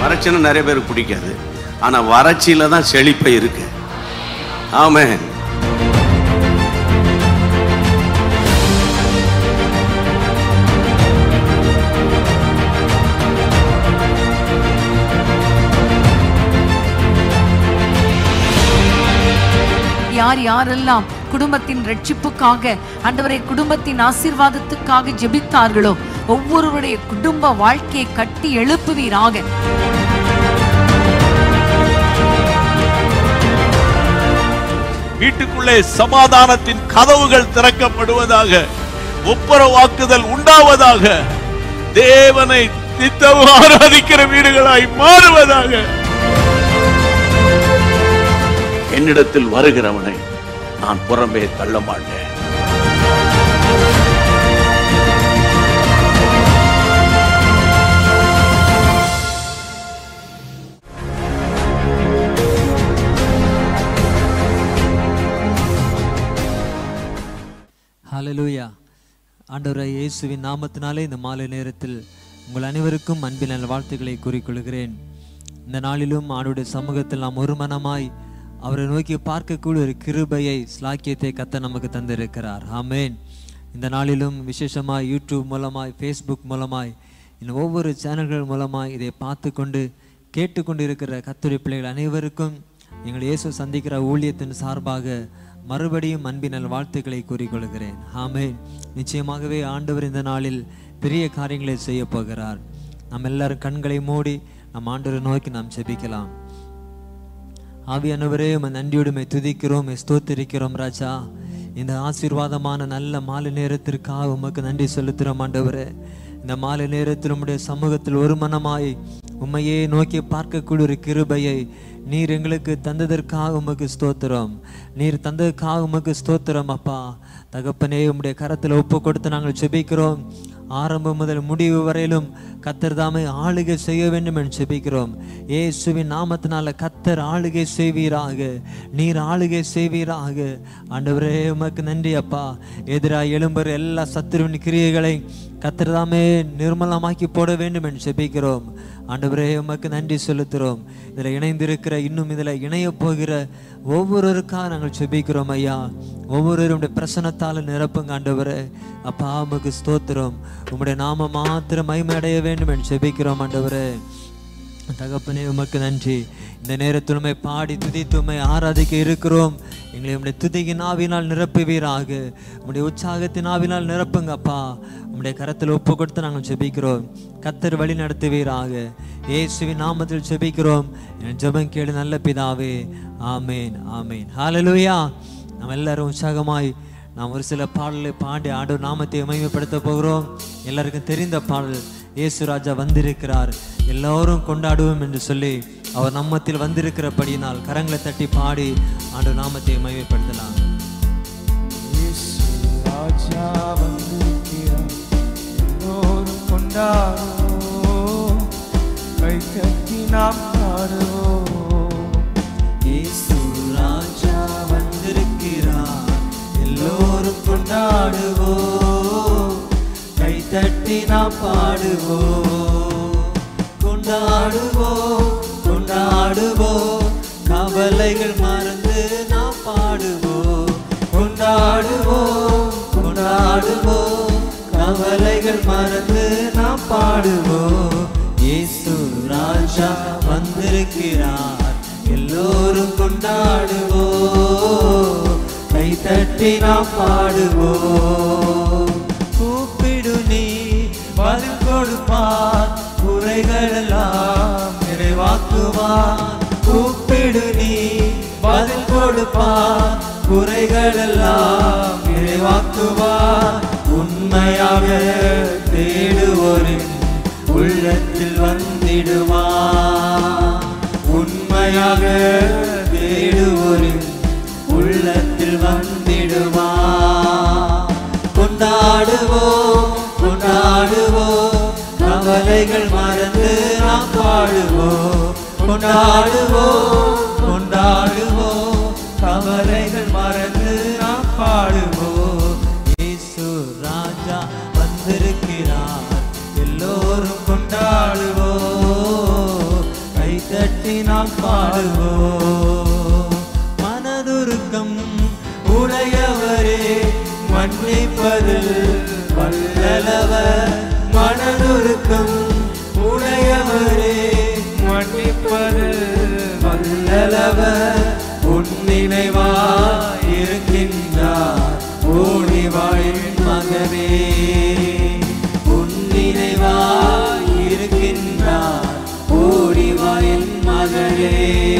வறட்சின்னா நிறைய பேருக்கு பிடிக்காது ஆனா வறட்சியில தான் செழிப்பை இருக்கு ஆமென் யார் யாரெல்லாம் குடும்பத்தின் ரட்சிப்புக்காக ஆண்டவரை குடும்பத்தின் ஆசீர்வாதத்துக்காக ஜெபித்தார்களோ ஒவ்வொருவருடைய குடும்ப வாழ்க்கையை கட்டி எழுப்புவீராக வீட்டுக்குள்ளே சமாதானத்தின் கதவுகள் திறக்கப்படுவதாக ஒப்புரவாக்குதல் உண்டாவதாக தேவனை நித்தம் ஆராதிக்கிற வீடுகளாய் மாறுவதாக என்னிடத்தில் வருகிறவனை நான் புறம்பே தள்ள மாட்டேன் ஹalleluya ஆண்டவரை இயேசுவின் நாமத்தினாலே இந்த மாலை நேரத்தில் உங்கள் அனைவருக்கும் அன்பின் நல் வாழ்த்துக்களை கூறிக்கொள்கிறேன் இந்த நாளிலும் ஆண்டுடைய சமூகத்தில் நாம் ஒரு மனமாய் அவரை நோக்கி பார்க்கக்கூடிய ஒரு கிருபையை ஸ்லாக்கியத்தை கத்த நமக்கு தந்திருக்கிறார் ஆமென் இந்த நாளிலும் விசேஷமாய் யூடியூப் மூலமாய் ஃபேஸ்புக் மூலமாய் இன்னும் ஒவ்வொரு சேனல்கள் மூலமாய் இதை பார்த்து கொண்டு கேட்டுக்கொண்டிருக்கிற கத்துரை பிள்ளைகள் அனைவருக்கும் எங்கள் இயேசு சந்திக்கிற ஊழியத்தின் சார்பாக மறுபடியும் அன்பினல் வாழ்த்துக்களை கூறிக்கொள்கிறேன் ஆமென் நிச்சயமாகவே ஆண்டவர் இந்த நாளில் பெரிய காரியங்களை செய்ய போகிறார் நாம் எல்லாரும் கண்களை மூடி நம் ஆண்டவரை நோக்கி நாம் ஜெபிக்கலாம் ஆவியானவரே உம்மை நன்றியோடுமை துதிக்கிறோம் உம்மை ஸ்தோத்திரிக்கிறோம் ராஜா இந்த ஆசீர்வாதமான நல்ல மாலை நேரத்திற்காக உமக்கு நன்றி செலுத்துகிறோம் ஆண்டவரே இந்த மாலை நேரத்தில் உம்முடைய சமூகத்தில் ஒரு மனமாய் உம்மையே நோக்கி பார்க்கக்கூடிய ஒரு கிருபையை நீர் எங்களுக்கு தந்ததற்காக உமக்கு ஸ்தோத்திரம் நீர் தந்ததுக்காக உமக்கு ஸ்தோத்திரம் அப்பா தகப்பனே உம்முடைய கரத்தில் ஒப்பு கொடுத்து நாங்கள் ஜெபிக்கிறோம் ஆரம்பம் முதல் முடிவு வரையிலும் கத்தர் தாமே ஆளுகை செய்ய வேண்டும் என்று ஜெபிக்கிறோம் இயேசுவின் நாமத்தினால கத்தர் ஆளுகை செய்வீராக நீர் ஆளுகை செய்வீராக ஆண்டவரே உமக்கு நன்றி அப்பா எதிராக எழும்புற எல்லா சத்துருவின் கிரியைகளை கத்தர் தாமே நிர்மலமாக்கி போட வேண்டும் என்று ஜெபிக்கிறோம் ஆண்டவரே உமக்கு நன்றி செலுத்துகிறோம் இதில் இணைந்திருக்கிற இன்னும் இதில் இணைய போகிற ஒவ்வொருவருக்காக நாங்கள் ஜெபிக்கிறோம் ஐயா ஒவ்வொருவருடைய பிரசனத்தால் நிரப்புங்க ஆண்டவரே அப்பா உமக்கு ஸ்தோத்திரம் உம்முடைய நாம மாத்திரம் மகிமை அடைய வேண்டும் என்று ஜெபிக்கிறோம் ஆண்டவரே தகப்பனே உமக்கு நன்றி இந்த நேரத்தில் உம்மை பாடி துதித்து உம்மை ஆராதிக்க இருக்கிறோம் எங்களை உம்முடைய துதியின் ஆவினால் நிரப்புவீராக உம்முடைய உற்சாகத்தின் ஆவினால் நிரப்புங்கப்பா உம்முடைய கரத்தில் ஒப்பு கொடுத்து நாங்கள் ஜெபிக்கிறோம் கத்தர் வழி நடத்துவீராக இயேசுவின் நாமத்தில் ஜெபிக்கிறோம் என் ஜெபம் கேளு நல்ல பிதாவே ஆமேன் ஆமேன் ஹalleluya நாம் எல்லாரும் உற்சாகமாய் நாம் ஒரு சில பாடலை பாடி ஆண்டவர் நாமத்தை மகிமைப்படுத்த போகிறோம் எல்லாருக்கும் தெரிந்த பாடல் இயேசு ராஜா வந்திருக்கிறார் எல்லோரும் கொண்டாடுவோம் என்று சொல்லி அவர் நம்மத்தில் வந்திருக்கிறபடியினால் கரங்களை தட்டி பாடி ஆண்டவர் நாமத்தை மகிமைப்படுத்தலாம் ராஜா வந்திருக்கிறார் எல்லோரும் கொண்டாடுவோம் கை கட்டி நாம் பாடுவோம் இயேசு ராஜா வந்திருக்கிறார் எல்லோரும் கொண்டாடுவோம் கை தட்டி நாம் பாடுவோம் கொண்டாடுவோம் கொண்டாடுவோம் கவலைகள் மறந்து நாம் பாடுவோம் கொண்டாடுவோம் கொண்டாடுவோம் கவலைகள் மறந்து நாம் பாடுவோம் இயேசு ராஜா வந்திருக்கிறார் எல்லோரும் கொண்டாடுவோம் கை தட்டி நாம் பாடுவோம் கூப்பிடு நீ பதில் கொடுப்பார் குறைகளெல்லாம் நிறைவாக்குவார் கூப்பிடு நீ பதில் கொடுப்பார் குறைகளெல்லாம் நிறைவாக்குவார் உண்மையாக தேடுவோரின் உள்ளத்தில் வந்திடுவார் உண்மையாக தேடுவோரின் உள்ளத்தில் வந்திடுவார் கொண்டாடுவோம் கொண்டாடுவோம் கவலைகள் மறந்து நாம் பாடுவோம் கொண்டாடுவோம் கொண்டாடுவோம் கவலைகள் மறந்து நாம் பாடுவோம் இயேசு ராஜா வந்திருக்கிறார் எல்லோரும் கொண்டாடுவோம் தட்டி நாம் பாடுவோம் மனதுருக்கம் உடையவரே மன்னிப்பது வல்லவர் மனதுருக்கம் உடையவரே மன்னிப்பது வல்லவர் உன்னினைவா இருக்கின்றார் ஓடி வாழின் மகனே உன்னினைவா இருக்கின்றார் ஓடி வாழின் மகனே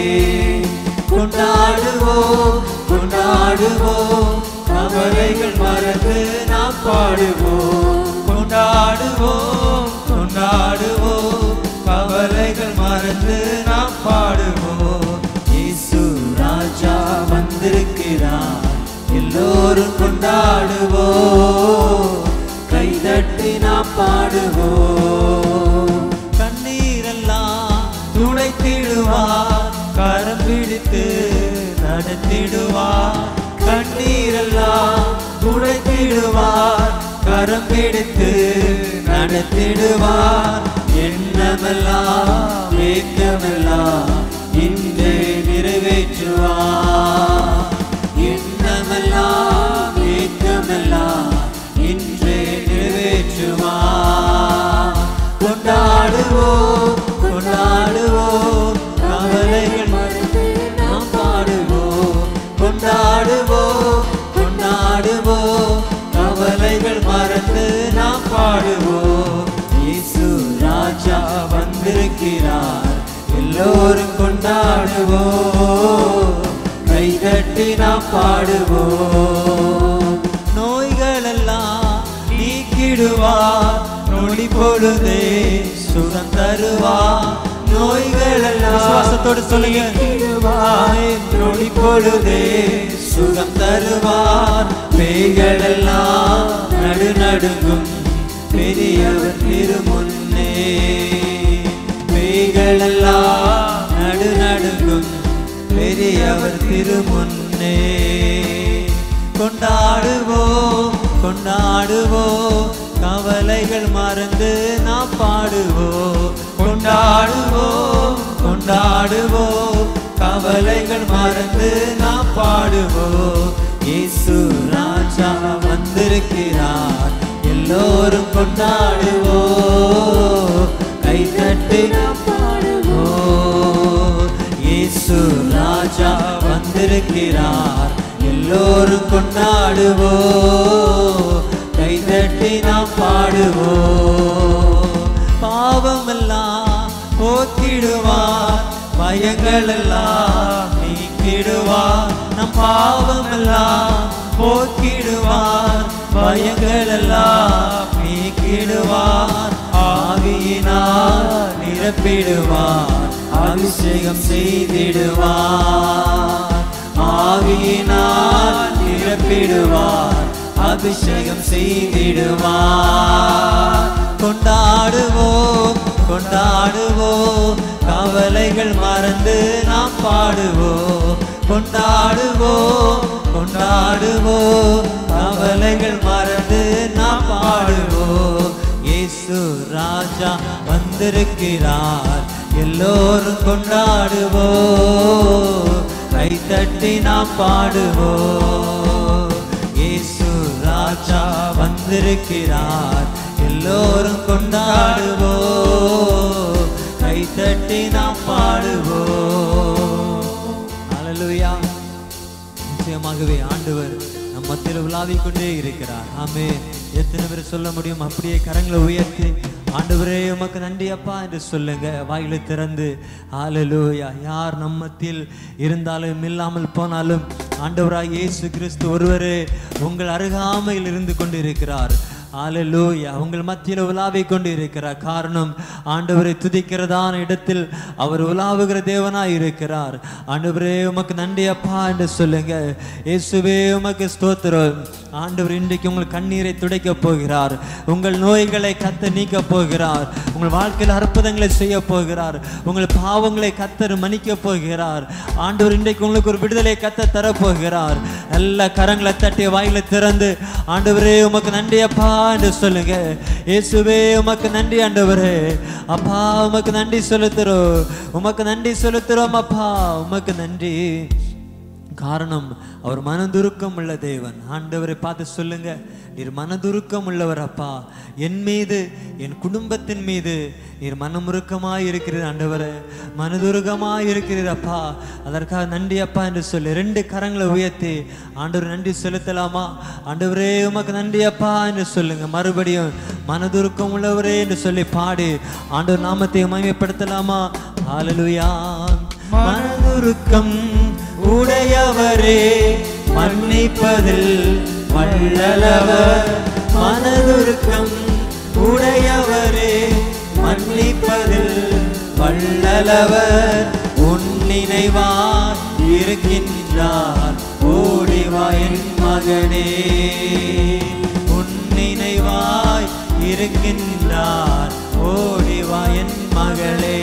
கொண்டாடுவோம் கொண்டாடுவோம் கவலைகள் மறந்து நாம் பாடுவோம் கொண்டாடுவோம் கொண்டாடுவோம் கவலைகள் மறந்து நாம் பாடுவோம் இயேசு ராஜா வந்திருக்கிறார் எல்லோரும் கொண்டாடுவோம் கைதட்டி நாம் பாடுவோம் கண்ணீரெல்லாம் துடைத்திடுவார் கரம் பிடித்து நடத்திடுவார் கண்ணீரெல்லாம் துடைத்திடுவார் கரம் பிடித்து நடத்திடுவார் எண்ணமெல்லாம் ஏக்கமெல்லாம் இன்றே நிறைவேற்றுவார் எண்ணமெல்லாம் ஏக்கமெல்லாம் இன்றே நிறைவேற்றுவார் கொண்டாடுவோம் கொண்டாடுவோம் கவலைகள் மறந்து நாம் பாடுவோம் கொண்டாடுவோம் கொண்டாடுவோம் கவலைகள் மறந்து நாம் பாடுவோம் இயேசு ராஜா வந்திருக்கிறார் எல்லோரும் கொண்டாடுவோம் கைதட்டி நாம் பாடுவோம் நோய்களெல்லாம் நீக்கிடுவார் நொடி பொழுதே சுகம் தருவார் நோய்களெல்லாம் விசுவாசத்தோடு சொல்லுங்க நொடி பொழுதே சுகம் தருவார் பேய்களெல்லாம் நடு நடுங்கும் பெரியவர் திருமுன்னே பேய்களெல்லாம் நடு நடுங்கும் பெரியவர் திருமுன்னே கொண்டாடுவோம் கொண்டாடுவோம் கவலைகள் மறந்து நாம் பாடுவோம் கொண்டாடுவோம் கொண்டாடுவோம் கவலைகள் மறந்து நாம் பாடுவோம் இயேசு ராஜா வந்திருக்கிறார் எல்லோரும் கொண்டாடுவோம் கைதட்டி நாம் பாடுவோம் இயேசு ராஜா வந்திருக்கிறார் எல்லோரும் கொண்டாடுவோம் கைதட்டி நாம் பாடுவோம் பாவமெல்லாம் போக்கிடுவார் பயங்கள் எல்லாம் நீக்கிடுவார் நம் பாவமெல்லாம் போக்கிடுவார் பயங்கள் எல்லாம் நீக்கிடுவார் ஆவியினால் நிரப்பிடுவார் அபிஷேகம் செய்திடுவார் ஆவியினால் நிரப்பிடுவார் அபிஷேகம் செய்திடுவார் கொண்டாடுவோம் கொண்டாடுவோம் கவலைகள் மறந்து நாம் பாடுவோம் கொண்டாடுவோம் கொண்டாடுவோம் கவலைகள் மறந்து நாம் பாடுவோம் இயேசு ராஜா வந்திருக்கிறார் எல்லோரும் கொண்டாடுவோம் கைத்தட்டி நாம் பாடுவோம் இயேசு ராஜா வந்திருக்கிறார் எல்லோரும் கொண்டாடுவோம் கைத்தட்டி நாம் பாடுவோம் ஹalleluya நிச்சயமாகவே ஆண்டவர் நம் மத்தியில் உலாவிக் கொண்டே இருக்கிறார் ஆமே எத்தனை பேர் சொல்ல முடியும் அப்படியே கரங்களை உயர்த்தி ஆண்டவரே உமக்கு நன்றி அப்பா என்று சொல்லுங்க வாயிலை திறந்து ஹalleluya யார் நம் மத்தியில் இருந்தாலும் இல்லாமல் போனாலும் ஆண்டவராய் இயேசு கிறிஸ்து ஒருவரே உங்கள் அருகாமையில் இருந்து கொண்டு இருக்கிறார் ஹalleluya உங்கள் மத்தியில் உலாவிக் கொண்டு இருக்கிறார் காரணம் ஆண்டவரை துதிக்கிறதான இடத்தில் அவர் உலாவுகிற தேவனாய் இருக்கிறார் ஆண்டவரே உமக்கு நன்றி அப்பா என்று சொல்லுங்க இயேசுவே உமக்கு ஸ்தோத்திரம் ஆண்டவர் இன்றைக்கு உங்கள் கண்ணீரை துடைக்க போகிறார் உங்கள் நோய்களை கத்த நீக்க போகிறார் உங்கள் வாழ்க்கையில் அற்புதங்களை செய்ய போகிறார் உங்கள் பாவங்களை கத்தர் மன்னிக்க போகிறார் ஆண்டவர் இன்றைக்கு உங்களுக்கு ஒரு விடுதலை கத்த தரப்போகிறார் நல்ல கரங்களை தட்டி வாயில திறந்து ஆண்டவரே உமக்கு நன்றி அப்பா என்று சொல்லுங்க இயேசுவே உமக்கு நன்றி ஆண்டவரே அப்பா உமக்கு நன்றி செலுத்துறோம் உமக்கு நன்றி செலுத்துறோம் அப்பா உமக்கு நன்றி காரணம் அவர் மனதுருக்கம் உள்ள தேவன் ஆண்டவரை பார்த்து சொல்லுங்க நீர் மனதுருக்கம் உள்ளவர் அப்பா என் மீது என் குடும்பத்தின் மீது நீர் மனமுருக்கமாய் இருக்கிறீர் ஆண்டவரே மனதுருகமாய் இருக்கிறீர் அப்பா அதற்காக நன்றி அப்பா என்று சொல்லி ரெண்டு கரங்களை உயர்த்தி ஆண்டவர் நன்றி செலுத்தலாமா ஆண்டவரே உமக்கு நன்றி அப்பா என்று சொல்லுங்க மறுபடியும் மனதுருக்கம் உள்ளவரே என்று சொல்லி பாடி ஆண்டவர் நாமத்தை மகிமைப்படுத்தலாமா ஹalleluya மனதுருக்கம் உடையவரே மன்னிப்பதில் வல்லவர் மனதுருக்கம் உடையவரே மன்னிப்பதில் வல்லவர் உன் நினைவார் இருக்கின்றார் ஓடிவா என் மகனே உன் நினைவாய் இருக்கின்றார் ஓடிவா என் மகளே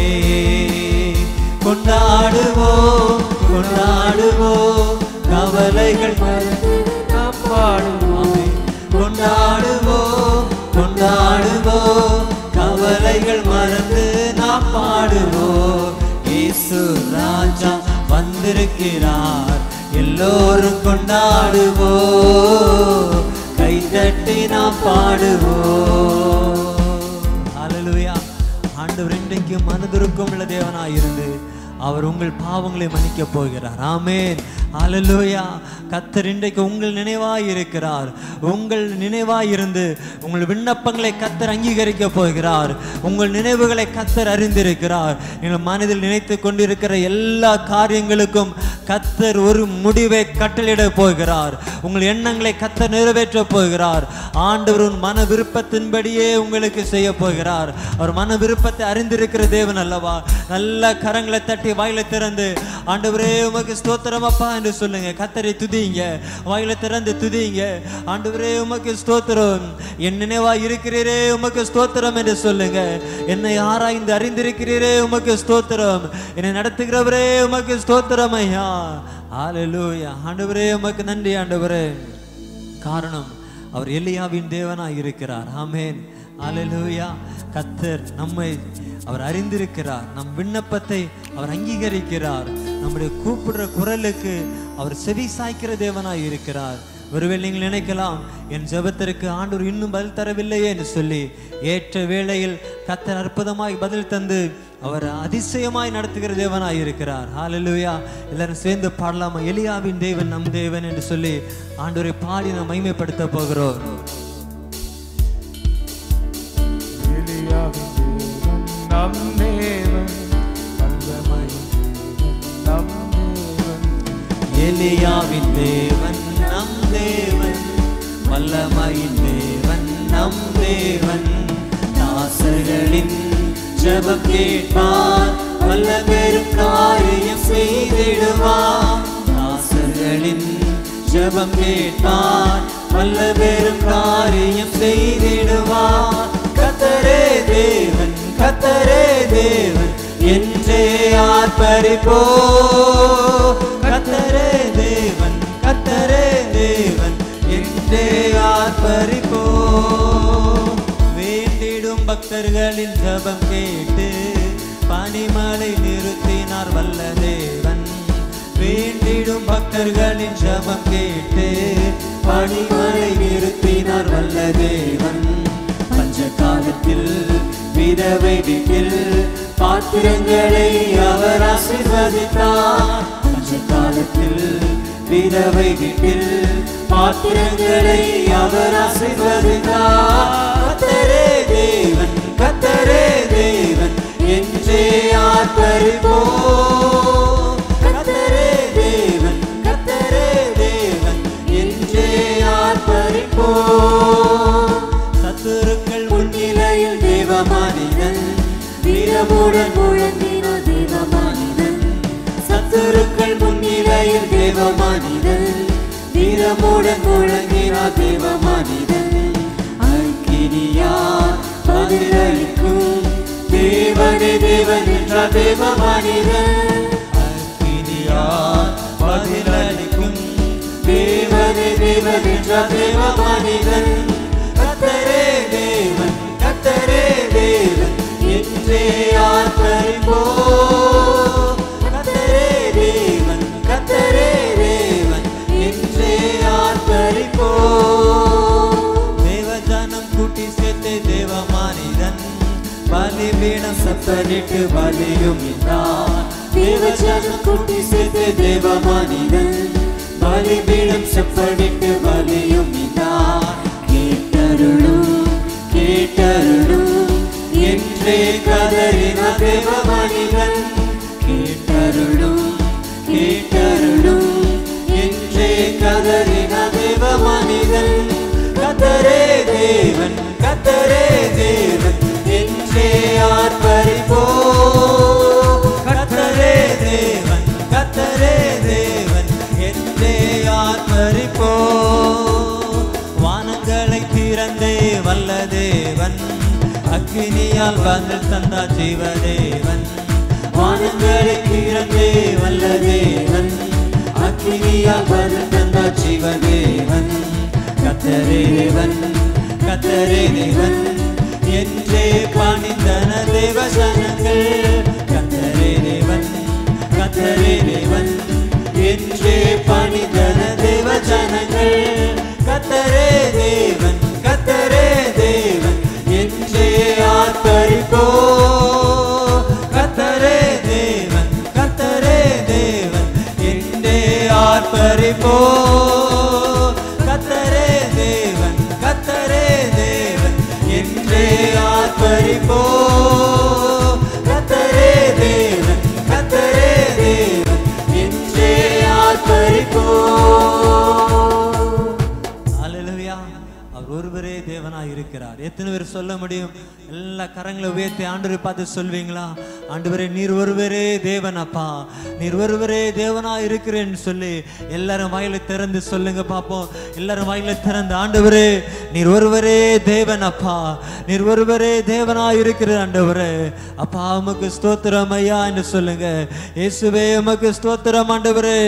கொண்டாடுவோம் கொண்டாடுவோம் கவலைகள் மறந்து நாம் பாடுவோம் கொண்டாடுவோம் கொண்டாடுவோம் கவலைகள் மறந்து நாம் பாடுவோம் இயேசு ராஜா வந்திருக்கிறார் எல்லோரும் கொண்டாடுவோம் கைதட்டி நாம் பாடுவோம் ஹalleluya ஆண்டவர் இன்றைக்கு மனதுருக்கம் உள்ள தேவனாய் இருந்து அவர் உங்கள் பாவங்களை மன்னிக்க போகிறார் ஆமென் ஹalleluya கத்தர் இன்றைக்கு உங்கள் நினைவாய் இருக்கிறார் உங்கள் நினைவாய் இருந்து உங்கள் விண்ணப்பங்களை கத்தர் அங்கீகரிக்க போகிறார் உங்கள் நினைவுகளை கத்தர் அறிந்திருக்கிறார் நீங்கள் மனதில் நினைத்து கொண்டிருக்கிற எல்லா காரியங்களுக்கும் கத்தர் ஒரு முடிவை கட்டளையிட போகிறார் உங்கள் எண்ணங்களை கத்தர் நிறைவேற்ற போகிறார் ஆண்டவர் உன் மன விருப்பத்தின்படியே உங்களுக்கு செய்ய போகிறார் அவர் மன விருப்பத்தை அறிந்திருக்கிற தேவன் அல்லவா நல்ல கரங்களை தட்டி வாயில திறந்து ஆண்டவரே உமக்கு ஸ்தோத்திரம் அப்பா என்று சொல்லுங்க கத்தரை துதிங்க வாயில திறந்து துதிங்க ஆண்டவரே உமக்கு ஸ்தோத்திரம் என் நினைவா இருக்கிறீரே உமக்கு ஸ்தோத்திரம் என்று சொல்லுங்க என்னை ஆராய்ந்து அறிந்திருக்கிறீரே உமக்கு ஸ்தோத்திரம் என்னை நடத்துகிறவரே உமக்கு ஸ்தோத்திரம் ஐயா ஹalleluya ஆண்டவரே உமக்கு நன்றி ஆண்டவரே காரணம் அவர் எலியாவின் தேவனாய் இருக்கிறார் ஆமென் ஹalleluya கத்தர் நம்மை அவர் அறிந்திருக்கிறார் நம் விண்ணப்பத்தை அவர் அங்கீகரிக்கிறார் நம்முடைய கூப்பிடுற குரலுக்கு அவர் செவி சாய்க்கிற தேவனாய் இருக்கிறார் ஒருவேளை நீங்கள் நினைக்கலாம் என் ஜெபத்திற்கு ஆண்டவர் இன்னும் பதில் தரவில்லையே என்று சொல்லி ஏற்ற வேளையில் கத்தர் அற்புதமாய் பதில் தந்து அவர் அதிசயமாய் நடத்துகிற தேவனாய் இருக்கிறார் ஹalleluya எல்லாரும் சேர்ந்து பாடலாமா எலியாவின் தேவன் நம் தேவன் என்று சொல்லி ஆண்டவரை பாடி நாம் மகிமைப்படுத்த போகிறோம் எலியாவின் தேவன் நம் தேவன் வல்லமையின் தேவன் நம் தேவன் எலியாவின் தேவன் நம் தேவன் வல்லமையின் தேவன் நம் தேவன் தாசர்களின் ஜெபம் கேட்பார் வல்ல பெரும் காரியம் செய்திடுவார் தாசர்களின் ஜெபம் கேட்பார் வல்ல பெரும் காரியம் செய்திடுவார் கத்தரே தேவன் கத்தரே தேவன் என்றே ஆர்ப்பரிப்போ கத்தரே தேவன் கத்தரே தேவன் என்றே ஆர்ப்பரிப்போ வேண்டிடும் பக்தர்களின் ஜபம் கேட்டு பனிமலை நிறுத்தினார் வல்ல தேவன் வேண்டிடும் பக்தர்களின் ஜபம் கேட்டு பனிமலை நிறுத்தினார் வல்ல தேவன் பஞ்ச காலத்தில் விதவை வீட்டில் பாத்திரங்களை அவர் ஆசீர்வதித்தார் பஞ்ச காலத்தில் விதவை வீட்டில் பாத்திரங்களை அவர் ஆசீர்வதித்தார் கத்தரே தேவன் கத்தரே தேவன் என்றே ஆர்ப்பரிப்போ கத்தரே தேவன் கத்தரே தேவன் என்றே ஆர்ப்பரிப்போ சத்துருக்கள் முன்னிலையில் தேவமானிதன் வீரமுடன் முழங்கின தேவமானிதன் சத்துருக்கள் முன்னிலையில் தேவமானிதன் வீரமுடன் முழங்கினார் தேவ மனிதன் அக்கினியார் பதிலளிக்கும் தேவனே தேவன் என்றார் தேவ மனிதன் அக்கினியார் பதிலளிக்கும் தேவனே தேவன் என்றார் தேவ மனிதன் கத்தரே தேவன் கத்தரே தேவன் என்றே ஆர்ப்பரிப்போ கத்தரே தேவன் கத்தரே தேவன் என்றே ஆர்ப்பரிப்போ தேவஜானம் கூட்டி சேர்த்து தேவ மனிதன் பலிபீடம் சப்பரிட்டு பலியும் இன்றான் தேவஜானம் கூட்டி சேர்த்து தேவ மனிதன் பலிபீடம் செப்படிட்டு பலியும் இன்றான் கேட்டருளும் கேட்டருளும் என்றே கதறின தேவ மனிதன் கேட்டருளும் கேட்டருளும் என்றே கதறின தேவ மனிதன் கத்தரே தேவன் கத்தரே தேவன் என்றே ஆர்ப்பரிப்போ கத்தரே தேவன் கத்தரே தேவன் என்றே ஆர்ப்பரிப்போ வானங்களை திறந்தே வல்ல தேவன் அக்கினியால் பதில் தந்தா ஜீவதேவன் வானங்களை திறந்தே வல்ல தேவன் அக்கினியால் பதில் தந்தா ஜீவதேவன் கத்தரே தேவன் கத்தரே தேவன் என்றே பணிந்தன தேவ ஜனங்கள் கத்தரே தேவன் கத்தரே தேவன் என்றே பணிந்தன தேவ ஜனங்கள் கத்தரே தேவன் கத்தரே தேவன் என்றே ஆர்ப்பரிப்போ கத்தரே தேவன் கத்தரே தேவன் என்றே ஆர்ப்பரிப்போ கத்தரே தேவன் கத்தரே தேவன் என்றே ஆர்ப்பரிப்போ கத்தரே தேவன் கத்தரே தேவன் என்றே ஆர்ப்பரிப்போ ஹalleluya அவர் ஒருவரே தேவனாய் இருக்கிறார் எத்தனை பேர் சொல்ல முடியும் எல்லா கரங்களை உயர்த்தி ஆண்டவரை பார்த்து சொல்வீங்களா ஆண்டவரே நீர் ஒருவரே தேவன் அப்பா நீர் ஒருவரே தேவனாய் இருக்கிறேன்னு சொல்லி எல்லாரும் வாயில திறந்து சொல்லுங்க பாப்போம் எல்லாரும் வாயில திறந்து ஆண்டவரே நீர் ஒருவரே தேவன் அப்பா நீர் ஒருவரே தேவனாய் இருக்கிற ஆண்டவரே அப்பா உமக்கு ஸ்தோத்திரம் ஐயா என்று சொல்லுங்க இயேசுவே உமக்கு ஸ்தோத்திரம் ஆண்டவரே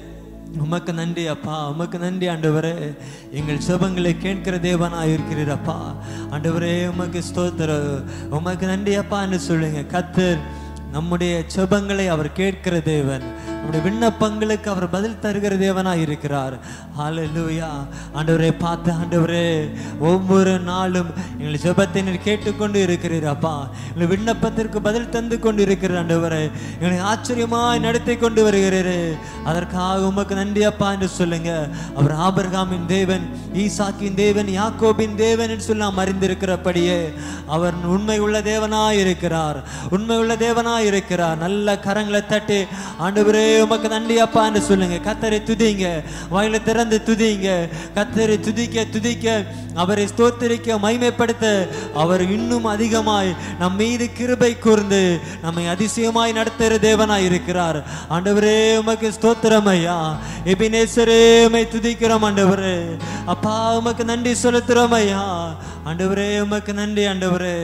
உமக்கு நன்றி அப்பா உமக்கு நன்றி ஆண்டவரே எங்கள் சுபங்களை கேட்கிற தேவனாக இருக்கிறீர் அப்பா ஆண்டவரே உமக்கு ஸ்தோத்திர உமக்கு நன்றி அப்பா என்று சொல்லுங்க கத்தர் நம்முடைய சுபங்களை அவர் கேட்கிற தேவன் நம்முடைய விண்ணப்பங்களுக்கு அவர் பதில் தருகிற தேவனாய் இருக்கிறார் ஹalleluya ஆண்டவரே பார்த்து ஆண்டவரே ஒவ்வொரு நாளும் எங்கள் ஜெபத்தை நீர் கேட்டுக்கொண்டு இருக்கிறீர் அப்பா எங்கள் விண்ணப்பத்திற்கு பதில் தந்து கொண்டு இருக்கிற ஆண்டவரே எங்களை ஆச்சரியமாய் நடத்தி கொண்டு வருகிறீரே அதற்காக உமக்கு நன்றி அப்பா என்று சொல்லுங்க அவர் ஆபிரகாமின் தேவன் ஈசாக்கின் தேவன் யாக்கோபின் தேவன் என்று சொல்லி நாம் அறிந்திருக்கிறபடியே அவர் உண்மை உள்ள தேவனாய் இருக்கிறார் உண்மை உள்ள தேவனாய் இருக்கிறார் நல்ல கரங்களை தட்டி ஆண்டவரே உமக்கு நன்றி அப்பா என்று சொல்லுங்க கத்தரை துதிங்க வாயில திறந்து துதிங்க கத்தரை துதிக்க துதிக்க அவரை ஸ்தோத்திரிக்க மகிமைப்படுத்த அவர் இன்னும் அதிகமாய் நம் மீது கிருபை கூர்ந்து நம்மை அதிசயமாய் நடத்துகிற தேவனாய் இருக்கிறார் ஆண்டவரே உமக்கு ஸ்தோத்திரம் ஐயா எபினேசரே உமை துதிக்கிறோம் ஆண்டவரே அப்பா உமக்கு நன்றி செலுத்துறோம் ஐயா ஆண்டவரே உமக்கு நன்றி ஆண்டவரே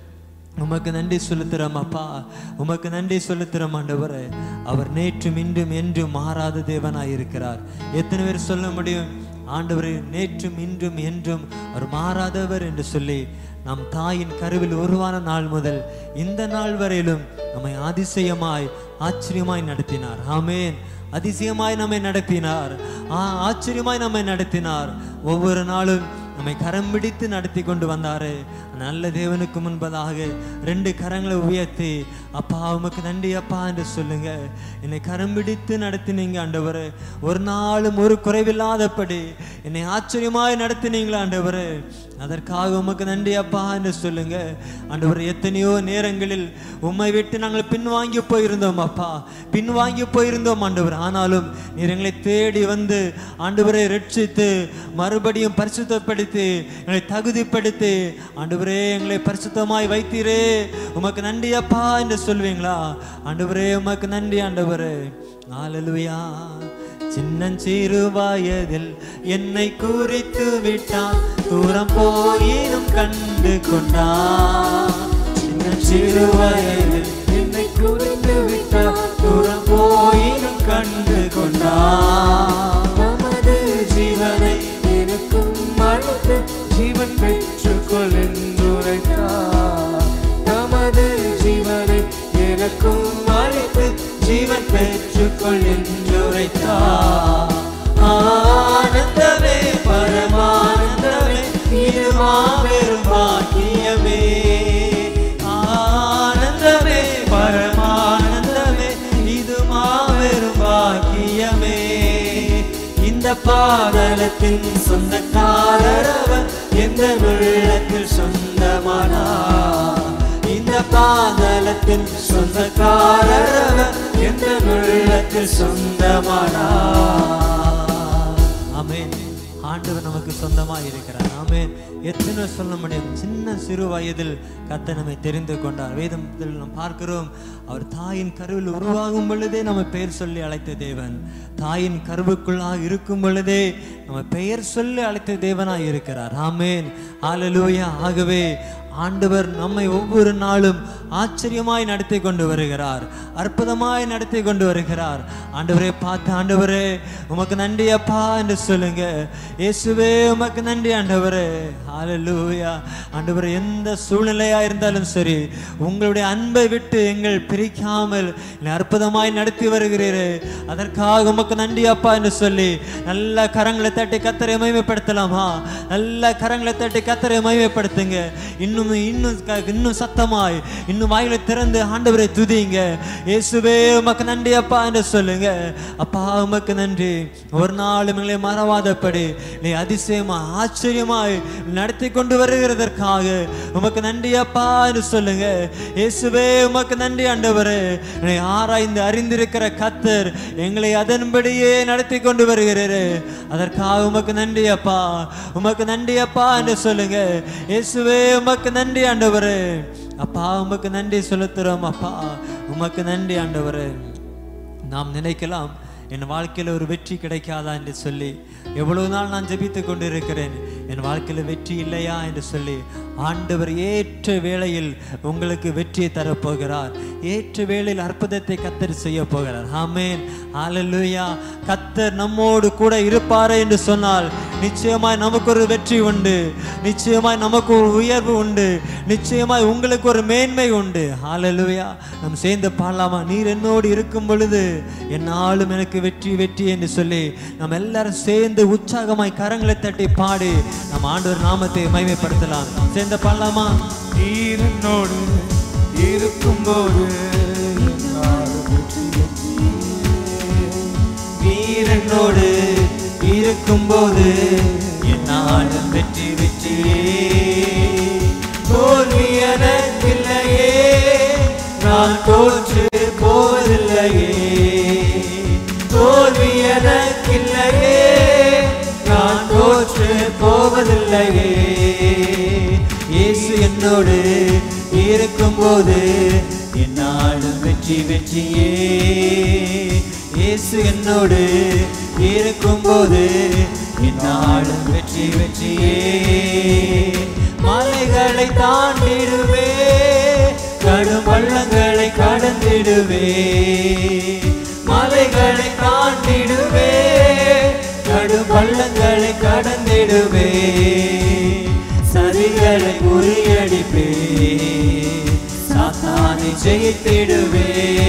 உமக்கு நன்றி செலுத்துறோம் அப்பா உமக்கு நன்றி செலுத்துறோம் ஆண்டவரே அவர் நேற்றும் இன்றும் என்றும் மாறாத தேவனாய் இருக்கிறார் எத்தனை பேர் சொல்ல முடியும் ஆண்டவரே நேற்றும் இன்றும் என்றும் அவர் மாறாதவர் என்று சொல்லி நம் தாயின் கருவில் உருவான நாள் முதல் இந்த நாள் வரையிலும் நம்மை அதிசயமாய் ஆச்சரியமாய் நடத்தினார் ஆமென் அதிசயமாய் நம்மை நடத்தினார் ஆ ஆச்சரியமாய் நம்மை நடத்தினார் ஒவ்வொரு நாளும் நம்மை கரம் பிடித்து நடத்தி கொண்டு வந்தாரு நல்ல தேவனுக்கு முன்பதாக ரெண்டு கரங்களை உயர்த்தி அப்பா உமக்கு நன்றி அப்பா என்று சொல்லுங்க என்னை கரம் பிடித்து நடத்தினீங்க ஆண்டவரே ஒரு நாளும் ஒரு குறைவில்லாதபடி என்னை ஆச்சரியமாய் நடத்தினீங்களா ஆண்டவரே அதற்காக உமக்கு நன்றி அப்பா என்று சொல்லுங்க ஆண்டவர் எத்தனையோ நேரங்களில் உம்மை விட்டு நாங்கள் பின்வாங்கி போயிருந்தோம் அப்பா பின்வாங்கி போயிருந்தோம் ஆண்டவர் ஆனாலும் நீர் எங்களை தேடி வந்து ஆண்டவரை ரட்சித்து மறுபடியும் பரிசுத்தப்படுத்தி எங்களை தகுதிப்படுத்தி ஆண்டவரே எங்களை பரிசுத்தமாய் வைத்தீரே உமக்கு நன்றி அப்பா என்று சொல்வீங்களா ஆண்டவரே உமக்கு நன்றி ஆண்டவரே ஹalleluya சின்னஞ்சிறு வயதில் என்னை குறித்து விட்டான் தூரம் போயினும் கண்டு கொண்டான் சின்னஞ்சிறு வயதில் என்னை குறித்து விட்டான் தூரம் போயினும் கண்டு கொண்டான் நமது ஜீவனை எனக்கும் அளித்து ஜீவன் பெற்றுக்கொள் என்றுரைத்தார் நமது ஜீவனை எனக்கும் அளித்து ஜீவன் பெற்றுக்கொள் என்றுரைத்தார் ஆனந்தமே பரமானந்தமே இது மாபெரும் பாக்கியமே ஆனந்தமே பரமானந்தமே இது மாபெரும் பாக்கியமே இந்த பாதலத்தின் சொந்தக்காரர் அவர் எந்த உள்ளத்தில் சொந்தமானார் இந்த பாதலத்தின் சொந்தக்காரர் அவர் எந்த உள்ளத்தில் சொந்தமானார் ஆமென் ஆண்டவர் நமக்கு சொந்தமாக இருக்கிறார் ஆமென் எத்தனை சொல்ல முடியும் சின்ன சிறு வயதில் கத்த நம்மை தெரிந்து கொண்டார் வேதத்தில் நாம் பார்க்கிறோம் அவர் தாயின் கருவில் உருவாகும் பொழுதே நம்ம பெயர் சொல்லி அழைத்த தேவன் தாயின் கருவுக்குள்ளாக இருக்கும் பொழுதே நம்ம பெயர் சொல்லி அழைத்த தேவனாய் இருக்கிறார் ஆமென் ஹalleluya ஆகவே ஆண்டவர் நம்மை ஒவ்வொரு நாளும் ஆச்சரியமாய் நடத்தி கொண்டு வருகிறார் அற்புதமாய் நடத்தி கொண்டு வருகிறார் ஆண்டவரே பார்த்து ஆண்டவரே உமக்கு நன்றி அப்பா என்று சொல்லுங்க இயேசுவே உமக்கு நன்றி ஆண்டவரே ஹalleluya ஆண்டவரே எந்த சூழ்நிலையா இருந்தாலும் சரி உங்களுடைய அன்பை விட்டு எங்கள் பிரிக்காமல் என்னை அற்புதமாய் நடத்தி வருகிறீரே அதற்காக உமக்கு நன்றி அப்பா என்று சொல்லி நல்ல கரங்களை தட்டி கத்தரை மகிமைப்படுத்தலாமா நல்ல கரங்களை தட்டி கத்தரை மகிமைப்படுத்துங்க இன்னும் இன்னும் க- இன்னும் சத்தமாய் இன்னும் வாயிலை திறந்து ஆண்டவரை துதிங்க இயேசுவே உமக்கு நன்றி அப்பா என்று சொல்லுங்க அப்பா உமக்கு நன்றி ஒரு நாள் எங்களை மறவாதபடி நீ அதிசயமா ஆச்சரியமாய் நடத்தி கொண்டு வருகிறதற்காக உமக்கு நன்றி அப்பா என்று சொல்லுங்க இயேசுவே உமக்கு நன்றி ஆண்டவரே என்னை ஆராய்ந்து அறிந்திருக்கிற கத்தர் எங்களை அதன்படியே நடத்தி கொண்டு வருகிறீரே அதற்காக உமக்கு நன்றி அப்பா உமக்கு நன்றி அப்பா என்று சொல்லுங்க இயேசுவே உமக்கு நன்றி ஆண்டவரே அப்பா உமக்கு நன்றி செலுத்துறோம் அப்பா உமக்கு நன்றி ஆண்டவரே நாம் நினைக்கலாம் என் வாழ்க்கையில் ஒரு வெற்றி கிடைக்காதா என்று சொல்லி எவ்வளவு நாள் நான் ஜெபித்து கொண்டிருக்கிறேன் என் வாழ்க்கையில் வெற்றி இல்லையா என்று சொல்லி ஆண்டவர் ஏற்ற வேளையில் உங்களுக்கு வெற்றியை தரப்போகிறார் ஏற்ற வேளையில் அற்புதத்தை கத்தர் செய்ய போகிறார் ஆமேன் ஹalleluya கத்தர் நம்மோடு கூட இருப்பாரே என்று சொன்னால் நிச்சயமாய் நமக்கு ஒரு வெற்றி உண்டு நிச்சயமாய் நமக்கு ஒரு உயர்வு உண்டு நிச்சயமாய் உங்களுக்கு ஒரு மேன்மை உண்டு ஹalleluya நாம் சேர்ந்து பாடலாமா நீர் என்னோடு இருக்கும் பொழுது என்னாலும் எனக்கு வெற்றி வெற்றி என்று சொல்லி நாம் எல்லாரும் சேர்ந்து உற்சாகமாய் கரங்களை தட்டி பாடி நம் ஆண்டவர் நாமத்தை மகிமைப்படுத்தலாம் சேர்ந்து பாடலாமா நீர் என்னோடு இருக்கும்போது என்னால் வெற்றி நீர் என்னோடு இருக்கும்போது என்னாலும் வெற்றி வெற்றியே தோல்வி எனக்கில்லையே நான் தோற்று போவதில்லையே தோல்வி எனக்கில்லையே நான் தோற்று போவதில்லையே இயேசு என்னோடு இருக்கும்போது என்னாலும் வெற்றி வெற்றியே இயேசு என்னோடு இருக்கும்போது என்னாலும் வெற்றி வெற்றியே மலைகளை தாண்டிடுவே கடும் பள்ளங்களை கடந்திடுவே மலைகளை தாண்டிடுவே கடும் பள்ளங்களை கடந்திடுவே சதிகளை முறியடிப்பே சாத்தானை ஜெயித்திடுவே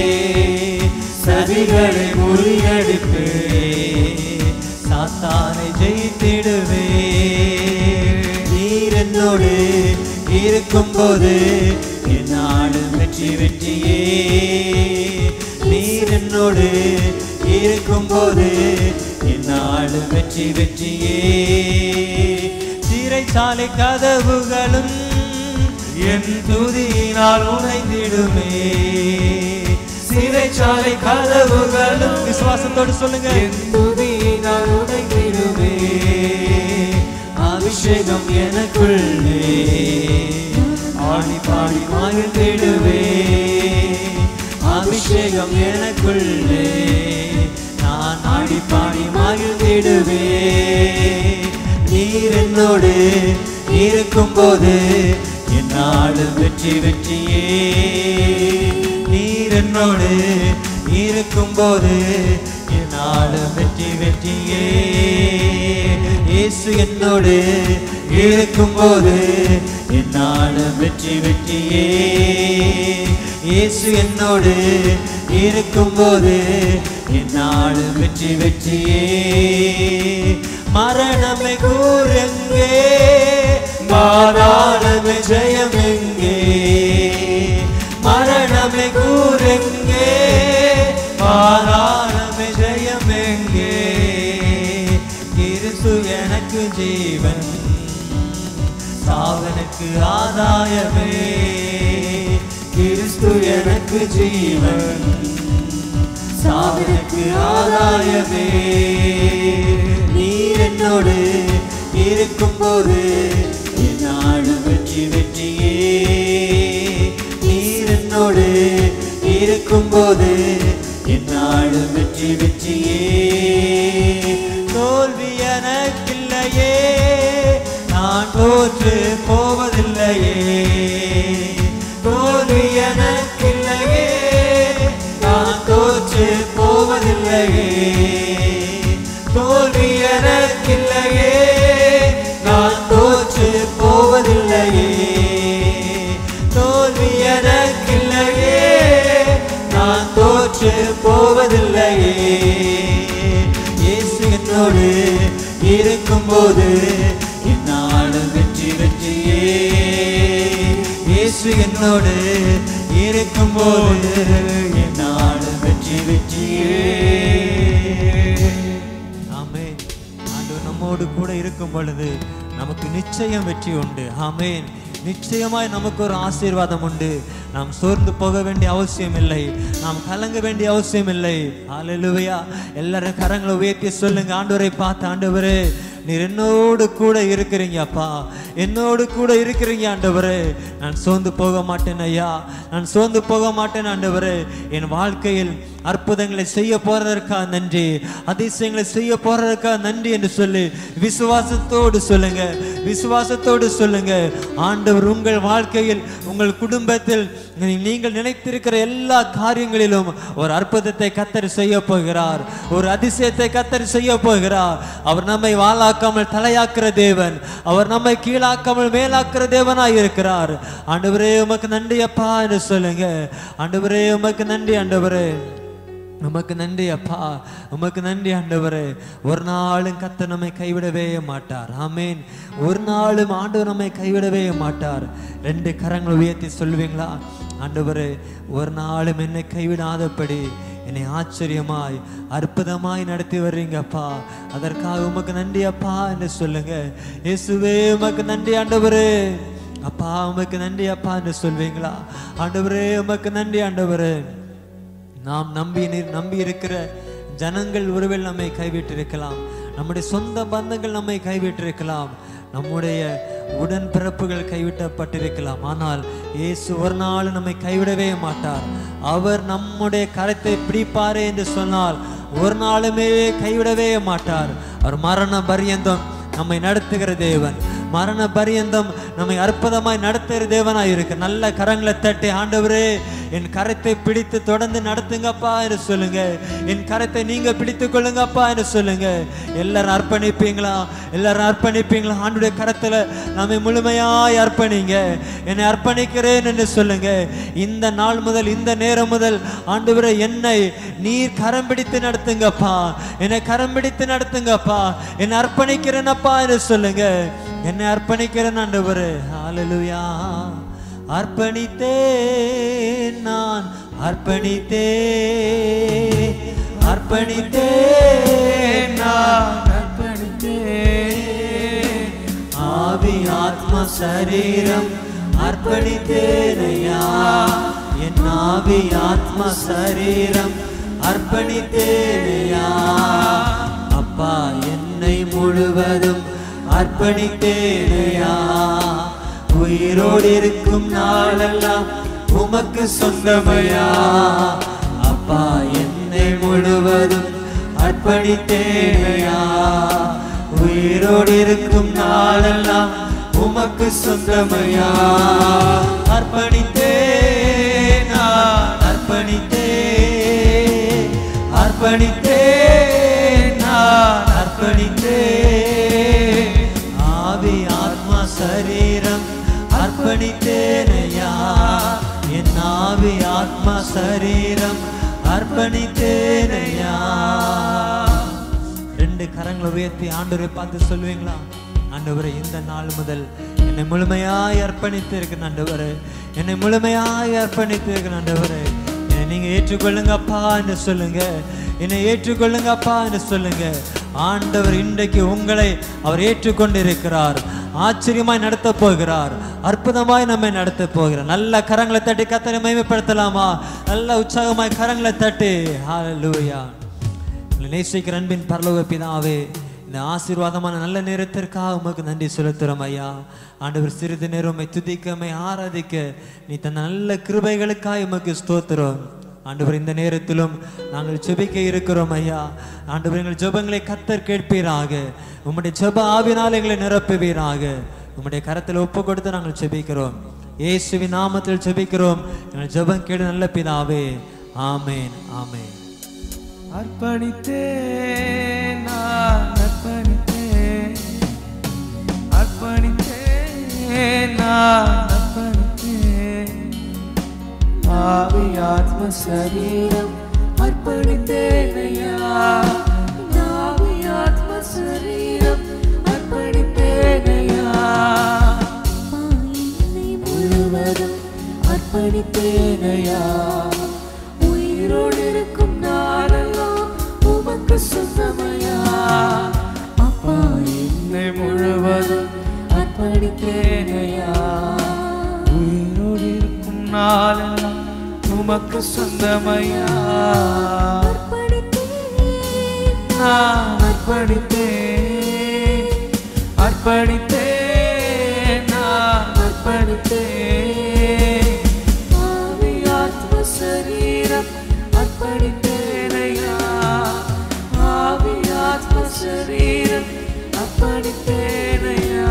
சதிகளை முறியடிப்பே சாத்தானை ஜெயித்திடுவே நீர் என்னோடு இருக்கும்போது என்னாலும் வெற்றி வெற்றியே நீர் என்னோடு இருக்கும்போது என்னாலும் வெற்றி வெற்றியே சிறைச்சாலை கதவுகளும் என் துதியினால் உடைந்திடுமே சிறைச்சாலை கதவுகளும் விசுவாசத்தோடு சொல்லுங்க என் துதியினால் உடைந்திடுமே அபிஷேகம் எனக்குள்ளே ஆடி பாடி மகிழ்ந்திடுவே அபிஷேகம் எனக்குள்ளே நான் ஆடி பாடி மகிழ்ந்திடுவே நீர் என்னோடு இருக்கும்போது என்னாலும் வெற்றி வெற்றியே நீர் என்னோடு இருக்கும்போது என்னாலும் வெற்றி வெற்றியே இயேசு என்னோடு இருக்கும்போது என்னாலும் வெற்றி வெற்றியே இயேசு என்னோடு இருக்கும்போது என்னாலும் வெற்றி வெற்றியே மரணமே கூறெங்கே மாறாளமே ஜெயம் எங்கே மரணமே கூறெங்கே மாறாளமே ஜெயம் எங்கே கிறிஸ்து எனக்கு ஜீவன் சாவனுக்கு ஆதாயமே கிறிஸ்து எனக்கு ஜீவன் சாவனுக்கு ஆதாயமே நீர் என்னோடு இருக்கும்போது என்னாலும் வெற்றி வெற்றியே நீர் என்னோடு இருக்கும்போது என்னாலும் வெற்றி வெற்றியே தோல்வி எனக்கில்லையே நான் தோற்று போவதில்லையே தோல்வி எனக்கில்லையே நான் தோற்று போவதில்லையே தோல்வி எனக்கில்லையே நான் தோற்று போவதில்லையே தோல்வி எனக்கில்லையே நான் தோற்று போவதில்லையே இயேசு என்னோடு இருக்கும்போது என்னாலும் வெற்றி வெற்றியே இயேசு என்னோடு இருக்கும்போது என்னாலும் வெற்றி வெற்றியே ஆமென் ஆண்டவர் நம்மோடு கூட இருக்கும் பொழுது நமக்கு நிச்சயம் வெற்றி உண்டு ஆமென் நிச்சயமாய் நமக்கு ஒரு ஆசீர்வாதம் உண்டு நாம் சோர்ந்து போக வேண்டிய அவசியம் இல்லை நாம் கலங்க வேண்டிய அவசியம் இல்லை ஹalleluya எல்லாரும் கரங்களை உயர்த்தி சொல்லுங்க ஆண்டவரை பார்த்து ஆண்டவரே நீர் என்னோடு கூட இருக்கிறீங்க அப்பா என்னோடு கூட இருக்கிறீங்க ஆண்டவரே நான் சோர்ந்து போக மாட்டேன் ஐயா நான் சோர்ந்து போக மாட்டேன் ஆண்டவரே என் வாழ்க்கையில் அற்புதங்களை செய்ய போறதற்காக நன்றி அதிசயங்களை செய்ய போறதற்காக நன்றி என்று சொல்லி விசுவாசத்தோடு சொல்லுங்க விசுவாசத்தோடு சொல்லுங்க ஆண்டவர் உங்கள் வாழ்க்கையில் உங்கள் குடும்பத்தில் நீ- நீங்கள் நினைத்திருக்கிற எல்லா காரியங்களிலும் ஒரு அற்புதத்தை கத்தர் செய்ய போகிறார் ஒரு அதிசயத்தை கத்தர் செய்ய போகிறார் அவர் நம்மை வாளாக்காமல் தலையாக்குற தேவன் அவர் நம்மை கீழாக்காமல் மேலாக்குற தேவனாய் இருக்கிறார் ஆண்டவரே உமக்கு நன்றி அப்பா என்று சொல்லுங்க ஆண்டவரே உமக்கு நன்றி ஆண்டவரே உமக்கு நன்றி அப்பா உமக்கு நன்றி ஆண்டவரே ஒரு நாளும் கத்த நம்மை கைவிடவே மாட்டார் ஆமேன் ஒரு நாளும் ஆண்டவர் நம்மை கைவிடவே மாட்டார் ரெண்டு கரங்களை உயர்த்தி சொல்லுவீங்களா ஆண்டவரே ஒரு நாளும் என்னை கைவிடாதபடி என்னை ஆச்சரியமாய் அற்புதமாய் நடத்தி வர்றீங்க அப்பா அதற்காக உமக்கு நன்றி அப்பா என்று சொல்லுங்க இயேசுவே உமக்கு நன்றி ஆண்டவரே அப்பா உமக்கு நன்றி அப்பா என்று சொல்வீங்களா ஆண்டவரே உமக்கு நன்றி ஆண்டவரே நாம் நம்பி நீர் நம்பி இருக்கிற ஜனங்கள் ஒருவேளை நம்மை கைவிட்டிருக்கலாம் நம்முடைய சொந்த பந்தங்கள் நம்மை கைவிட்டிருக்கலாம் நம்முடைய உடன்பிறப்புகள் கைவிட்டப்பட்டிருக்கலாம் ஆனால் இயேசு ஒரு நாள் நம்மை கைவிடவே மாட்டார் அவர் நம்முடைய கரத்தை பிடிப்பாரே என்று சொன்னால் ஒரு நாளுமே கைவிடவே மாட்டார் அவர் மரண பரியந்தம் நம்மை நடத்துகிற தேவன் மரண பரியந்தம் நம்மை அற்புதமாய் நடத்துகிற தேவனாய் இருக்கு நல்ல கரங்களை தட்டி ஆண்டவரே என் கரத்தை பிடித்து தொடர்ந்து நடத்துங்கப்பா என்று சொல்லுங்க என் கரத்தை நீங்க பிடித்து கொள்ளுங்கப்பா என்று சொல்லுங்க எல்லாரும் அர்ப்பணிப்பீங்களா எல்லாரும் அர்ப்பணிப்பீங்களா ஆண்டுடைய கரத்துல நம்மை முழுமையாய் அர்ப்பணிங்க என்னை அர்ப்பணிக்கிறேன் என்று சொல்லுங்க இந்த நாள் முதல் இந்த நேரம் முதல் ஆண்டவரே என்னை நீர் கரம் பிடித்து நடத்துங்கப்பா என்னை கரம் பிடித்து நடத்துங்கப்பா என்னை அர்ப்பணிக்கிறேனப்பா என்று சொல்லுங்க என்னை அர்ப்பணிக்கிறேன் ஆண்டவரே ஹalleluya அர்ப்பணித்தேன் நான் அர்ப்பணித்தேன் அர்ப்பணித்தேன் நான் அர்ப்பணித்தேன் ஆவி ஆத்ம சரீரம் அர்ப்பணித்தேனையா என் ஆவி ஆத்ம சரீரம் அர்ப்பணித்தேனையா அப்பா என்னை முழுவதும் அர்ப்பணித்தேனையா உயிரோடு இருக்கும் நாளெல்லாம் உமக்கு சொந்தமையா அப்பா என்னை முழுவதும் அர்ப்பணித்தேனையா உயிரோடு இருக்கும் நாளெல்லாம் உமக்கு சொந்தமையா அர்ப்பணித்தேன் நான் அர்ப்பணித்தேன் அர்ப்பணித்தேன் நான் அர்ப்பணித்தேன் ஆவி ஆத்மா சரீரம் அர்ப்பணித்தேனையா என் ஆவி ஆத்மா சரீரம் அர்ப்பணித்தேனையா ரெண்டு கரங்களை உயர்த்தி ஆண்டவரை பார்த்து சொல்லுவீங்களா ஆண்டவரே இந்த நாள் முதல் என்னை முழுமையாய் அர்ப்பணித்து இருக்கிற ஆண்டவரே என்னை முழுமையாய் அர்ப்பணித்து இருக்கிற ஆண்டவரே என்னை நீங்க ஏற்றுக்கொள்ளுங்கப்பா என்று சொல்லுங்க என்னை ஏற்றுக்கொள்ளுங்கப்பா என்று சொல்லுங்க ஆண்டவர் இன்றைக்கு உங்களை அவர் ஏற்றுக்கொண்டு இருக்கிறார் ஆச்சரியமாய் நடத்த போகிறார் அற்புதமாய் நம்மை நடத்த போகிறார் நல்ல கரங்களை தட்டி கத்தனை மகிமைப்படுத்தலாமா நல்ல உற்சாகமாய் கரங்களை தட்டி ஹalleluya உங்களை நேசிக்கிற அன்பின் பரலோக பிதாவே இந்த ஆசீர்வாதமான நல்ல நேரத்திற்காக உமக்கு நன்றி செலுத்துறோம் ஐயா ஆண்டவர் சிறிது நேரம் உம்மை துதிக்க உம்மை ஆராதிக்க நீ தந்த நல்ல கிருபைகளுக்காக உமக்கு ஸ்தோத்திரம் ஆண்டவர் இந்த நேரத்திலும் நாங்கள் ஜெபிக்க இருக்கிறோம் ஐயா ஆண்டவர் எங்கள் ஜெபங்களை கத்தர் கேட்பீராக உம்முடைய ஜெப ஆவினால் எங்களை நிரப்புவீராக உம்முடைய கரத்தில் ஒப்பு கொடுத்து நாங்கள் ஜெபிக்கிறோம் இயேசுவின் நாமத்தில் ஜெபிக்கிறோம் எங்கள் ஜெபம் கேடு நல்ல பிதாவே ஆமேன் ஆமேன் அர்ப்பணித்தேன் நான் அர்ப்பணித்தேன் அர்ப்பணித்தேன் நான் அர்ப்பணித்தேன் ஆவி ஆத்ம சரீரம் அர்ப்பணித்தேன் ஐயா ஆவி ஆத்ம சரீரம் அர்ப்பணித்தேன் ஐயா என்னை முழுவதும் அர்ப்பணித்தேன் ஐயா உயிரோடு இருக்கும் நாளெல்லாம் உமக்கு சொந்தமையா அப்பா என்னை முழுவதும் அர்ப்பணித்தேனையா உயிரோடு இருக்கும் நாளெல்லாம் உமக்கு சொந்தமையா நான் அர்ப்பணித்தேன் அர்ப்பணித்தேன் நான் அர்ப்பணித்தேன் ஆவி ஆத்ம சரீரம் அர்ப்பணித்தேனையா ஆவி ஆத்ம சரீரம் அர்ப்பணித்தேனையா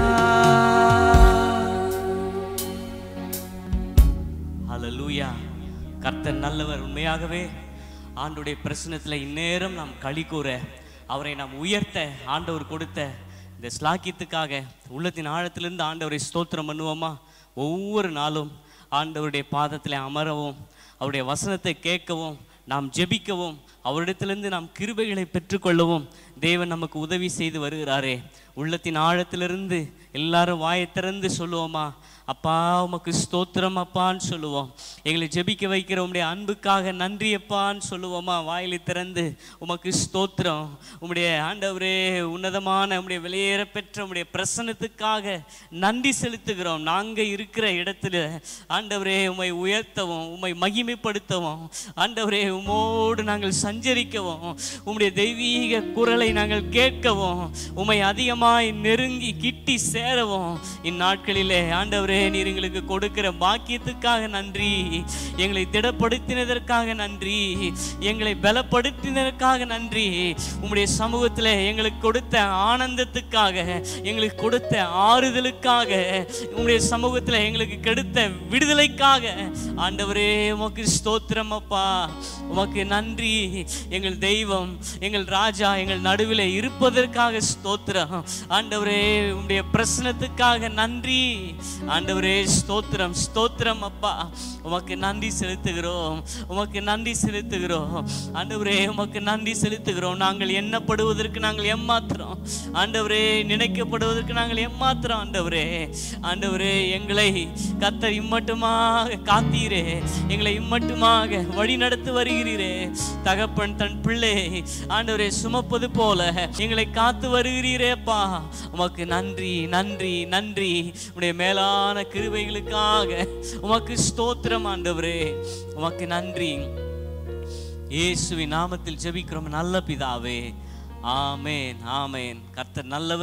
ஹalleluya கர்த்தர் நல்லவர் உண்மையாகவே ஆண்டுடைய பிரசனத்தில் இந்நேரம் நாம் களி கூற அவரை நாம் உயர்த்த ஆண்டவர் கொடுத்த இந்த ஸ்லாக்கியத்துக்காக உள்ளத்தின் ஆழத்திலிருந்து ஆண்டவரை ஸ்தோத்திரம் பண்ணுவோமா ஒவ்வொரு நாளும் ஆண்டவருடைய பாதத்தில் அமரவும் அவருடைய வசனத்தை கேட்கவும் நாம் ஜெபிக்கவும் அவரிடத்திலிருந்து நாம் கிருபைகளை பெற்றுக்கொள்ளவும் தேவன் நமக்கு உதவி செய்து வருகிறாரே உள்ளத்தின் ஆழத்திலிருந்து எல்லாரும் வாயை திறந்து சொல்லுவோமா அப்பா உமக்கு ஸ்தோத்திரம் அப்பான்னு சொல்லுவோம் எங்களை ஜெபிக்க வைக்கிற உம்முடைய அன்புக்காக நன்றி அப்பான்னு சொல்லுவோமா வாயிலை திறந்து உமக்கு ஸ்தோத்திரம் உம்முடைய ஆண்டவரே உன்னதமான உம்முடைய வெளியேற பெற்ற உம்முடைய பிரசன்னத்துக்காக நன்றி செலுத்துகிறோம் நாங்கள் இருக்கிற இடத்துல ஆண்டவரே உம்மை உயர்த்தவும் உம்மை மகிமைப்படுத்தவும் ஆண்டவரே உம்மோடு நாங்கள் சஞ்சரிக்கவும் உம்முடைய தெய்வீக குரலை நாங்கள் கேட்கவும் உம்மை அதிகமாய் நெருங்கி கிட்டி சேரவும் இந்நாட்களிலே ஆண்டவரே நீர் எங்களுக்கு கொடுக்கிற பாக்கியத்துக்காக நன்றி எங்களை திடப்படுத்தினதற்காக நன்றி எங்களை பலப்படுத்தினதற்காக நன்றி உம்முடைய சமூகத்தில் எங்களுக்கு கொடுத்த ஆனந்தத்துக்காக எங்களுக்கு கொடுத்த ஆறுதலுக்காக உம்முடைய சமூகத்தில் எங்களுக்கு கெடுத்த விடுதலைக்காக ஆண்டவரே உமக்கு ஸ்தோத்திரம் அப்பா உமக்கு நன்றி எங்கள் தெய்வம் எங்கள் ராஜா எங்கள் நடுவில் இருப்பதற்காக ஸ்தோத்திரம் ஆண்டவரே உம்முடைய பிரசனத்துக்காக நன்றி ஆண்டவரே ஸ்தோத்திரம் ஸ்தோத்திரம் அப்பா உமக்கு நன்றி செலுத்துகிறோம் உமக்கு நன்றி செலுத்துகிறோம் ஆண்டவரே உமக்கு நன்றி செலுத்துகிறோம் நாங்கள் எண்ணப்படுவதற்கு நாங்கள் ஏமாத்துறோம் ஆண்டவரே நினைக்கப்படுவதற்கு நாங்கள் ஏமாத்துறோம் ஆண்டவரே ஆண்டவரே எங்களை கத்தர் இம்மட்டுமாக காத்தீரே எங்களை இம்மட்டுமாக வழி நடத்தி வருகிறீரே தகப்பன் தன் பிள்ளை ஆண்டவரே சுமப்பது போல எங்களை காத்து வருகிறீரேப்பா உமக்கு நன்றி நன்றி நன்றி உடைய மேலான கிருபைகளுக்காக உமக்கு ஸ்தோத்திரம் ஆண்டவரே உமக்கு நன்றி இயேசுவின் நாமத்தில் ஜெபிக்கிறோம் நல்ல பிதாவே ஆமேன் ஆமேன் கர்த்தர் நல்லவர்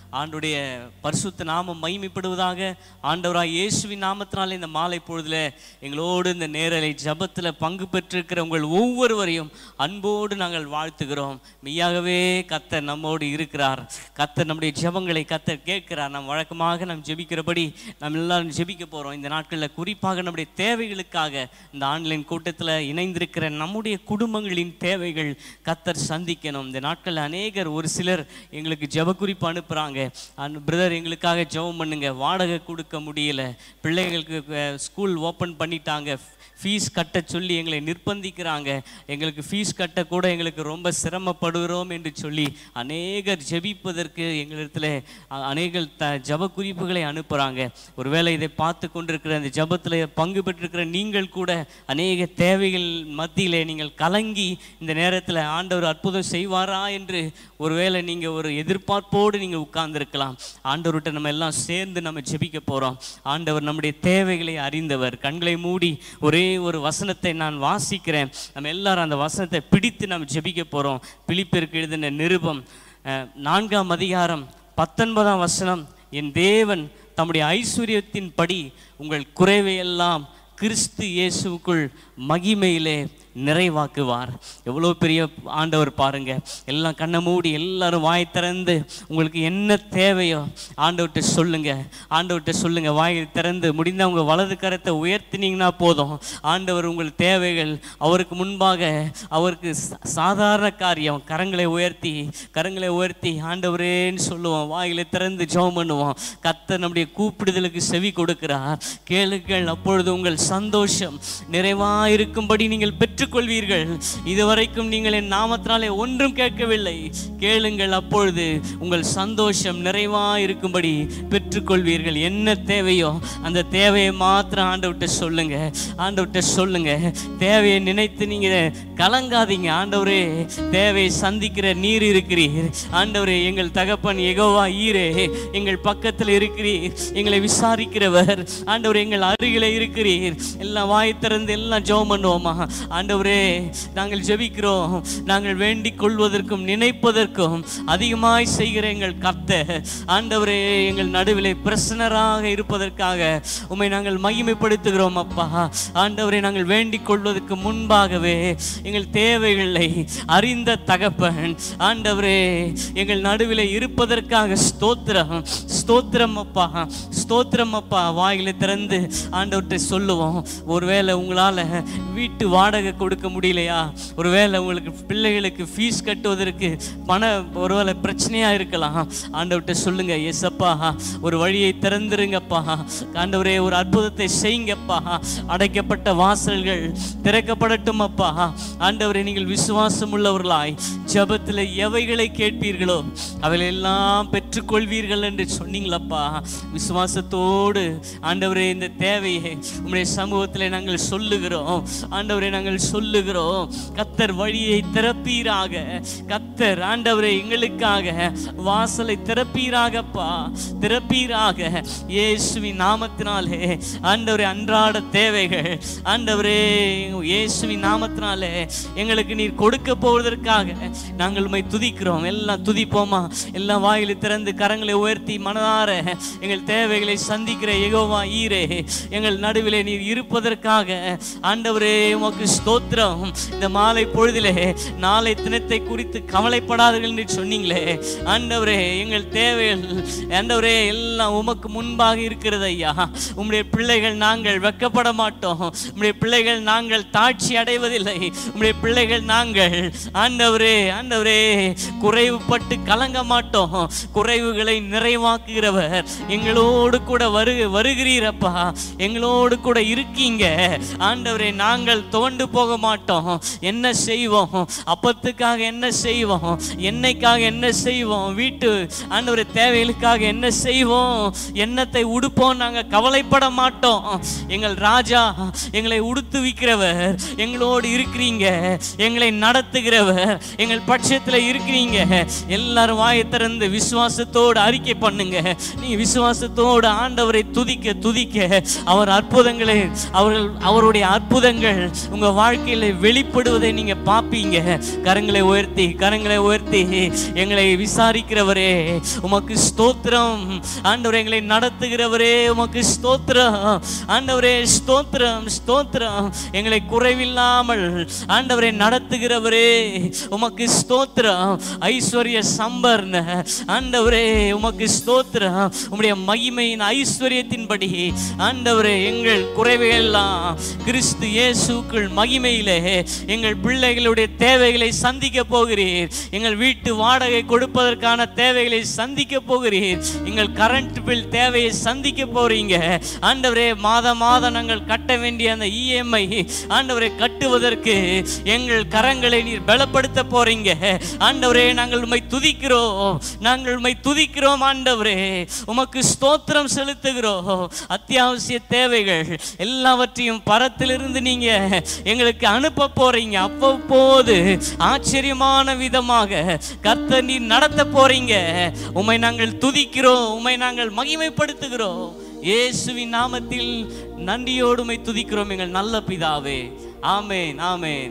ஆண்டுடைய பரிசுத்த நாமம் மகிமைப்படுவதாக ஆண்டவராய் இயேசுவின் நாமத்தினாலே இந்த மாலை பொழுதுல எங்களோடு இந்த நேரலை ஜபத்தில் பங்கு பெற்றிருக்கிற உங்கள் ஒவ்வொருவரையும் அன்போடு நாங்கள் வாழ்த்துகிறோம் மெய்யாகவே கத்தர் நம்மோடு இருக்கிறார் கத்தர் நம்முடைய ஜெபங்களை கத்தர் கேட்கிறார் நாம் வழக்கமாக நாம் ஜெபிக்கிறபடி நாம் எல்லாரும் ஜெபிக்க போகிறோம் இந்த நாட்களில் குறிப்பாக நம்முடைய தேவைகளுக்காக இந்த ஆன்லைன் கூட்டத்தில் இணைந்திருக்கிற நம்முடைய குடும்பங்களின் தேவைகள் கத்தர் சந்திக்கணும் இந்த நாட்களில் அநேகர் ஒரு சிலர் எங்களுக்கு ஜெப குறிப்பு அனுப்புகிறாங்க அந்த பிரதர் எங்களுக்காக ஜெபம் பண்ணுங்க வாடகை கொடுக்க முடியல பிள்ளைகளுக்கு ஸ்கூல் ஓப்பன் பண்ணிட்டாங்க ஃபீஸ் கட்ட சொல்லி எங்களை நிர்பந்திக்கிறாங்க எங்களுக்கு ஃபீஸ் கட்ட கூட எங்களுக்கு ரொம்ப சிரமப்படுகிறோம் என்று சொல்லி அநேகர் ஜெபிப்பதற்கு எங்களிடத்தில் அ- அநேகர் த ஜப குறிப்புகளை அனுப்புகிறாங்க ஒருவேளை இதை பார்த்து கொண்டிருக்கிற அந்த ஜபத்தில் பங்கு பெற்றிருக்கிற நீங்கள் கூட அநேக தேவைகள் மத்தியிலே நீங்கள் கலங்கி இந்த நேரத்தில் ஆண்டவர் அற்புதம் செய்வாரா என்று ஒருவேளை நீங்கள் ஒரு எதிர்பார்ப்போடு நீங்கள் உட்கார்ந்திருக்கலாம் ஆண்டவர்கிட்ட நம்ம எல்லாம் சேர்ந்து நம்ம ஜெபிக்க போகிறோம் ஆண்டவர் நம்முடைய தேவைகளை அறிந்தவர் கண்களை மூடி ஒரே ஒரு வசனத்தை நான் வாசிக்கிறேன் நம்ம எல்லாரும் அந்த வசனத்தை பிடித்து நம்ம ஜெபிக்க போகிறோம் பிலிப்பிற்கு எழுதின நிருபம் அஹ், நான்காம் அதிகாரம் பத்தொன்பதாம் வசனம் என் தேவன் தம்முடைய ஐஸ்வர்யத்தின்படி உங்கள் குறைவையெல்லாம் கிறிஸ்து இயேசுவுக்குள் மகிமையிலே நிறைவாக்குவார் எவ்வளோ பெரிய ஆண்டவர் பாருங்க எல்லாம் கண்ணை மூடி எல்லாரும் வாய் திறந்து உங்களுக்கு என்ன தேவையோ ஆண்டவர்கிட்ட சொல்லுங்க ஆண்டவர்கிட்ட சொல்லுங்க வாய் திறந்து முடிந்த உங்க வலது கரத்தை உயர்த்தினீங்கன்னா போதும் ஆண்டவர் உங்கள் தேவைகள் அவருக்கு முன்பாக அவருக்கு சா- சாதாரண காரியம் கரங்களை உயர்த்தி கரங்களை உயர்த்தி ஆண்டவரேன்னு சொல்லுவோம் வாயில திறந்து ஜெபம் பண்ணுவோம் கத்த நம்முடைய கூப்பிடுதலுக்கு செவி கொடுக்கிறார் கேளுங்கள் அப்பொழுது உங்கள் சந்தோஷம் நிறைவாயிருக்கும்படி நீங்கள் பெற்றுக்கொள்வீர்கள் இதுவரைக்கும் நீங்கள் என் நாமத்தினாலே ஒன்றும் கேட்கவில்லை கேளுங்கள் அப்பொழுது உங்கள் சந்தோஷம் நிறைவாயிருக்கும்படி பெற்றுக்கொள்வீர்கள் என்ன தேவையோ அந்த தேவையை மாத்திரம் ஆண்டவர்கிட்ட சொல்லுங்க ஆண்டவர்கிட்ட சொல்லுங்க தேவையை நினைத்து நீங்க கலங்காதீங்க ஆண்டவரே தேவையை சந்திக்கிற நீர் இருக்கிறீர் ஆண்டவரே எங்கள் தகப்பன் எகோவா ஈரே எங்கள் பக்கத்தில் இருக்கிறீர் எங்களை விசாரிக்கிறவர் ஆண்டவரே எங்கள் அருகிலே இருக்கிறீர் எல்லாம் வாய் திறந்து எல்லாம் ஜெபம் பண்ணுவோமா ஆண்டவரே நாங்கள் ஜெபிக்கிறோம் நாங்கள் வேண்டிக் கொள்வதற்கும் நினைப்பதற்கும் அதிகமாய் செய்கிற எங்கள் கர்த்தர் ஆண்டவரே எங்கள் நடுவிலே பிரசனராக இருப்பதற்காக உம்மை நாங்கள் மகிமைப்படுத்துகிறோம் அப்பா ஆண்டவரே நாங்கள் வேண்டிக் கொள்வதற்கு முன்பாகவே எங்கள் தேவைகளை அறிந்த தகப்பன் ஆண்டவரே எங்கள் நடுவிலே இருப்பதற்காக ஸ்தோத்திரம் ஸ்தோத்திரம் அப்பா ஸ்தோத்திரம் அப்பா வாயில திறந்து ஆண்டவர்கிட்ட சொல்லுவோம் ஒருவேளை உங்களால வீட்டு வாடகை கொடுக்க முடியலையா ஒருவேளை உங்களுக்கு பிள்ளைகளுக்கு ஃபீஸ் கட்டுவதற்கு பண ஒருவேளை பிரச்சனையா இருக்கலாம் ஆண்டவர்கிட்ட சொல்லுங்க எஸ்அப்பா ஒரு வழியை திறந்துருங்கப்பா ஆண்டவரே ஒரு அற்புதத்தை செய்யுங்கப்பா அடைக்கப்பட்ட வாசல்கள் திறக்கப்படட்டும் அப்பா ஆண்டவரே நீங்கள் விசுவாசம் உள்ளவர்களாய் ஜெபத்தில் எவைகளை கேட்பீர்களோ அவைகளெல்லாம் பெற்றுக்கொள்வீர்கள் என்று சொன்னீங்களப்பா விசுவாசத்தோடு ஆண்டவரே இந்த தேவையை உம்முடைய சமூகத்தில் நாங்கள் சொல்லுகிறோம் ஆண்டவரே நாங்கள் சொல்லுகிறோம் கத்தர் வழியை திறப்பீராக கத்தர் ஆண்டவரே எங்களுக்காக வாசலை திறப்பீராகப்பா திறப்பீராக இயேசுவின் நாமத்தினாலே ஆண்டவரே அன்றாட தேவைகள் ஆண்டவரே இயேசுவின் நாமத்தினாலே எங்களுக்கு நீர் கொடுக்க போவதற்காக நாங்கள் உம்மை துதிக்கிறோம் எல்லாம் துதிப்போமா எல்லாம் வாயில திறந்து கரங்களை உயர்த்தி மனதார எங்கள் தேவைகளை சந்திக்கிற எகோவா ஈரே எங்கள் நடுவிலே நீர் இருப்பதற்காக ஆண்டவரே உமக்கு ஸ்தோத்திரம் இந்த மாலை பொழுதிலே நாளை தினத்தை குறித்து கவலைப்படாதீர்கள் என்று சொன்னீங்களே ஆண்டவரே எங்கள் தேவைகள் ஆண்டவரே எல்லாம் உமக்கு முன்பாக இருக்கிறது ஐயா உம்முடைய பிள்ளைகள் நாங்கள் வெக்கப்பட மாட்டோம் உம்முடைய பிள்ளைகள் நாங்கள் தாட்சி அடைவதில்லை உம்முடைய பிள்ளைகள் நாங்கள் ஆண்டவரே ஆண்டவரே குறைவுபட்டு கலங்க மாட்டோம் குறைவுகளை நிறைவாக்குகிறவர் எங்களோடு கூட வரு வருகிறீரப்பா எங்களோடு கூட இருக்கீங்க ஆண்டவரே நாங்கள் துவண்டு போக மாட்டோம் என்ன செய்வோம் அப்பத்துக்காக என்ன செய்வோம் எண்ணெய்க்காக என்ன செய்வோம் வீட்டு ஆண்டவரே தேவைகளுக்காக என்ன செய்வோம் எண்ணத்தை உடுப்போம் நாங்கள் கவலைப்பட மாட்டோம் எங்கள் ராஜா எங்களை உடுத்து விக்கிறவர் எங்களோடு இருக்கிறீங்க எங்களை நடத்துகிறவர் எங்கள் பட்சத்தில் இருக்கிறீங்க எல்லாரும் வாயை திறந்து விசுவாசத்தோடு அறிக்கை பண்ணுங்க நீ விசுவாசத்தோடு ஆண்டவரை துதிக்க துதிக்க அவர் அற்புதங்களை அவர்கள் அவருடைய அற்புதங்கள் உங்க வாழ்க்கை வாழ்க்கையில வெளிப்படுவதை நீங்க பாப்பீங்க கரங்களை உயர்த்தி கரங்களை உயர்த்தி எங்களை விசாரிக்கிறவரே உமக்கு ஸ்தோத்திரம் ஆண்டவரே எங்களை நடத்துகிறவரே உமக்கு ஸ்தோத்திரம் ஆண்டவரே ஸ்தோத்திரம் ஸ்தோத்திரம் எங்களை குறைவில்லாமல் ஆண்டவரை நடத்துகிறவரே உமக்கு ஸ்தோத்திரம் ஐஸ்வர்ய சம்பர்ன ஆண்டவரே உமக்கு ஸ்தோத்திரம் உம்முடைய மகிமையின் ஐஸ்வர்யத்தின்படி ஆண்டவரே எங்கள் குறைவையெல்லாம் கிறிஸ்து இயேசுக்குள் மகிமையிலே எங்கள் பிள்ளைகளுடைய தேவைகளை சந்திக்க போகிறீர் எங்கள் வீட்டு வாடகை கொடுப்பதற்கான தேவைகளை சந்திக்க போகிறீர் எங்கள் கரண்ட் பில் தேவையை சந்திக்க போறீங்க ஆண்டவரே மாதம் மாதம் நாங்கள் கட்ட வேண்டிய அந்த இஎம்ஐ ஆண்டவரை கட்டுவதற்கு எங்கள் கரங்களை நீர் பலப்படுத்த போறீங்க ஆண்டவரே நாங்கள் உம்மை துதிக்கிறோம் நாங்கள் உம்மை துதிக்கிறோம் ஆண்டவரே உமக்கு ஸ்தோத்திரம் செலுத்துகிறோம் அத்தியாவசிய தேவைகள் எல்லாவற்றையும் பரத்திலிருந்து நீங்க எங்களுக்கு அனுப்ப போறீங்க அவ்வப்போது ஆச்சரியமான விதமாக கர்த்தர் நீர் நடத்த போறீங்க உம்மை நாங்கள் துதிக்கிறோம் உம்மை நாங்கள் மகிமைப்படுத்துகிறோம் இயேசுவின் நாமத்தில் நன்றியோடு உம்மை துதிக்கிறோம் எங்கள் நல்ல பிதாவே ஆமென் ஆமென்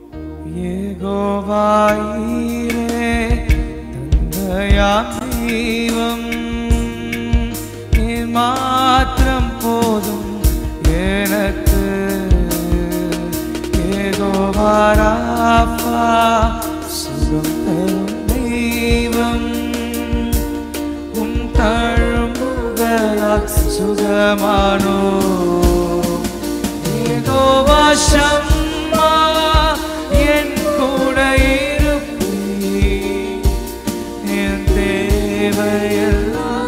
യഹോവായീരേ തന്തയാം ദൈവം നീർ മാത്രം പോതും എനക്ക് യഹോവാരാഫ സുഖം തരും ദൈവം ഉം തഴുമ്പുകളാൽ സുഖമാണോ யெகோவா ஷம்மா என் கூட இருப்பீர். என் தேவையெல்லாம்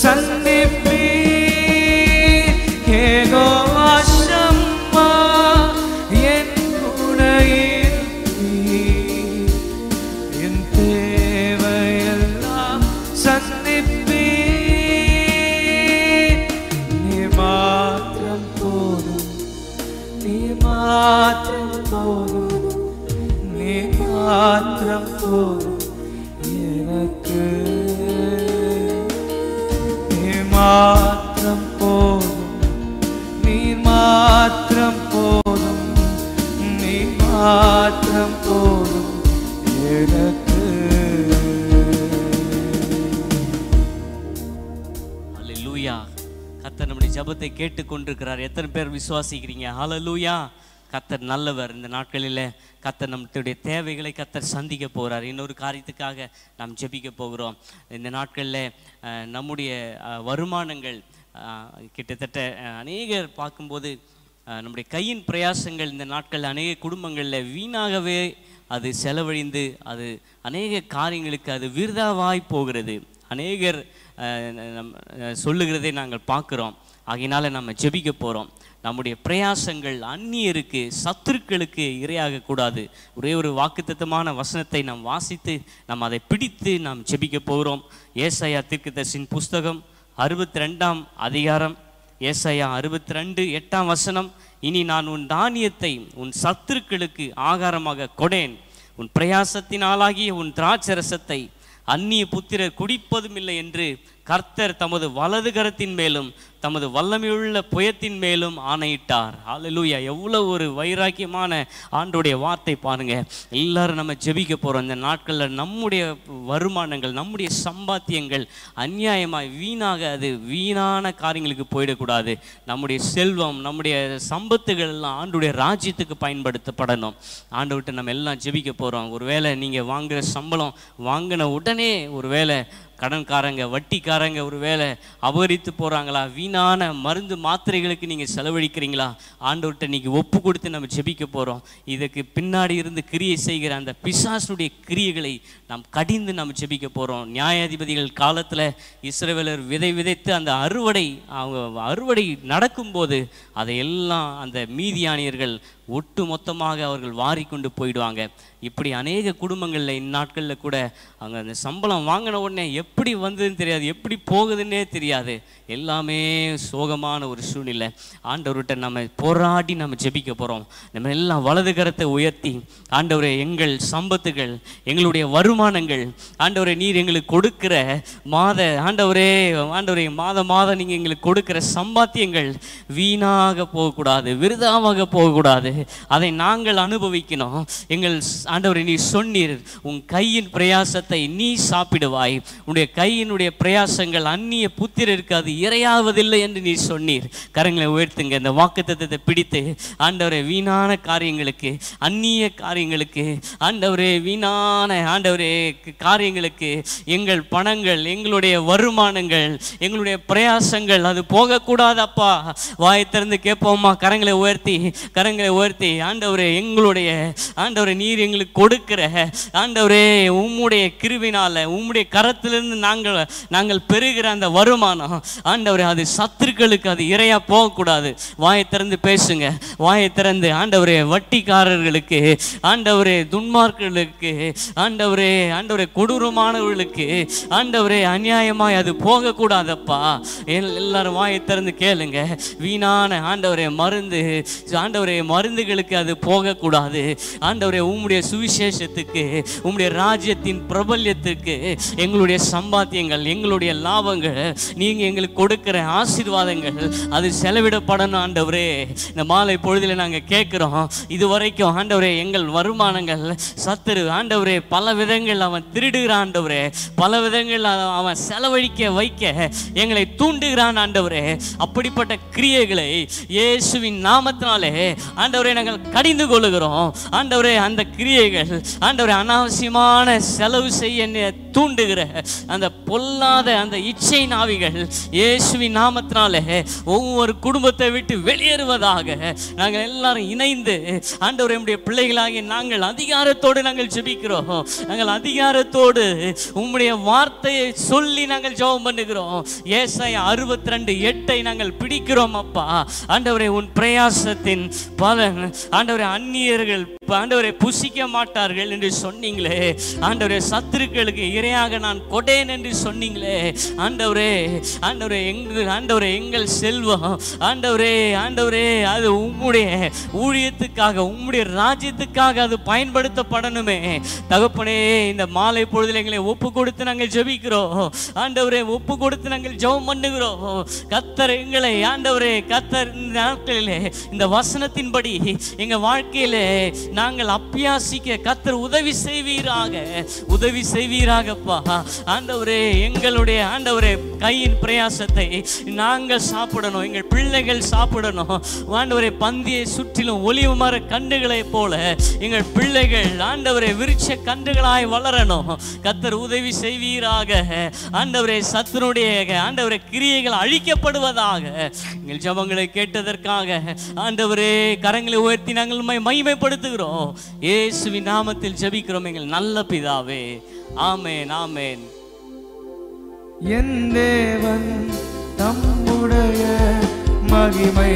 சந்திப்பீர். யெகோவா ஷம்மா என் கூட இருப்பீர். என் தேவையெல்லாம் சந்திப்பீர். நீர் மாத்திரம் போதும் நீ மாத்திரம் போதும் நீ மாத்திரம் போதும் எனக்கு நீ மாத்திரம் போதும் நீ மாத்திரம் போதும் நீ மாத்திரம் போதும் எனக்கு ஹalleluya கர்த்தர் நம்முடைய ஜெபத்தை கேட்டுக்கொண்டிருக்கிறார் எத்தனை பேர் விசுவாசிக்கிறீங்க ஹalleluya கர்த்தர் நல்லவர் இந்த நாட்களில் கர்த்தர் நம்முடைய தேவைகளை கர்த்தர் சந்திக்க போகிறார் இன்னொரு காரியத்துக்காக நாம் ஜெபிக்க போகிறோம் இந்த நாட்களில் அஹ், நம்முடைய அஹ், வருமானங்கள் அஹ், கிட்டத்தட்ட அஹ், அநேகர் பார்க்கும்போது அஹ், நம்முடைய கையின் பிரயாசங்கள் இந்த நாட்கள் அநேக குடும்பங்களில் வீணாகவே அது செலவழிந்து அது அநேக காரியங்களுக்கு அது விருதாவாய் போகிறது அநேகர் அஹ், நம் அஹ், சொல்லுகிறதை நாங்கள் பார்க்குறோம் ஆகையினால நம்ம ஜெபிக்க போகிறோம் நம்முடைய பிரயாசங்கள் அந்நியருக்கு சத்துருக்களுக்கு இரையாக கூடாது ஒரே ஒரு வாக்குத்தத்தமான வசனத்தை நாம் வாசித்து நாம் அதை பிடித்து நாம் ஜெபிக்க போகிறோம் ஏசாயா தீர்க்கதரிசியின் புஸ்தகம் அறுபத்தி ரெண்டாம் அதிகாரம் ஏசாயா அறுபத்தி ரெண்டு எட்டாம் வசனம் இனி நான் உன் தானியத்தை உன் சத்துருக்களுக்கு ஆகாரமாக கொடேன் உன் பிரயாசத்தினாலாகிய உன் திராட்சரசத்தை அந்நிய புத்திரர் குடிப்பதும் இல்லை என்று கர்த்தர் தமது வலது கரத்தின் மேலும் தமது வல்லமையுள்ள புயத்தின் மேலும் ஆணையிட்டார் ஹalleluya எவ்வளவு ஒரு வைராக்கியமான ஆண்டுடைய வார்த்தை பாருங்க எல்லாரும் நம்ம ஜெபிக்க போறோம் இந்த நாட்களில் நம்முடைய வருமானங்கள் நம்முடைய சம்பாத்தியங்கள் அநியாயமாய் வீணாக அது வீணான காரியங்களுக்கு போயிடக்கூடாது நம்முடைய செல்வம் நம்முடைய சம்பத்துகள் எல்லாம் ஆண்டுடைய ராஜ்யத்துக்கு பயன்படுத்தப்படணும் ஆண்டு விட்டு நம்ம எல்லாம் ஜெபிக்க போறோம் ஒருவேளை நீங்க வாங்குற சம்பளம் வாங்கின உடனே ஒருவேளை கடன்காரங்க வட்டிக்காரங்க ஒரு வேளை அபகரித்து போகிறாங்களா வீணான மருந்து மாத்திரைகளுக்கு நீங்கள் செலவழிக்கிறீங்களா ஆண்டவர்கிட்ட நீங்கள் ஒப்பு கொடுத்து நம்ம ஜெபிக்க போகிறோம் இதுக்கு பின்னாடி இருந்து கிரியை செய்கிற அந்த பிசாசுடைய கிரியைகளை நாம் கடிந்து நம்ம ஜெபிக்க போகிறோம் நியாயாதிபதிகள் காலத்தில் இஸ்ரவேலர் விதை விதைத்து அந்த அறுவடை அவங்க அறுவடை நடக்கும்போது அதையெல்லாம் அந்த மீதியானியர்கள் ஒட்டு மொத்தமாக அவர்கள் வாரி கொண்டு போயிடுவாங்க இப்படி அநேக குடும்பங்களில் இந்நாட்களில் கூட அவங்க அந்த சம்பளம் வாங்கின உடனே எப்படி வந்ததுன்னு தெரியாது எப்படி போகுதுன்னே தெரியாது எல்லாமே சோகமான ஒரு சூழ்நிலை ஆண்டவர்கிட்ட நம்ம போராடி நம்ம ஜெபிக்க போகிறோம் நம்ம எல்லாம் வலது கரத்தை உயர்த்தி ஆண்டவரே எங்கள் சம்பத்துகள் எங்களுடைய வருமானங்கள் ஆண்டவரே நீர் எங்களுக்கு கொடுக்கிற மாத ஆண்டவரே ஆண்டவரே மாத மாதம் நீங்கள் எங்களுக்கு கொடுக்கிற சம்பாத்தியங்கள் வீணாக போகக்கூடாது விருதாவாக போகக்கூடாது அதை நாங்கள் அனுபவிக்கணும் எங்கள் ஸ்- ஆண்டவரே நீ சொன்னீர் உன் கையின் பிரயாசத்தை நீ சாப்பிடுவாய் உன்னுடைய கையினுடைய பிரயாசங்கள் அந்நிய புத்திரருக்கு அது இரையாவதில்லை என்று நீ சொன்னீர் கரங்களை உயர்த்துங்க இந்த வாக்குத்தத்தத்தை பிடித்து ஆண்டவரே வீணான காரியங்களுக்கு அந்நிய காரியங்களுக்கு ஆண்டவரே வீணான ஆண்டவரே க- காரியங்களுக்கு எங்கள் பணங்கள் எங்களுடைய வருமானங்கள் எங்களுடைய பிரயாசங்கள் அது போகக்கூடாதப்பா வாயை திறந்து கேட்போமா கரங்களை உயர்த்தி கரங்களை உயர்த்தி ஆண்டவரே எங்களுடைய ஆண்டவரே நீர் எங்களுக்கு கொடுக்கிற ஆண்டவரே உம்முடைய கிருவினால உம்முடைய கரத்திலிருந்து நாங்கள் நாங்கள் பெறுகிற அந்த வருமானம் ஆண்டவரே அது சத்துருக்களுக்கு அது இரையா போகக்கூடாது வாயை திறந்து பேசுங்க வாயை திறந்து ஆண்டவரே வட்டிக்காரர்களுக்கு ஆண்டவரே துன்மார்களுக்கு ஆண்டவரே ஆண்டவரே கொடூரமானவர்களுக்கு ஆண்டவரே அநியாயமாய் அது போகக்கூடாதப்பா எல்- எல்லாரும் வாயை திறந்து கேளுங்க வீணான ஆண்டவரே மருந்து ஆண்டவரே மருந்துகளுக்கு அது போகக்கூடாது ஆண்டவரே உம்முடைய சுவிசேஷத்துக்கு உம்முடைய ராஜ்யத்தின் பிரபல்யத்துக்கு எங்களுடைய சம்பாத்தியங்கள் எங்களுடைய லாபங்கள் நீங்க எங்களுக்கு கொடுக்கிற ஆசீர்வாதங்கள் அது செலவிடப்படணும் ஆண்டவரே இந்த மாலை பொழுதில் நாங்க கேட்கிறோம் இது வரைக்கும் ஆண்டவரே எங்கள் வருமானங்கள் சத்துரு ஆண்டவரே பல விதங்கள் அவன் திருடுகிறான் ஆண்டவரே பல விதங்கள் அவன் அவன் செலவழிக்க வைக்க எங்களை தூண்டுகிறான் ஆண்டவரே அப்படிப்பட்ட கிரியைகளை இயேசுவின் நாமத்தினாலே ஆண்டவரே நாங்கள் கடிந்து கொள்ளுகிறோம் ஆண்டவரே அந்த கிரியைகள் ஆண்டவரே அனாவசியமான செலவு செய்ய என்னை தூண்டுகிற அந்த பொல்லாத அந்த இச்சை நாவிகள் இயேசுவின் நாமத்தினாலே ஒவ்வொரு குடும்பத்தை விட்டு வெளியேறுவதாக நாங்கள் எல்லாரும் இணைந்து ஆண்டவரே நம்முடைய பிள்ளைகளாகிய நாங்கள் அதிகாரத்தோடு நாங்கள் ஜெபிக்கிறோம் நாங்கள் அதிகாரத்தோடு உம்முடைய வார்த்தையை சொல்லி நாங்கள் ஜெபம் பண்ணுகிறோம் ஏசாயா அறுபத்தி ரெண்டு எட்டை நாங்கள் பிடிக்கிறோம் அப்பா ஆண்டவரே உன் பிரயாசத்தின் பலன் ஆண்டவரே அந்நியர்கள் ஆண்டவரை புசிக்க மாட்டார்கள் என்று சொன்னீங்களே ஆண்டவரே சத்துருக்களுக்கு இரையாக நான் கொடேன் என்று சொன்னீங்களே ஆண்டவரே ஆண்டவரே எங்கள் ஆண்டவரே எங்கள் செல்வம் ஆண்டவரே ஆண்டவரே அது உம்முடைய ஊழியத்துக்காக உம்முடைய ராஜ்யத்துக்காக அது பயன்படுத்தப்படணுமே தகப்பனே இந்த மாலை பொழுதில் எங்களை ஒப்பு கொடுத்து நாங்கள் ஜெபிக்கிறோம் ஆண்டவரே ஒப்பு கொடுத்து நாங்கள் ஜெபம் பண்ணுகிறோம் கத்தர் எங்களை ஆண்டவரே கத்தர் இந்த நாட்களிலே இந்த வசனத்தின்படி எங்க வாழ்க்கையிலே நாங்கள் அப்பியாசிக்க கத்தர் உதவி செய்வீராக உதவி செய்வீராகப்பா ஆண்டவரே எங்களுடைய ஆண்டவரே கையின் பிரயாசத்தை நாங்கள் சாப்பிடணும் எங்கள் பிள்ளைகள் சாப்பிடணும் ஆண்டவரே பந்தியை சுற்றிலும் ஒளிவு மர கண்டுகளைப் போல எங்கள் பிள்ளைகள் ஆண்டவரே விருட்ச கண்டுகளாய் வளரணும் கத்தர் உதவி செய்வீராக ஆண்டவரே சத்துனுடைய ஆண்டவரே கிரியைகள் அழிக்கப்படுவதாக எங்கள் ஜபங்களை கேட்டதற்காக ஆண்டவரே கரங்களை உயர்த்தி நாங்கள் உம்மை மகிமைப்படுத்துகிறோம் இயேசுவின் நாமத்தில் ஜெபிக்கிறோம் எங்கள் நல்ல பிதாவே ஆமென் ஆமென் என் தேவன் தம்முடைய மகிமை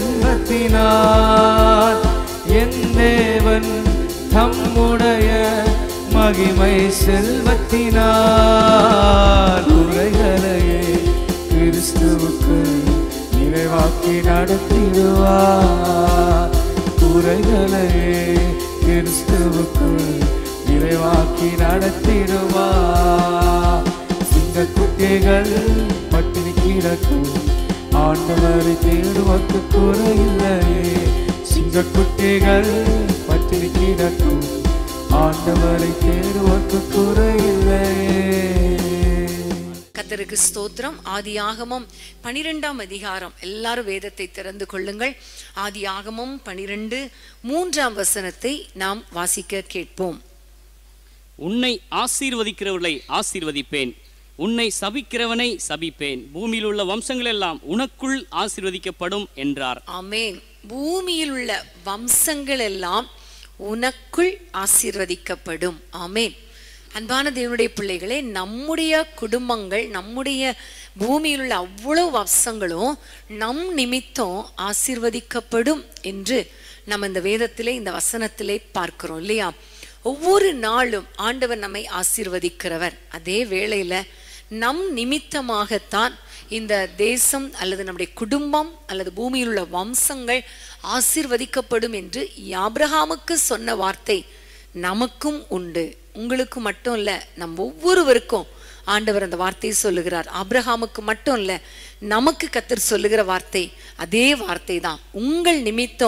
செல்வத்தினார் என் தேவன் தம்முடைய மகிமை செல்வத்தினார் குறைகளையே கிறிஸ்துவுக்கு நிறைவாக்கி நடத்திடுவார் குறைகளையே கிறிஸ்துவுக்குள் நிறைவாக்கி நடத்திடுவார் சிங்க குட்டிகள் பட்டினி கிடக்கும் ஆண்டவரை தேடுவதற்கு குறையில்லையே சிங்க குட்டிகள் பட்டினி கிடக்கும் ஆண்டவரை தேடுவதற்கு குறையில்லையே கத்தருக்கு ஸ்தோத்திரம் ஆதியாகமம் பனிரெண்டாம் அதிகாரம் எல்லாரும் வேதத்தை திறந்து கொள்ளுங்கள் ஆதியாகமம் பனிரெண்டு மூன்றாம் வசனத்தை நாம் வாசிக்க கேட்போம் உன்னை ஆசீர்வதிக்கிறவர்களை ஆசீர்வதிப்பேன் உன்னை சபிக்கிறவனை சபிப்பேன் பூமியில் உள்ள வம்சங்கள் எல்லாம் உனக்குள் ஆசீர்வதிக்கப்படும் என்றார் ஆமென் பூமியில் உள்ள வம்சங்கள் எல்லாம் உனக்குள் ஆசீர்வதிக்கப்படும் ஆமென் அன்பான தேவனுடைய பிள்ளைகளே நம்முடைய குடும்பங்கள் நம்முடைய பூமியில் உள்ள அவ்வளவு வம்சங்களும் நம் நிமித்தம் ஆசீர்வதிக்கப்படும் என்று நம்ம இந்த வேதத்திலே இந்த வசனத்திலே பார்க்கிறோம் இல்லையா ஒவ்வொரு நாளும் ஆண்டவர் நம்மை ஆசீர்வதிக்கிறவர் அதே வேளையில நம் நிமித்தமாகத்தான் இந்த தேசம் அல்லது நம்முடைய குடும்பம் அல்லது பூமியில் உள்ள வம்சங்கள் ஆசீர்வதிக்கப்படும் என்று ஆபிரகாமுக்கு சொன்ன வார்த்தை நமக்கும் உண்டு உங்களுக்கு மட்டும் இல்ல நம் ஒவ்வொருவருக்கும் ஆண்டவர் அந்த வார்த்தையை சொல்லுகிறார் ஆபிரகாமுக்கு மட்டும் இல்ல நமக்கு கத்தர் சொல்லுகிற வார்த்தை அதே வார்த்தை தான் உங்கள் நிமித்தம்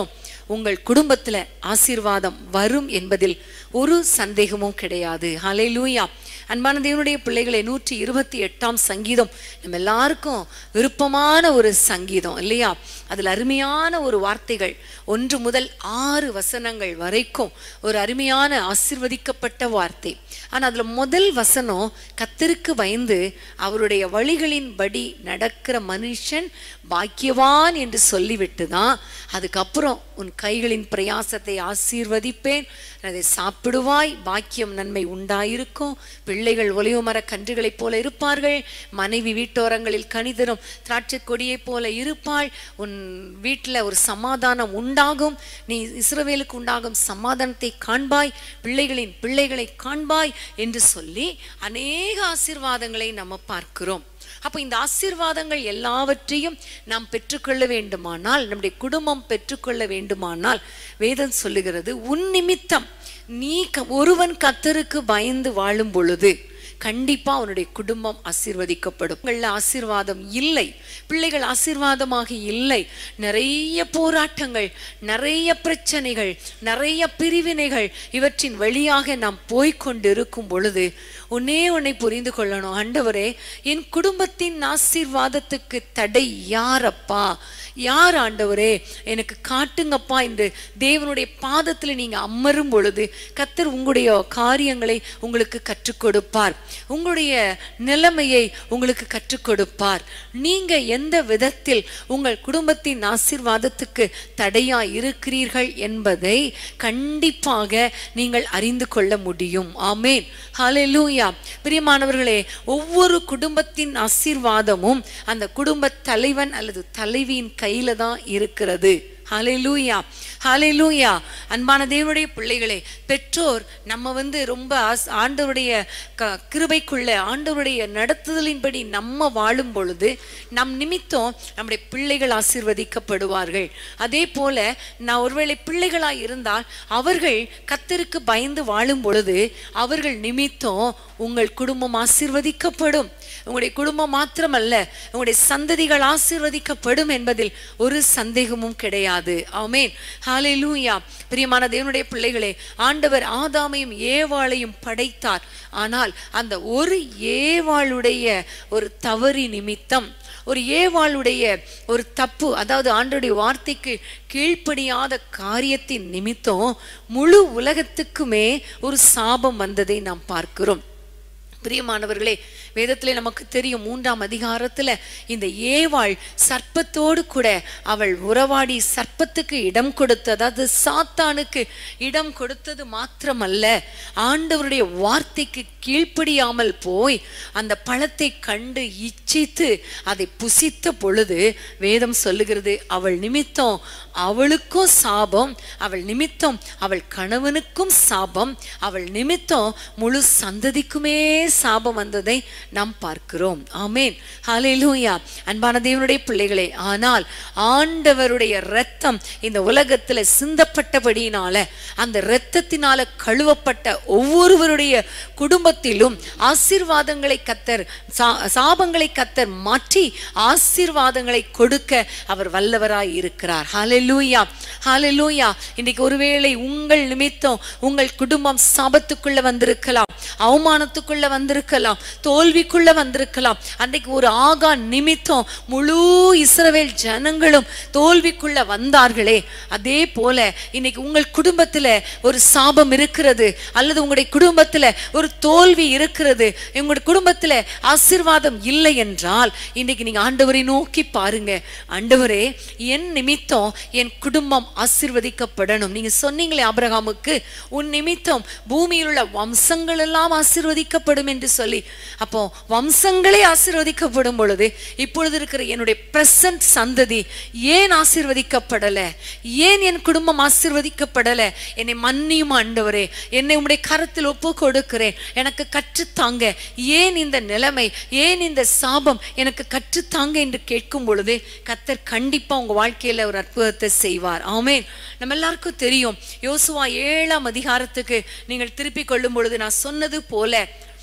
உங்கள் குடும்பத்துல ஆசீர்வாதம் வரும் என்பதில் ஒரு சந்தேகமும் கிடையாது ஹalleluya அன்பான தேவனுடைய பிள்ளைகளை நூற்றி இருபத்தி எட்டாம் சங்கீதம் நம்ம எல்லாருக்கும் விருப்பமான ஒரு சங்கீதம் இல்லையா அதில் அருமையான ஒரு வார்த்தைகள் ஒன்று முதல் ஆறு வசனங்கள் வரைக்கும் ஒரு அருமையான ஆசிர்வதிக்கப்பட்ட வார்த்தை ஆனா அதுல முதல் வசனம் கத்தருக்கு பயந்து அவருடைய வழிகளின்படி நடக்கிற மனுஷன் பாக்கியவான் என்று சொல்லிவிட்டு தான் அதுக்கப்புறம் உன் கைகளின் பிரயாசத்தை ஆசீர்வதிப்பேன் அதை சாப்பிடுவாய் பாக்கியம் நன்மை உண்டாயிருக்கும் பிள்ளைகள் ஒலிவு மர கன்றுகளைப் போல இருப்பார்கள் மனைவி வீட்டோரங்களில் கனிதரும் திராட்சை கொடியைப் போல இருப்பாள் உன் வீட்டில் ஒரு சமாதானம் உண்டாகும் நீ இஸ்ரவேலுக்கு உண்டாகும் சமாதானத்தை காண்பாய் பிள்ளைகளின் பிள்ளைகளை காண்பாய் என்று சொல்லி அநேக ஆசீர்வாதங்களை நம்ம பார்க்கிறோம் அப்போ இந்த ஆசீர்வாதங்கள் எல்லாவற்றையும் நாம் பெற்றுக்கொள்ள வேண்டுமானால் நம்முடைய குடும்பம் பெற்றுக்கொள்ள வேண்டுமானால் வேதம் சொல்லுகிறது உன் நிமித்தம் நீ க- ஒருவன் கத்தருக்கு பயந்து வாழும் பொழுது கண்டிப்பா அவனுடைய குடும்பம் ஆசீர்வதிக்கப்படும் உங்கள்ல ஆசீர்வாதம் இல்லை பிள்ளைகள் ஆசீர்வாதமாக இல்லை நிறைய போராட்டங்கள் நிறைய பிரச்சனைகள் நிறைய பிரிவினைகள் இவற்றின் வழியாக நாம் போய்க்கொண்டு இருக்கும் பொழுது ஒன்னே ஒன்னை புரிந்து கொள்ளணும் ஆண்டவரே என் குடும்பத்தின் ஆசீர்வாதத்துக்கு தடை யாரப்பா யார் ஆண்டவரே எனக்கு காட்டுங்கப்பா என்று தேவனுடைய பாதத்தில் நீங்க அமரும் பொழுது கத்தர் உங்களுடைய காரியங்களை உங்களுக்கு கற்றுக் கொடுப்பார் உங்களுடைய நிலைமையை உங்களுக்கு கற்றுக் கொடுப்பார் நீங்க எந்த விதத்தில் உங்கள் குடும்பத்தின் ஆசீர்வாதத்துக்கு தடையா இருக்கிறீர்கள் என்பதை கண்டிப்பாக நீங்கள் அறிந்து கொள்ள முடியும் ஆமேன் ஹalleluya பிரியமானவர்களே ஒவ்வொரு குடும்பத்தின் ஆசீர்வாதமும் அந்த குடும்ப தலைவன் அல்லது தலைவியின் கையில தான் இருக்கிறது ஹalleluya ஹalleluya அன்பான தேவனுடைய பிள்ளைகளே பெற்றோர் நம்ம வந்து ரொம்ப ஆஸ்- ஆண்டவருடைய க- கிருபைக்குள்ள ஆண்டவருடைய நடத்துதலின்படி நம்ம வாழும் பொழுது நம் நிமித்தம் நம்முடைய பிள்ளைகள் ஆசீர்வதிக்கப்படுவார்கள் அதே போல நான் ஒருவேளை பிள்ளைகளாய் இருந்தால் அவர்கள் கத்தருக்கு பயந்து வாழும் பொழுது அவர்கள் நிமித்தம் உங்கள் குடும்பம் ஆசீர்வதிக்கப்படும் உங்களுடைய குடும்பம் மாத்திரமல்ல உங்களுடைய சந்ததிகள் ஆசீர்வதிக்கப்படும் என்பதில் ஒரு சந்தேகமும் கிடையாது ஆமென் ஹalleluya பிரியமான தேவனுடைய பிள்ளைகளே ஆண்டவர் ஆதாமையும் ஏவாளையும் படைத்தார் ஆனால் அந்த ஒரு ஏவாளுடைய ஒரு தவறி நிமித்தம் ஒரு ஏவாளுடைய ஒரு தப்பு அதாவது ஆண்டோடைய வார்த்தைக்கு கீழ்ப்படியாத காரியத்தின் நிமித்தம் முழு உலகத்துக்குமே ஒரு சாபம் வந்ததை நாம் பார்க்கிறோம் பிரியமானவர்களே வேதத்திலே நமக்கு தெரியும் மூன்றாம் அதிகாரத்துல இந்த ஏவாள் சர்ப்பத்தோடு கூட அவள் உறவாடி சர்ப்பத்துக்கு இடம் கொடுத்து அதாவது சாத்தானுக்கு இடம் கொடுத்தது மாத்திரமல்ல ஆண்டவருடைய வார்த்தைக்கு கீழ்ப்படியாமல் போய் அந்த பழத்தை கண்டு இச்சித்து அதை புசித்த பொழுது வேதம் சொல்லுகிறது அவள் நிமித்தம் அவளுக்கும் சாபம் அவள் நிமித்தம் அவள் கணவனுக்கும் சாபம் அவள் நிமித்தம் முழு சந்ததிக்குமே சாபம் வந்ததை நாம் பார்க்கிறோம் ஆமேன் ஹalleluya அன்பான தேவனுடைய பிள்ளைகளே ஆனால் ஆண்டவருடைய இரத்தம் இந்த உலகத்துல சிந்தப்பட்டபடியினால அந்த இரத்தத்தினால கழுவப்பட்ட ஒவ்வொருவருடைய குடும்பத்திலும் ஆசீர்வாதங்களை கத்தர் சா- சாபங்களை கத்தர் மாற்றி ஆசீர்வாதங்களை கொடுக்க அவர் வல்லவராய் இருக்கிறார் ஹalleluya ஹalleluya இன்னைக்கு ஒருவேளை உங்கள் நிமித்தம் உங்கள் குடும்பம் சாபத்துக்குள்ள வந்திருக்கலாம் அவமானத்துக்குள்ள வந்திருக்கலாம் தோல்விக்குள்ள வந்திருக்கலாம் அன்றைக்கு ஒரு ஆகா நிமித்தம் முழு இஸ்ரவேல் ஜனங்களும் தோல்விக்குள்ள வந்தார்களே அதே போல இன்னைக்கு உங்கள் குடும்பத்துல ஒரு சாபம் இருக்கிறது அல்லது உங்களுடைய குடும்பத்துல ஒரு தோல்வி இருக்கிறது உங்களுடைய குடும்பத்துல ஆசீர்வாதம் இல்லை என்றால் இன்னைக்கு நீங்க ஆண்டவரை நோக்கி பாருங்க ஆண்டவரே என் நிமித்தம் என் குடும்பம் ஆசீர்வதிக்கப்படணும் நீங்க சொன்னீங்களே ஆபிரகாமுக்கு உன் நிமித்தம் பூமியில் உள்ள வம்சங்கள் எல்லாம் ஆசீர்வதிக்கப்படும் என்று சொல்லி அப்போ வம்சங்களே ஆசீர்வதிக்கப்படும் பொழுது இப்பொழுது இருக்கிற என்னுடைய பிரசன்ட் சந்ததி ஏன் ஆசீர்வதிக்கப்படல ஏன் என் குடும்பம் ஆசீர்வதிக்கப்படல என்னை மன்னியும் ஆண்டவரே என்னை உம்முடைய கரத்தில் ஒப்பு கொடுக்கிறேன் எனக்கு கற்றுத்தாங்க ஏன் இந்த நிலைமை ஏன் இந்த சாபம் எனக்கு கற்றுத்தாங்க என்று கேட்கும் பொழுது கத்தர் கண்டிப்பா உங்க வாழ்க்கையில ஒரு அற்புதத்தை செய்வார் ஆமென் நம்ம எல்லாருக்கும் தெரியும் யோசுவா ஏழாம் அதிகாரத்துக்கு நீங்கள் திருப்பிக் கொள்ளும் பொழுது நான் சொன்னது போல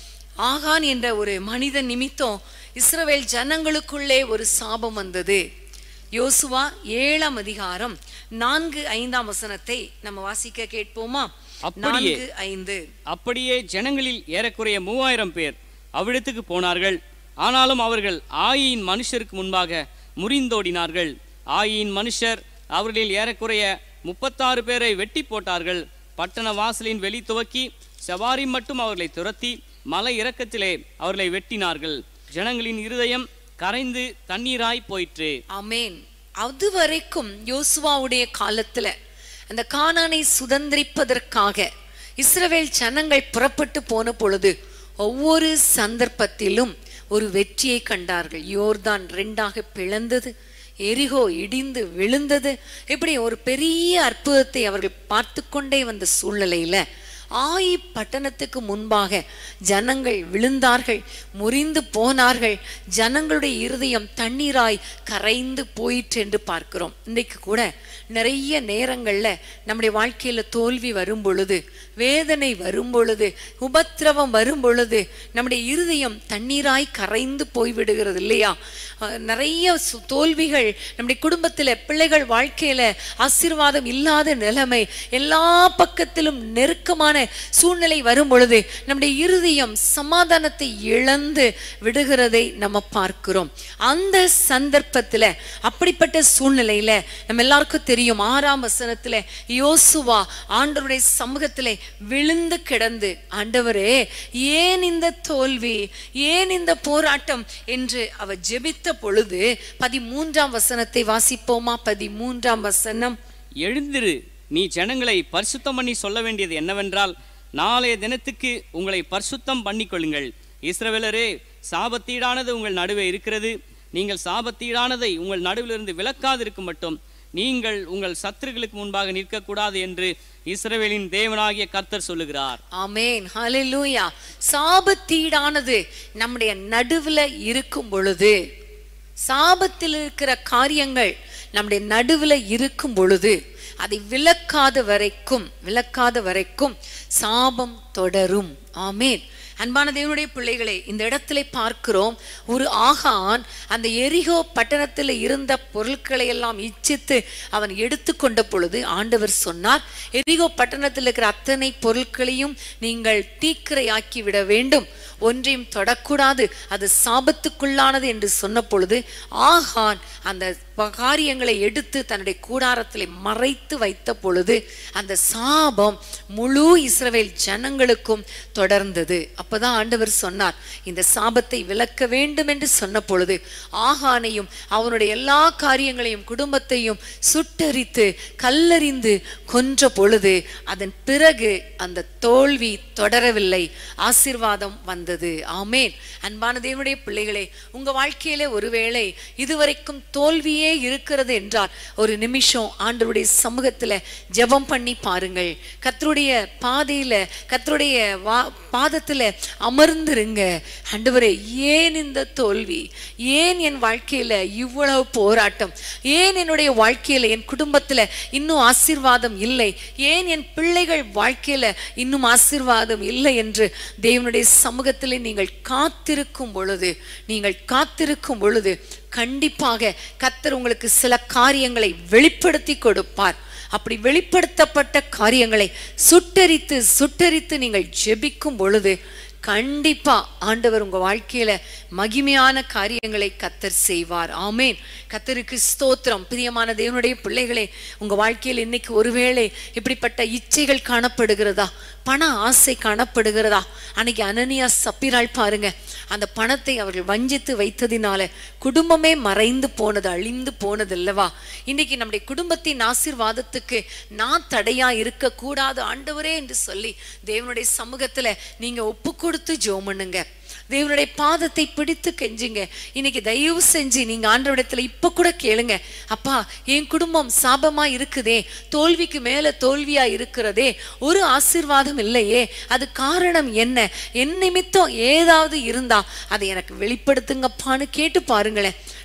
ஆகான் என்ற ஒரு மனிதன் நிமித்தம் இஸ்ரவேல் ஜனங்களுக்குள்ளே ஒரு சாபம் வந்தது யோசுவா ஏழாம் அதிகாரம் நான்கு ஐந்தாம் வசனத்தை நம்ம வாசிக்க கேட்போமா அப்படியே. நான்கு ஐந்து அப்படியே ஜனங்களில் ஏறக்குறைய மூவாயிரம் பேர் அவ்விடத்துக்கு போனார்கள் ஆனாலும் அவர்கள் ஆயின் மனுஷருக்கு முன்பாக முறிந்தோடினார்கள் ஆயின் மனுஷர் அவர்களில் ஏறக்குறைய முப்பத்தாறு பேரை வெட்டி போட்டார்கள் பட்டண வாசலின் வெளி துவக்கி சவாரி மட்டும் அவர்களை துரத்தி மலை இறக்கத்திலே அவர்களை வெட்டினார்கள் ஜனங்களின் இருதயம் கரைந்து தண்ணீராய் போயிற்று ஆமென் அது வரைக்கும் யோசுவாவுடைய காலத்துல அந்த கானானை சுதந்திரிப்பதற்காக இஸ்ரவேல் ஜனங்கள் புறப்பட்டு போன பொழுது ஒவ்வொரு சந்தர்ப்பத்திலும் ஒரு வெற்றியை கண்டார்கள் யோர்தான் ரெண்டாக பிளந்தது எரிகோ இடிந்து விழுந்தது இப்படி ஒரு பெரிய அற்புதத்தை அவர்கள் பார்த்து கொண்டே வந்த சூழ்நிலையில ஆயி பட்டணத்துக்கு முன்பாக ஜனங்கள் விழுந்தார்கள் முறிந்து போனார்கள் ஜனங்களுடைய இருதயம் தண்ணீராய் கரைந்து போயிற்று என்று பார்க்கிறோம் இன்றைக்கு கூட நிறைய நேரங்கள்ல நம்முடைய வாழ்க்கையில தோல்வி வரும் பொழுது வேதனை வரும் பொழுது உபத்திரவம் வரும் பொழுது நம்முடைய இருதயம் தண்ணீராய் கரைந்து போய்விடுகிறது இல்லையா அஹ் நிறைய சு- தோல்விகள் நம்முடைய குடும்பத்துல பிள்ளைகள் வாழ்க்கையில ஆசீர்வாதம் இல்லாத நிலைமை எல்லா பக்கத்திலும் நெருக்கமான சூழ்நிலை வரும் பொழுது நம்முடைய இருதயம் சமாதானத்தை இழந்து விடுகிறதை நம்ம பார்க்கிறோம் அந்த சந்தர்ப்பத்துல அப்படிப்பட்ட சூழ்நிலையில நம்ம எல்லாருக்கும் தெரியும் ஆறாம் வசனத்துல யோசுவா ஆண்டவருடைய சமூகத்திலே விழுந்து கிடந்து ஆண்டவரே ஏன் இந்த தோல்வி ஏன் இந்த போராட்டம் என்று அவர் ஜெபித்த பொழுது பதிமூன்றாம் வசனத்தை வாசிப்போமா பதிமூன்றாம் வசனம் எழுந்திரு நீ ஜனங்களை பரிசுத்தம் பண்ணி சொல்ல வேண்டியது என்னவென்றால் நாளைய தினத்துக்கு உங்களை பரிசுத்தம் பண்ணிக்கொள்ளுங்கள் இஸ்ரவேலரே சாபத்தீடானது உங்கள் நடுவே இருக்கிறது நீங்கள் சாபத்தீடானதை உங்கள் நடுவிலிருந்து விலக்காதிருக்கும் மட்டும் நீங்கள் உங்கள் சத்துருக்களுக்கு முன்பாக நிற்கக்கூடாது என்று இஸ்ரவேலின் தேவனாகிய கர்த்தர் சொல்லுகிறார் ஆமென் ஹalleluya சாபத்தீடானது நம்முடைய நடுவுல இருக்கும் பொழுது சாபத்தில் இருக்கிற காரியங்கள் நம்முடைய நடுவுல இருக்கும் பொழுது அதை விலக்காத வரைக்கும் விலக்காத வரைக்கும் சாபம் தொடரும் ஆமென் அன்பான தேவனுடைய பிள்ளைகளே இந்த இடத்துல பார்க்கிறோம் ஒரு ஆகான் அந்த எரிகோ பட்டணத்தில் இருந்த பொருட்களை எல்லாம் இச்சித்து அவன் எடுத்துக்கொண்ட பொழுது ஆண்டவர் சொன்னார் எரிகோ பட்டணத்தில் இருக்கிற அத்தனை பொருட்களையும் நீங்கள் தீக்கிரையாக்கி விட வேண்டும் ஒன்றையும் தொடக்கூடாது அது சாபத்துக்குள்ளானது என்று சொன்ன பொழுது ஆகான் அந்த ப- காரியங்களை எடுத்து தன்னுடைய கூடாரத்திலே மறைத்து வைத்த பொழுது அந்த சாபம் முழு இஸ்ரவேல் ஜனங்களுக்கும் தொடர்ந்தது அப்பதான் ஆண்டவர் சொன்னார் இந்த சாபத்தை விலக்க வேண்டும் என்று சொன்ன பொழுது ஆகானையும் அவனுடைய எல்லா காரியங்களையும் குடும்பத்தையும் சுட்டரித்து கல்லறிந்து கொன்ற பொழுது அதன் பிறகு அந்த தோல்வி தொடரவில்லை ஆசீர்வாதம் வந்தது ஆமேன் அன்பான தேவனுடைய பிள்ளைகளே உங்க வாழ்க்கையிலே ஒருவேளை இதுவரைக்கும் தோல்வியே இருக்கிறது என்றால் ஒரு நிமிஷம் ஆண்டவருடைய சமூகத்துல ஜெபம் பண்ணி பாருங்கள் கர்த்தருடைய பாதையில கர்த்தருடைய வா பாதத்துல அமர்ந்திருங்க ஆண்டவரே ஏன் இந்த தோல்வி ஏன் என் வாழ்க்கையில இவ்வளவு போராட்டம் ஏன் என்னுடைய வாழ்க்கையில என் குடும்பத்துல இன்னும் ஆசீர்வாதம் இல்லை ஏன் என் பிள்ளைகள் வாழ்க்கையில இன்னும் ஆசீர்வாதம் இல்லை என்று தேவனுடைய சமூகத்திலே நீங்கள் காத்திருக்கும் பொழுது நீங்கள் காத்திருக்கும் பொழுது கண்டிப்பாக கர்த்தர் உங்களுக்கு சில காரியங்களை வெளிப்படுத்தி கொடுப்பார் அப்படி வெளிப்படுத்தப்பட்ட காரியங்களை சுட்டரித்து சுட்டரித்து நீங்கள் ஜெபிக்கும் பொழுது கண்டிப்பா ஆண்டவர் உங்க வாழ்க்கையில மகிமையான காரியங்களை கத்தர் செய்வார் ஆமேன் கத்தருக்கு ஸ்தோத்திரம் பிரியமான தேவனுடைய பிள்ளைகளே உங்க வாழ்க்கையில் இன்னைக்கு ஒருவேளை இப்படிப்பட்ட இச்சைகள் காணப்படுகிறதா பண ஆசை காணப்படுகிறதா அன்னைக்கு அனனியா சப்பிராள் பாருங்க அந்த பணத்தை அவர்கள் வஞ்சித்து வைத்ததினால குடும்பமே மறைந்து போனது அழிந்து போனது அல்லவா இன்னைக்கு நம்முடைய குடும்பத்தின் ஆசீர்வாதத்துக்கு நான் தடையா இருக்க கூடாது ஆண்டவரே என்று சொல்லி தேவனுடைய சமூகத்துல நீங்க ஒப்பு கொடுத்து ஜெபம் பண்ணுங்க தேவனுடைய பாதத்தை பிடித்து கெஞ்சுங்க இன்னைக்கு தயவு செஞ்சு நீங்க ஆண்டவரிடத்துல இப்ப கூட கேளுங்க அப்பா என் குடும்பம் சாபமா இருக்குதே தோல்விக்கு மேல தோல்வியா இருக்கிறதே ஒரு ஆசீர்வாதம் இல்லையே அது காரணம் என்ன என் நிமித்தம் ஏதாவது இருந்தா அதை எனக்கு வெளிப்படுத்துங்கப்பான்னு கேட்டு பாருங்களேன்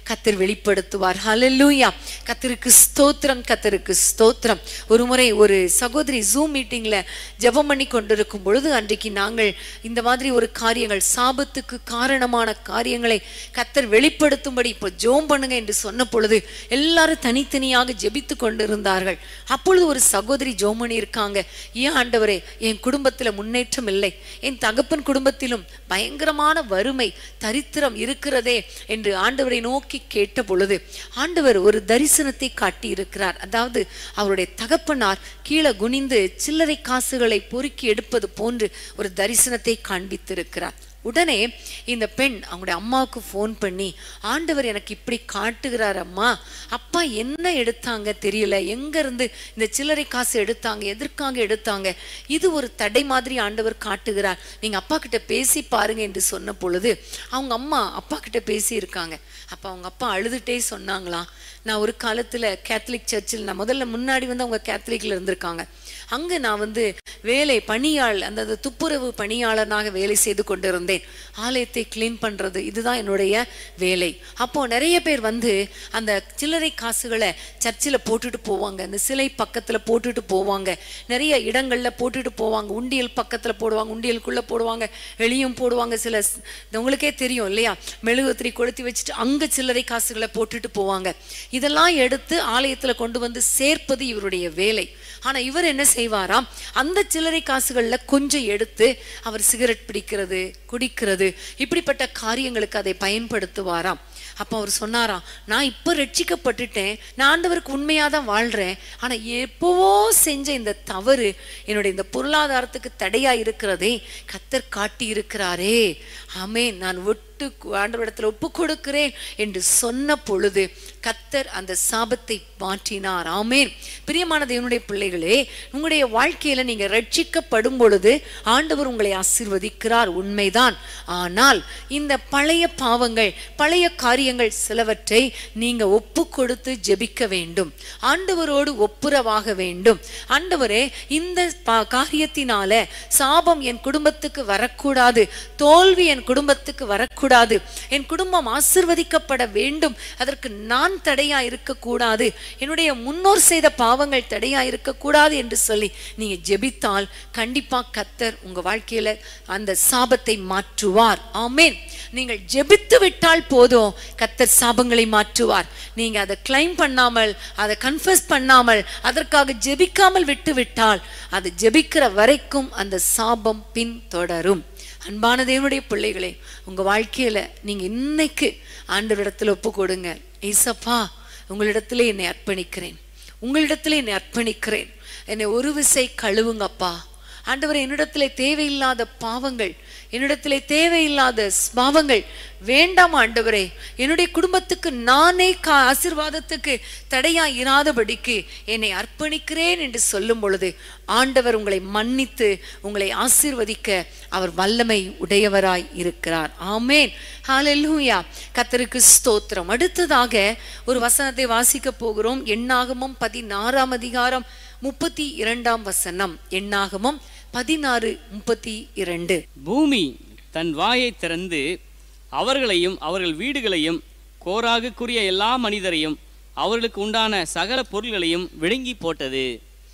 கத்தர் வெளிப்படுத்துவார் ஹalleluya கத்தருக்கு ஸ்தோத்திரம் கத்தருக்கு ஸ்தோத்திரம் ஒரு முறை ஒரு சகோதரி ஜூம் மீட்டிங்ல ஜெபம் பண்ணி கொண்டிருக்கும் பொழுது அன்றைக்கு நாங்கள் இந்த மாதிரி ஒரு காரியங்கள் சாபத்துக்கு காரணமான காரியங்களை கத்தர் வெளிப்படுத்தும்படி இப்போ ஜோம் பண்ணுங்க என்று சொன்ன பொழுது எல்லாரும் தனித்தனியாக ஜெபித்து கொண்டிருந்தார்கள் அப்பொழுது ஒரு சகோதரி ஜோம் பண்ணி இருக்காங்க ஏன் ஆண்டவரே என் குடும்பத்துல முன்னேற்றம் இல்லை என் தகப்பன் குடும்பத்திலும் பயங்கரமான வறுமை தரித்திரம் இருக்கிறதே என்று ஆண்டவரை நோக்கி கேட்ட பொழுது ஆண்டவர் ஒரு தரிசனத்தை காட்டி இருக்கிறார் அதாவது அவருடைய தகப்பனார் கீழே குனிந்து சில்லறை காசுகளை பொறுக்கி எடுப்பது போன்று ஒரு தரிசனத்தை காண்பித்திருக்கிறார் உடனே இந்த பெண் அவங்களுடைய அம்மாவுக்கு ஃபோன் பண்ணி ஆண்டவர் எனக்கு இப்படி காட்டுகிறார் அம்மா அப்பா என்ன எடுத்தாங்க தெரியல எங்க இருந்து இந்த சில்லறை காசு எடுத்தாங்க எதற்காக எடுத்தாங்க இது ஒரு தடை மாதிரி ஆண்டவர் காட்டுகிறார் நீங்க அப்பா கிட்ட பேசி பாருங்க என்று சொன்ன பொழுது அவங்க அம்மா அப்பா கிட்ட பேசி இருக்காங்க அப்ப அவங்க அப்பா அழுதுட்டே சொன்னாங்களாம் நான் ஒரு காலத்துல கேத்தலிக் சர்ச்சில் நான் முதல்ல முன்னாடி வந்து அவங்க கேத்தலிக்ல இருந்திருக்காங்க அங்க நான் வந்து வேலை பணியாள் அந்த அந்த துப்புரவு பணியாளனாக வேலை செய்து கொண்டிருந்தேன் ஆலயத்தை க்ளீன் பண்றது இதுதான் என்னுடைய வேலை அப்போ நிறைய பேர் வந்து அந்த சில்லறை காசுகளை சர்ச்சில் போட்டுட்டு போவாங்க அந்த சிலை பக்கத்துல போட்டுட்டு போவாங்க நிறைய இடங்கள்ல போட்டுட்டு போவாங்க உண்டியல் பக்கத்துல போடுவாங்க உண்டியலுக்குள்ள போடுவாங்க வெளியும் போடுவாங்க சில ஸ்- இது உங்களுக்கே தெரியும் இல்லையா மெழுகுத்திரி கொளுத்தி வச்சுட்டு அங்க சில்லறை காசுகளை போட்டுட்டு போவாங்க இதெல்லாம் எடுத்து ஆலயத்துல கொண்டு வந்து சேர்ப்பது இவருடைய வேலை ஆனா இவர் என்ன செய்வாராம் அந்த சில்லறை காசுகள்ல கொஞ்சம் எடுத்து அவர் சிகரெட் பிடிக்கிறது குடிக்கிறது இப்படிப்பட்ட காரியங்களுக்கு அதை பயன்படுத்துவாராம் அப்போ அவர் சொன்னாராம் நான் இப்போ ரட்சிக்கப்பட்டுட்டேன் நான் ஆண்டவருக்கு உண்மையாக தான் வாழ்றேன் ஆனா எப்போவோ செஞ்ச இந்த தவறு என்னுடைய இந்த பொருளாதாரத்துக்கு தடையா இருக்கிறதே கத்தர் காட்டி இருக்கிறாரே ஆமென் நான் விட்டு ஆண்டவரிடத்துல ஒப்பு கொடுக்கிறேன் என்று சொன்ன பொழுது கத்தர் அந்த சாபத்தை மாற்றினார் ஆமென் பிரியமான தேவனுடைய பிள்ளைகளே உங்களுடைய வாழ்க்கையில நீங்க ரட்சிக்கப்படும் பொழுது ஆண்டவர் உங்களை ஆசீர்வதிக்கிறார் உண்மைதான் ஆனால் இந்த பழைய பாவங்கள் பழைய காரியங்கள் சிலவற்றை நீங்க ஒப்பு கொடுத்து ஜெபிக்க வேண்டும் ஆண்டவரோடு ஒப்புரவாக வேண்டும் ஆண்டவரே இந்த பா- காரியத்தினால சாபம் என் குடும்பத்துக்கு வரக்கூடாது தோல்வி என் குடும்பத்துக்கு வரக்கூடாது என் குடும்பம் ஆசிர்வதிக்கப்பட வேண்டும் அதற்கு நான் தடையா இருக்கக்கூடாது என்னுடைய முன்னோர் செய்த பாவங்கள் தடையா இருக்கக்கூடாது என்று சொல்லி நீங்க ஜெபித்தால் கண்டிப்பா கத்தர் உங்க வாழ்க்கையில அந்த சாபத்தை மாற்றுவார் ஆமென் நீங்கள் ஜெபித்து விட்டால் போதும் கத்தர் சாபங்களை மாற்றுவார் நீங்க அதை கிளைம் பண்ணாமல் அதை கன்ஃபஸ் பண்ணாமல் அதற்காக ஜெபிக்காமல் விட்டு விட்டால் அது ஜெபிக்கிற வரைக்கும் அந்த சாபம் பின் தொடரும் அன்பான தேவனுடைய பிள்ளைகளே உங்க வாழ்க்கையில நீங்க இன்னைக்கு ஆண்டவரிடத்துல ஒப்பு கொடுங்க ஏசப்பா உங்களிடத்திலே என்னை அர்ப்பணிக்கிறேன் உங்களிடத்திலே என்னை அர்ப்பணிக்கிறேன் என்னை ஒரு விசை கழுவுங்கப்பா ஆண்டவரே என்னிடத்திலே தேவையில்லாத பாவங்கள் என்னிடத்திலே தேவையில்லாத பாவங்கள் வேண்டாம் ஆண்டவரே என்னுடைய குடும்பத்துக்கு நானே கா ஆசீர்வாதத்துக்கு தடையா இராதபடிக்கு என்னை அர்ப்பணிக்கிறேன் என்று சொல்லும் பொழுது ஆண்டவர் உங்களை மன்னித்து உங்களை ஆசீர்வதிக்க அவர் வல்லமை உடையவராய் இருக்கிறார் ஆமேன் ஹalleluya கத்தருக்கு ஸ்தோத்திரம் அடுத்ததாக ஒரு வசனத்தை வாசிக்க போகிறோம் எண்ணாகமம் பதினாறாம் அதிகாரம் முப்பத்தி இரண்டாம் வசனம் எண்ணாகமம் பதினாறு முப்பத்தி இரண்டு பூமி தன் வாயை திறந்து அவர்களையும் அவர்கள் வீடுகளையும் கோராகுக்குரிய எல்லா மனிதரையும் அவர்களுக்கு உண்டான சகல பொருள்களையும் விழுங்கி போட்டது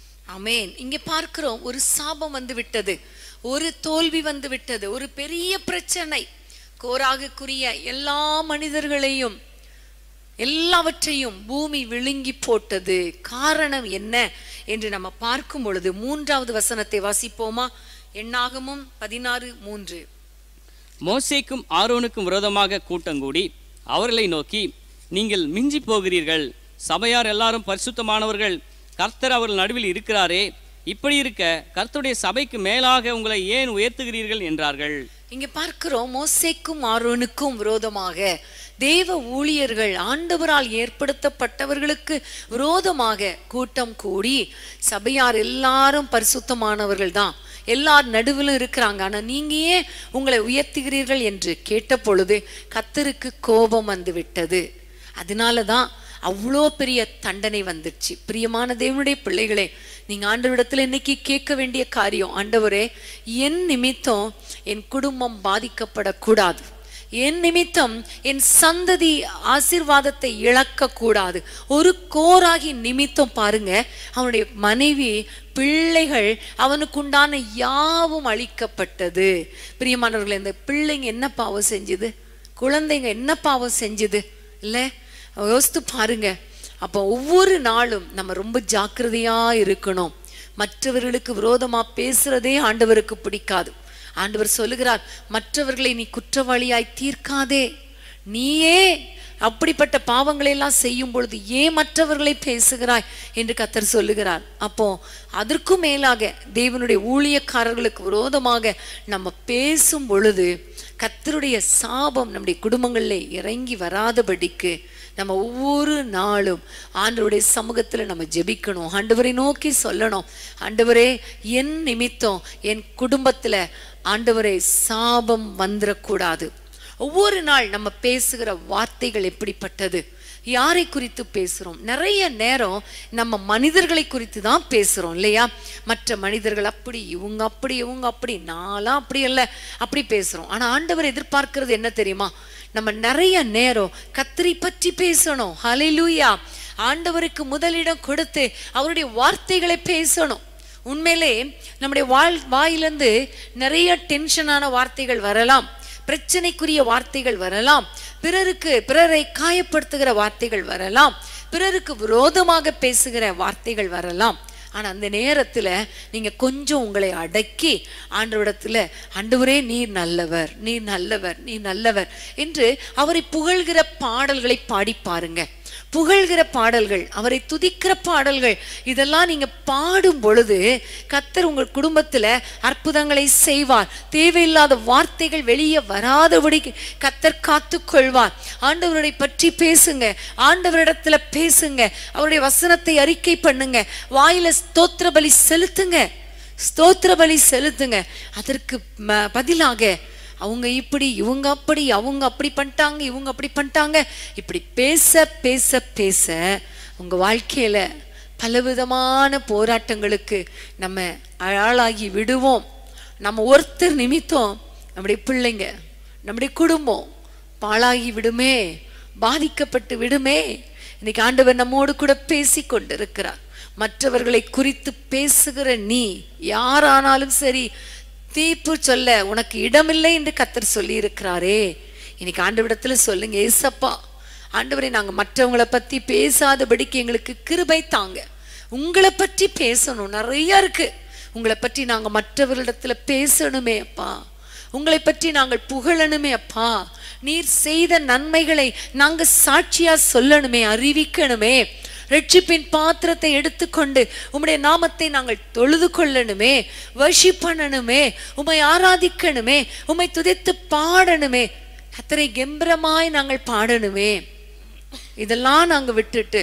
ஆமென் இங்க பார்க்கிறோம் ஒரு சாபம் வந்து விட்டது ஒரு தோல்வி வந்து விட்டது ஒரு பெரிய பிரச்சனை கோராகுக்குரிய எல்லா மனிதர்களையும் எல்லாவற்றையும் பூமி விழுங்கி போட்டது காரணம் என்ன என்று நம்ம பார்க்கும் பொழுது மூன்றாவது வசனத்தை வாசிப்போமா எண்ணாகமும் பதினாறு மூன்று மோசேக்கும் ஆரோனுக்கும் விரோதமாக கூட்டங்கூடி அவர்களை நோக்கி நீங்கள் மிஞ்சி போகிறீர்கள் சபையார் எல்லாரும் பரிசுத்தமானவர்கள் கர்த்தர் அவர்கள் நடுவில் இருக்கிறாரே இப்படி இருக்க கர்த்தருடைய சபைக்கு மேலாக உங்களை ஏன் உயர்த்துகிறீர்கள் என்றார்கள் இங்க பார்க்கிறோம் மோசேக்கும் ஆரோனுக்கும் விரோதமாக தேவ ஊழியர்கள் ஆண்டவரால் ஏற்படுத்தப்பட்டவர்களுக்கு விரோதமாக கூட்டம் கூடி சபையார் எல்லாரும் பரிசுத்தமானவர்கள் தான் எல்லார் நடுவிலும் இருக்கிறாங்க ஆனா நீங்க ஏன் உங்களை உயர்த்துகிறீர்கள் என்று கேட்ட பொழுது கத்தருக்கு கோபம் வந்து விட்டது அதனால தான் அவ்வளோ பெரிய தண்டனை வந்துடுச்சு பிரியமான தேவனுடைய பிள்ளைகளே நீங்க ஆண்டவரிடத்துல இன்னைக்கு கேட்க வேண்டிய காரியம் ஆண்டவரே என் நிமித்தம் என் குடும்பம் பாதிக்கப்படக்கூடாது என் நிமித்தம் என் சந்ததி ஆசீர்வாதத்தை இழக்க கூடாது ஒரு கோராகி நிமித்தம் பாருங்க அவனுடைய மனைவி பிள்ளைகள் அவனுக்குண்டான யாவும் அளிக்கப்பட்டது பிரியமானவர்களே இந்த பிள்ளைங்க என்ன பாவம் செஞ்சுது குழந்தைங்க என்ன பாவம் செஞ்சுது இல்ல யோசித்து பாருங்க அப்போ ஒவ்வொரு நாளும் நம்ம ரொம்ப ஜாக்கிரதையா இருக்கணும் மற்றவர்களுக்கு விரோதமா பேசுறதே ஆண்டவருக்கு பிடிக்காது ஆண்டவர் சொல்லுகிறார் மற்றவர்களை நீ குற்றவாளியாய் தீர்க்காதே நீயே அப்படிப்பட்ட பாவங்களை எல்லாம் செய்யும் பொழுது ஏன் மற்றவர்களை பேசுகிறாய் என்று கத்தர் சொல்லுகிறார் அப்போ அதற்கும் மேலாக தேவனுடைய ஊழியக்காரர்களுக்கு விரோதமாக நம்ம பேசும் பொழுது கத்தருடைய சாபம் நம்முடைய குடும்பங்களில் இறங்கி வராதபடிக்கு நம்ம ஒவ்வொரு நாளும் ஆண்டவருடைய சமூகத்துல நம்ம ஜெபிக்கணும் ஆண்டவரை நோக்கி சொல்லணும் ஆண்டவரே என் நிமித்தம் என் குடும்பத்துல ஆண்டவரே சாபம் வந்துடக்கூடாது ஒவ்வொரு நாள் நம்ம பேசுகிற வார்த்தைகள் எப்படிப்பட்டது யாரை குறித்து பேசுறோம் நிறைய நேரம் நம்ம மனிதர்களை குறித்து தான் பேசுறோம் இல்லையா மற்ற மனிதர்கள் அப்படி இவங்க அப்படி இவங்க அப்படி நான்லாம் அப்படி இல்ல அப்படி பேசுறோம் ஆனா ஆண்டவர் எதிர்பார்க்கிறது என்ன தெரியுமா நம்ம நிறைய நேரம் கத்திரி பற்றி பேசணும் ஹalleluya ஆண்டவருக்கு முதலிடம் கொடுத்து அவருடைய வார்த்தைகளை பேசணும் உண்மையிலே நம்முடைய வாழ் வாயிலிருந்து நிறைய டென்ஷனான வார்த்தைகள் வரலாம் பிரச்சனைக்குரிய வார்த்தைகள் வரலாம் பிறருக்கு பிறரை காயப்படுத்துகிற வார்த்தைகள் வரலாம் பிறருக்கு விரோதமாக பேசுகிற வார்த்தைகள் வரலாம் ஆனா அந்த நேரத்துல நீங்க கொஞ்சம் உங்களை அடக்கி ஆண்டவரிடத்துல ஆண்டவரே நீர் நல்லவர் நீர் நல்லவர் நீர் நல்லவர் என்று அவரை புகழ்கிற பாடல்களை பாடி பாருங்க புகழ்கிற பாடல்கள் அவரை துதிக்கிற பாடல்கள் இதெல்லாம் நீங்க பாடும் பொழுது கத்தர் உங்கள் குடும்பத்துல அற்புதங்களை செய்வார் தேவையில்லாத வார்த்தைகள் வெளியே வராதபடி கத்தர் காத்து கொள்வார் ஆண்டவரை பற்றி பேசுங்க ஆண்டவரிடத்துல பேசுங்க அவருடைய வசனத்தை அறிக்கை பண்ணுங்க வாயில ஸ்தோத்திர பலி செலுத்துங்க ஸ்தோத்திர பலி செலுத்துங்க அதற்கு ம- பதிலாக அவங்க இப்படி இவங்க அப்படி அவங்க அப்படி பண்ணிட்டாங்க இவங்க அப்படி பண்ணிட்டாங்க இப்படி பேச பேச பேச உங்க வாழ்க்கையில பலவிதமான போராட்டங்களுக்கு நம்ம ஆளாகி விடுவோம் நம்ம ஒருத்தர் நிமித்தம் நம்முடைய பிள்ளைங்க நம்முடைய குடும்பம் பாழாகி விடுமே பாதிக்கப்பட்டு விடுமே இன்னைக்கு ஆண்டவர் நம்மோடு கூட பேசி கொண்டிருக்கிறார் மற்றவர்களை குறித்து பேசுகிற நீ யாரானாலும் சரி தீர்ப்பு சொல்ல உனக்கு இடமில்லை என்று கத்தர் சொல்லி இருக்கிறாரே இன்னைக்கு ஆண்டவரிடத்துல சொல்லுங்க ஏசப்பா ஆண்டவரே நாங்க மற்றவங்கள பத்தி பேசாதபடிக்கு எங்களுக்கு கிருபை தாங்க உங்களை பற்றி பேசணும் நிறைய இருக்கு உங்களை பற்றி நாங்க மற்றவர்களிடத்துல பேசணுமே அப்பா உங்களை பற்றி நாங்கள் புகழணுமே அப்பா நீர் செய்த நன்மைகளை நாங்க சாட்சியா சொல்லணுமே அறிவிக்கணுமே ரட்சிப்பின் பாத்திரத்தை எடுத்துக்கொண்டு உம்முடைய நாமத்தை நாங்கள் தொழுது கொள்ளணுமே வர்ஷிப் பண்ணணுமே உம்மை ஆராதிக்கணுமே உம்மை துதித்து பாடணுமே கத்தரை கெம்பரமாய் நாங்கள் பாடணுமே இதெல்லாம் நாங்க விட்டுட்டு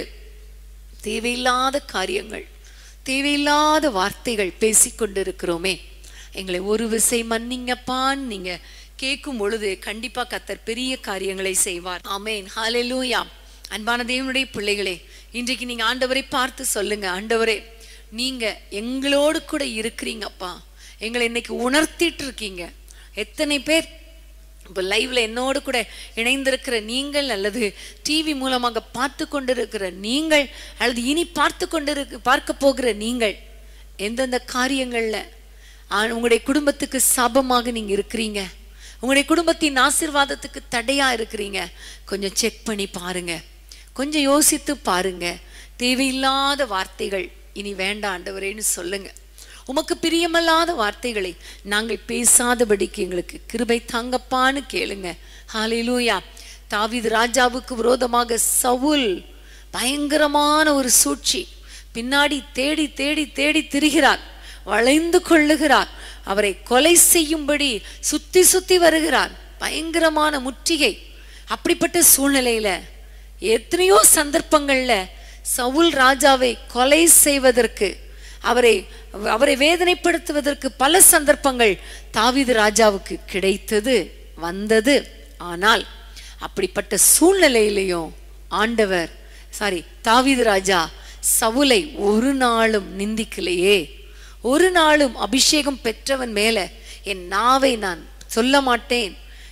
தேவையில்லாத காரியங்கள் தேவையில்லாத வார்த்தைகள் பேசிக்கொண்டிருக்கிறோமே எங்களை ஒரு விசை மன்னிங்கப்பான்னு நீங்க கேட்கும் பொழுது கண்டிப்பா கத்தர் பெரிய காரியங்களை செய்வார் ஆமென் ஹalleluya அன்பான தேவனுடைய பிள்ளைகளே இன்றைக்கு நீங்க ஆண்டவரை பார்த்து சொல்லுங்க ஆண்டவரே நீங்க எங்களோடு கூட இருக்கிறீங்கப்பா எங்களை இன்னைக்கு உணர்த்திட்டு இருக்கீங்க எத்தனை பேர் இப்போ லைவ்ல என்னோடு கூட இணைந்திருக்கிற நீங்கள் அல்லது டிவி மூலமாக பார்த்து கொண்டிருக்கிற நீங்கள் அல்லது இனி பார்த்து கொண்டிருக்க பார்க்க போகிற நீங்கள் எந்தெந்த காரியங்கள்ல ஆ- உங்களுடைய குடும்பத்துக்கு சாபமாக நீங்க இருக்கிறீங்க உங்களுடைய குடும்பத்தின் ஆசீர்வாதத்துக்கு தடையா இருக்கிறீங்க கொஞ்சம் செக் பண்ணி பாருங்க கொஞ்சம் யோசித்து பாருங்க தேவையில்லாத வார்த்தைகள் இனி வேண்டாம் ஆண்டவரேன்னு சொல்லுங்க உமக்கு பிரியமல்லாத வார்த்தைகளை நாங்கள் பேசாதபடிக்கு எங்களுக்கு கிருபை தாங்கப்பான்னு கேளுங்க ஹalleluya தாவீது ராஜாவுக்கு விரோதமாக சவுல் பயங்கரமான ஒரு சூழ்ச்சி பின்னாடி தேடி தேடி தேடி திரிகிறார் வளைந்து கொள்ளுகிறார் அவரை கொலை செய்யும்படி சுத்தி சுத்தி வருகிறார் பயங்கரமான முற்றுகை அப்படிப்பட்ட சூழ்நிலையில எத்தனையோ சந்தர்ப்பங்கள்ல சவுல் ராஜாவை கொலை செய்வதற்கு அவரை அவரை வேதனைப்படுத்துவதற்கு பல சந்தர்ப்பங்கள் தாவீது ராஜாவுக்கு கிடைத்தது வந்தது ஆனால் அப்படிப்பட்ட சூழ்நிலையிலையும் ஆண்டவர் சாரி தாவீது ராஜா சவுலை ஒரு நாளும் நிந்திக்கலையே ஒரு நாளும் அபிஷேகம் பெற்றவன் மேல என் நாவை நான் சொல்ல மாட்டேன்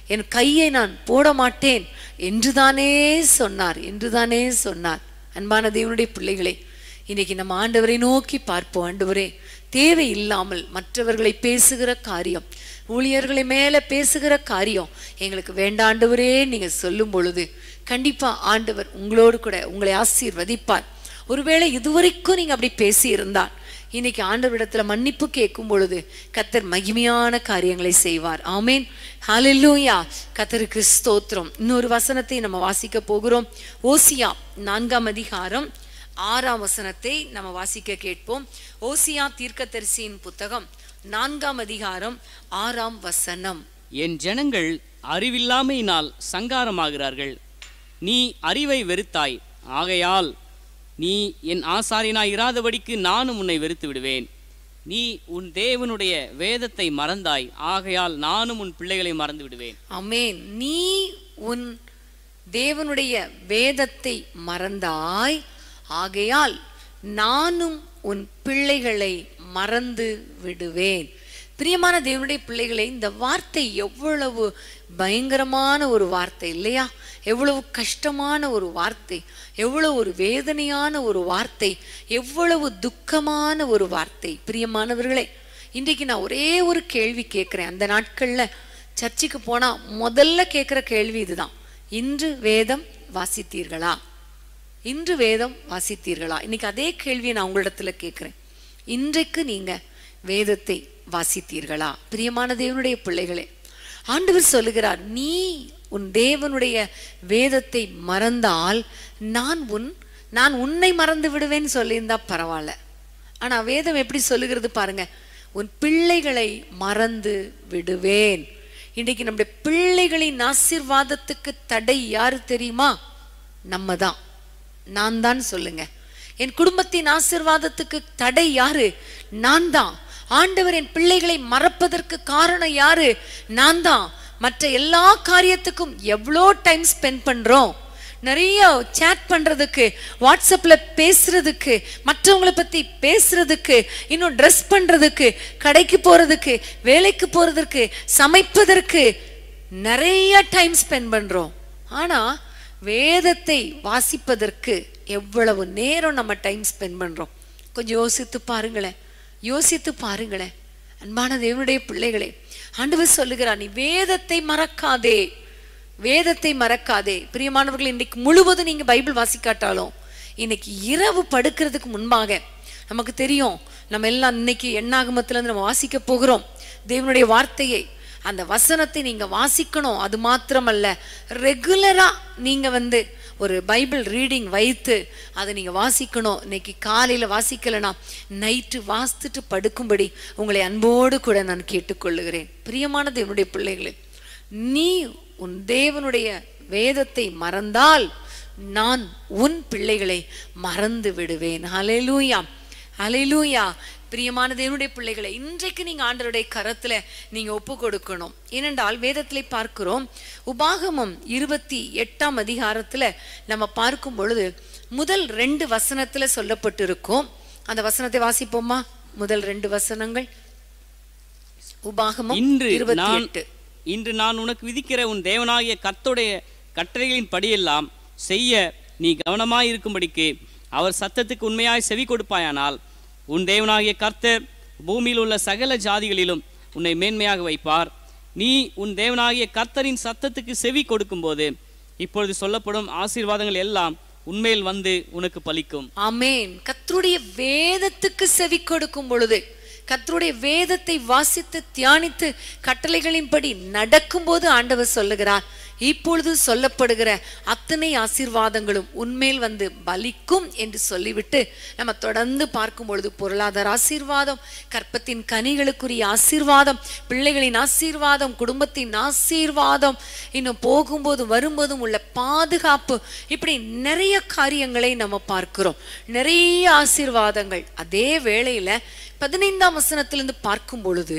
என் கையை நான் போட மாட்டேன் என்றுதானே சொன்னார் என்றுதானே சொன்னார் அன்பான தேவனுடைய பிள்ளைகளே இன்னைக்கு நம்ம ஆண்டவரை நோக்கி பார்ப்போம் ஆண்டவரே தேவை இல்லாமல் மற்றவர்களை பேசுகிற காரியம் ஊழியர்களை மேல பேசுகிற காரியம் எங்களுக்கு வேண்டாண்டவரே நீங்க சொல்லும் பொழுது கண்டிப்பா ஆண்டவர் உங்களோடு கூட உங்களை ஆசீர்வதிப்பார் ஒருவேளை இதுவரைக்கும் நீங்க அப்படி பேசி இருந்தால் இன்னைக்கு ஆண்டவரிடத்துல மன்னிப்பு கேட்கும் பொழுது கத்தர் மகிமையான காரியங்களை செய்வார் ஆமேன் ஹalleluya கத்தருக்கு ஸ்தோத்திரம் இன்னொரு வசனத்தை நம்ம வாசிக்க போகிறோம் ஓசியா நான்காம் அதிகாரம் ஆறாம் வசனத்தை நம்ம வாசிக்க கேட்போம் ஓசியா தீர்க்கதரிசியின் புத்தகம் நான்காம் அதிகாரம் ஆறாம் வசனம் என் ஜனங்கள் அறிவில்லாமையினால் சங்காரமாகிறார்கள் நீ அறிவை வெறுத்தாய் ஆகையால் நீ என் ஆசாரியனாய் இராதபடிக்கு நானும் உன்னை வெறுத்து விடுவேன் நீ உன் தேவனுடைய வேதத்தை மறந்தாய் ஆகையால் நானும் உன் பிள்ளைகளை மறந்து விடுவேன் அமேன் நீ உன் தேவனுடைய வேதத்தை மறந்தாய் ஆகையால் நானும் உன் பிள்ளைகளை மறந்து விடுவேன் பிரியமான தேவனுடைய பிள்ளைகளே இந்த வார்த்தை எவ்வளவு பயங்கரமான ஒரு வார்த்தை இல்லையா எவ்வளவு கஷ்டமான ஒரு வார்த்தை எவ்வளவு ஒரு வேதனையான ஒரு வார்த்தை எவ்வளவு துக்கமான ஒரு வார்த்தை பிரியமானவர்களே இன்றைக்கு நான் ஒரே ஒரு கேள்வி கேட்குறேன் அந்த நாட்கள்ல சர்ச்சுக்கு போனா முதல்ல கேட்குற கேள்வி இதுதான் இன்று வேதம் வாசித்தீர்களா இன்று வேதம் வாசித்தீர்களா இன்னைக்கு அதே கேள்வியை நான் உங்களிடத்துல கேட்குறேன் இன்றைக்கு நீங்க வேதத்தை வாசித்தீர்களா பிரியமான தேவனுடைய பிள்ளைகளே ஆண்டவர் சொல்லுகிறார் நீ உன் தேவனுடைய வேதத்தை மறந்தால் நான் உன் நான் உன்னை மறந்து விடுவேன்னு சொல்லியிருந்தா பரவாயில்ல ஆனா வேதம் எப்படி சொல்லுகிறது பாருங்க உன் பிள்ளைகளை மறந்து விடுவேன் இன்றைக்கு நம்முடைய பிள்ளைகளின் ஆசீர்வாதத்துக்கு தடை யாரு தெரியுமா நம்ம தான் நான் தான் சொல்லுங்க என் குடும்பத்தின் ஆசீர்வாதத்துக்கு தடை யாரு நான் தான் ஆண்டவர் என் பிள்ளைகளை மறப்பதற்கு காரணம் யாரு நான் தான் மற்ற எல்லா காரியத்துக்கும் எவ்வளோ டைம் ஸ்பெண்ட் பண்றோம் நிறைய சேட் பண்றதுக்கு வாட்ஸ்அப்ல பேசுறதுக்கு மற்றவங்கள பத்தி பேசுறதுக்கு இன்னும் ட்ரெஸ் பண்றதுக்கு கடைக்கு போறதுக்கு வேலைக்கு போறதுக்கு சமைப்பதற்கு நிறைய டைம் ஸ்பெண்ட் பண்றோம் ஆனா வேதத்தை வாசிப்பதற்கு எவ்வளவு நேரம் நம்ம டைம் ஸ்பெண்ட் பண்றோம் கொஞ்சம் யோசித்து பாருங்களேன் யோசித்து பாருங்களேன் அன்பான தேவனுடைய பிள்ளைகளே ஆண்டவர் சொல்லுகிறார் நீ வேதத்தை மறக்காதே வேதத்தை மறக்காதே பிரியமானவர்கள் இன்னைக்கு முழுவதும் நீங்க பைபிள் வாசிக்காட்டாலும் இன்னைக்கு இரவு படுக்கிறதுக்கு முன்பாக நமக்கு தெரியும் நம்ம எல்லாம் இன்னைக்கு எண்ணாகமத்துல இருந்து நம்ம வாசிக்க போகிறோம் தேவனுடைய வார்த்தையை அந்த வசனத்தை நீங்க வாசிக்கணும் அது மாத்திரமல்ல ரெகுலரா நீங்க வந்து ஒரு பைபிள் ரீடிங் வைத்து அதை நீங்க வாசிக்கணும் இன்னைக்கு காலையில வாசிக்கலைன்னா நைட்டு வாசித்துட்டு படுக்கும்படி உங்களை அன்போடு கூட நான் கேட்டுக்கொள்ளுகிறேன் பிரியமான தேவனுடைய பிள்ளைகளே நீ உன் தேவனுடைய வேதத்தை மறந்தால் நான் உன் பிள்ளைகளை மறந்து விடுவேன் ஹalleluya ஹalleluya பிரியமான தேவனுடைய பிள்ளைகளை இன்றைக்கு நீங்க ஆண்டவருடைய கரத்துல நீங்க ஒப்பு கொடுக்கணும் ஏனென்றால் வேதத்திலே பார்க்கிறோம் உபாகமம் இருபத்தி எட்டாம் அதிகாரத்துல நம்ம பார்க்கும் பொழுது முதல் ரெண்டு வசனத்துல சொல்லப்பட்டிருக்கும் அந்த வசனத்தை வாசிப்போமா முதல் ரெண்டு வசனங்கள் உபாகமம் இன்று இருபத்தி நான் எட்டு இன்று நான் உனக்கு விதிக்கிற உன் தேவனாகிய கர்த்தருடைய கட்டளைகளின் படியெல்லாம் செய்ய நீ கவனமாயிருக்கும்படிக்கு அவர் சத்தத்துக்கு உண்மையாய் செவி கொடுப்பாயானால் உன் தேவனாகிய கர்த்தர் பூமியில் உள்ள சகல ஜாதிகளிலும் உன்னை மேன்மையாக வைப்பார் நீ உன் தேவனாகிய கர்த்தரின் சத்தத்துக்கு செவி கொடுக்கும்போது இப்பொழுது சொல்லப்படும் ஆசீர்வாதங்கள் எல்லாம் உண்மையில் வந்து உனக்கு பலிக்கும் ஆமென் கர்த்தருடைய வேதத்துக்கு செவி கொடுக்கும் பொழுது கர்த்தருடைய வேதத்தை வாசித்து தியானித்து கட்டளைகளின்படி நடக்கும்போது ஆண்டவர் சொல்லுகிறார் இப்பொழுது சொல்லப்படுகிற அத்தனை ஆசீர்வாதங்களும் உண்மையில் வந்து பலிக்கும் என்று சொல்லிவிட்டு நம்ம தொடர்ந்து பார்க்கும் பொழுது பொருளாதார ஆசீர்வாதம் கற்பத்தின் கனிகளுக்குரிய ஆசீர்வாதம் பிள்ளைகளின் ஆசீர்வாதம் குடும்பத்தின் ஆசீர்வாதம் இன்னும் போகும்போது வரும்போதும் உள்ள பாதுகாப்பு இப்படி நிறைய காரியங்களை நம்ம பார்க்கிறோம் நிறைய ஆசீர்வாதங்கள் அதே வேளையில பதினைந்தாம் வசனத்திலிருந்து பார்க்கும் பொழுது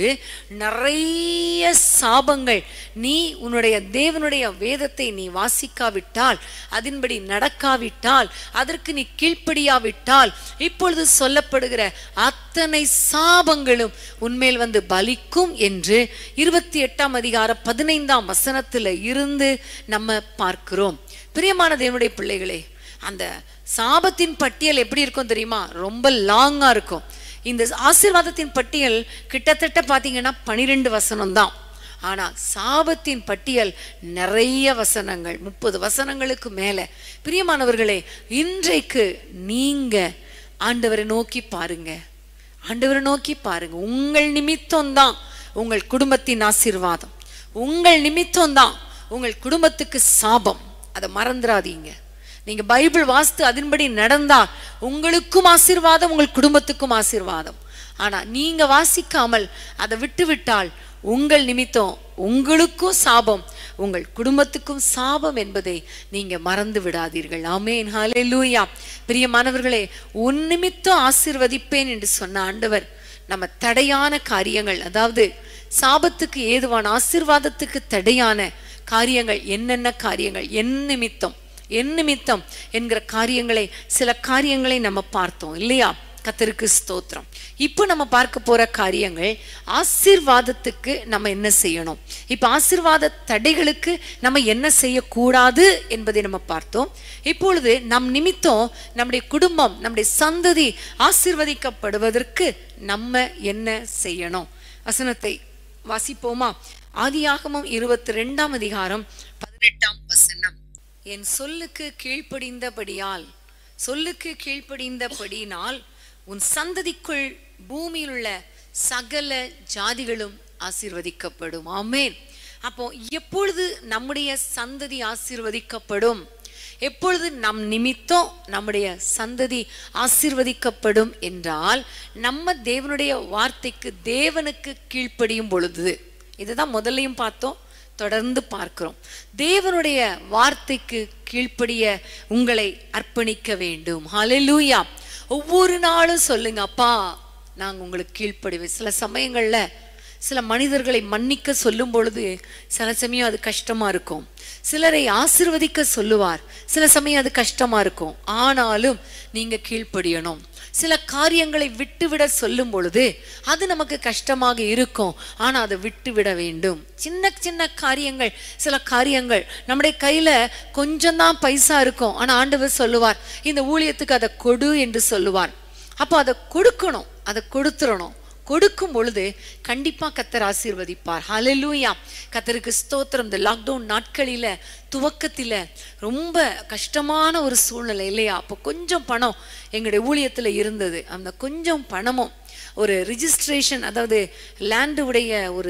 நிறைய சாபங்கள் நீ உன்னுடைய தேவனுடைய வேதத்தை நீ வாசிக்காவிட்டால் அதன்படி நடக்காவிட்டால் அதற்கு நீ கீழ்ப்படியாவிட்டால் இப்பொழுது சொல்லப்படுகிற அத்தனை சாபங்களும் உன்மேல் வந்து பலிக்கும் என்று இருபத்தி எட்டாம் அதிகார பதினைந்தாம் வசனத்துல இருந்து நம்ம பார்க்கிறோம் பிரியமான தேவனுடைய பிள்ளைகளே அந்த சாபத்தின் பட்டியல் எப்படி இருக்கும் தெரியுமா ரொம்ப லாங்கா இருக்கும் இந்த ஆசீர்வாதத்தின் பட்டியல் கிட்டத்தட்ட பாத்தீங்கன்னா பனிரெண்டு வசனம் தான் ஆனா சாபத்தின் பட்டியல் நிறைய வசனங்கள் முப்பது வசனங்களுக்கு மேல பிரியமானவர்களே இன்றைக்கு நீங்க ஆண்டவரை நோக்கி பாருங்க ஆண்டவரை நோக்கி பாருங்க உங்கள் நிமித்தம் தான் உங்கள் குடும்பத்தின் ஆசீர்வாதம் உங்கள் நிமித்தம் தான் உங்கள் குடும்பத்துக்கு சாபம் அதை மறந்துடாதீங்க நீங்க பைபிள் வாசித்து அதன்படி நடந்தா உங்களுக்கும் ஆசீர்வாதம் உங்கள் குடும்பத்துக்கும் ஆசீர்வாதம் ஆனா நீங்க வாசிக்காமல் அதை விட்டு விட்டால் உங்கள் நிமித்தம் உங்களுக்கும் சாபம் உங்கள் குடும்பத்துக்கும் சாபம் என்பதை நீங்க மறந்து விடாதீர்கள் ஆமேன் ஹalleluya பிரியமானவர்களே உன் நிமித்தம் ஆசீர்வதிப்பேன் என்று சொன்ன ஆண்டவர் நம்ம தடையான காரியங்கள் அதாவது சாபத்துக்கு ஏதுவான ஆசீர்வாதத்துக்கு தடையான காரியங்கள் என்னென்ன காரியங்கள் என் நிமித்தம் என் நிமித்தம் என்கிற காரியங்களை சில காரியங்களை நம்ம பார்த்தோம் இல்லையா கத்தருக்கு ஸ்தோத்திரம் இப்போ நம்ம பார்க்க போற காரியங்கள் ஆசீர்வாதத்துக்கு நம்ம என்ன செய்யணும் இப்போ ஆசீர்வாத தடைகளுக்கு நம்ம என்ன செய்யக்கூடாது என்பதை நம்ம பார்த்தோம் இப்பொழுது நம் நிமித்தம் நம்முடைய குடும்பம் நம்முடைய சந்ததி ஆசீர்வதிக்கப்படுவதற்கு நம்ம என்ன செய்யணும் வசனத்தை வாசிப்போமா ஆதியாகமம் இருபத்தி ரெண்டாம் அதிகாரம் பதினெட்டாம் வசனம் என் சொல்லுக்கு கீழ்ப்படிந்தபடியால் சொல்லுக்கு கீழ்ப்படிந்தபடியினால் உன் சந்ததிக்குள் பூமியில் உள்ள சகல ஜாதிகளும் ஆசீர்வதிக்கப்படும் ஆமேன் அப்போ எப்பொழுது நம்முடைய சந்ததி ஆசீர்வதிக்கப்படும் எப்பொழுது நம் நிமித்தம் நம்முடைய சந்ததி ஆசீர்வதிக்கப்படும் என்றால் நம்ம தேவனுடைய வார்த்தைக்கு தேவனுக்கு கீழ்ப்படியும் பொழுது இதுதான் முதல்லையும் பார்த்தோம் தொடர்ந்து பார்க்கிறோம் தேவனுடைய வார்த்தைக்கு கீழ்ப்படிய உங்களை அர்ப்பணிக்க வேண்டும் ஹalleluya ஒவ்வொரு நாளும் சொல்லுங்க அப்பா நாங்க உங்களுக்கு கீழ்ப்படிவேன் சில சமயங்கள்ல சில மனிதர்களை மன்னிக்க சொல்லும் பொழுது சில சமயம் அது கஷ்டமா இருக்கும் சிலரை ஆசிர்வதிக்க சொல்லுவார் சில சமயம் அது கஷ்டமா இருக்கும் ஆனாலும் நீங்க கீழ்ப்படியணும் சில காரியங்களை விட்டுவிட சொல்லும் பொழுது அது நமக்கு கஷ்டமாக இருக்கும் ஆனா அதை விட்டுவிட வேண்டும் சின்ன சின்ன காரியங்கள் சில காரியங்கள் நம்முடைய கையில கொஞ்சம் தான் பைசா இருக்கும் ஆனா ஆண்டவர் சொல்லுவார் இந்த ஊழியத்துக்கு அதை கொடு என்று சொல்லுவார் அப்போ அதை கொடுக்கணும் அதை கொடுத்துடணும் கொடுக்கும் பொழுது கண்டிப்பா கத்தர் ஆசீர்வதிப்பார் ஹalleluya கத்தருக்கு ஸ்தோத்திரம் இந்த லாக்டவுன் நாட்களில துவக்கத்தில ரொம்ப கஷ்டமான ஒரு சூழ்நிலை இல்லையா அப்போ கொஞ்சம் பணம் எங்களுடைய ஊழியத்துல இருந்தது அந்த கொஞ்சம் பணமும் ஒரு ரிஜிஸ்ட்ரேஷன் அதாவது லேண்டு உடைய ஒரு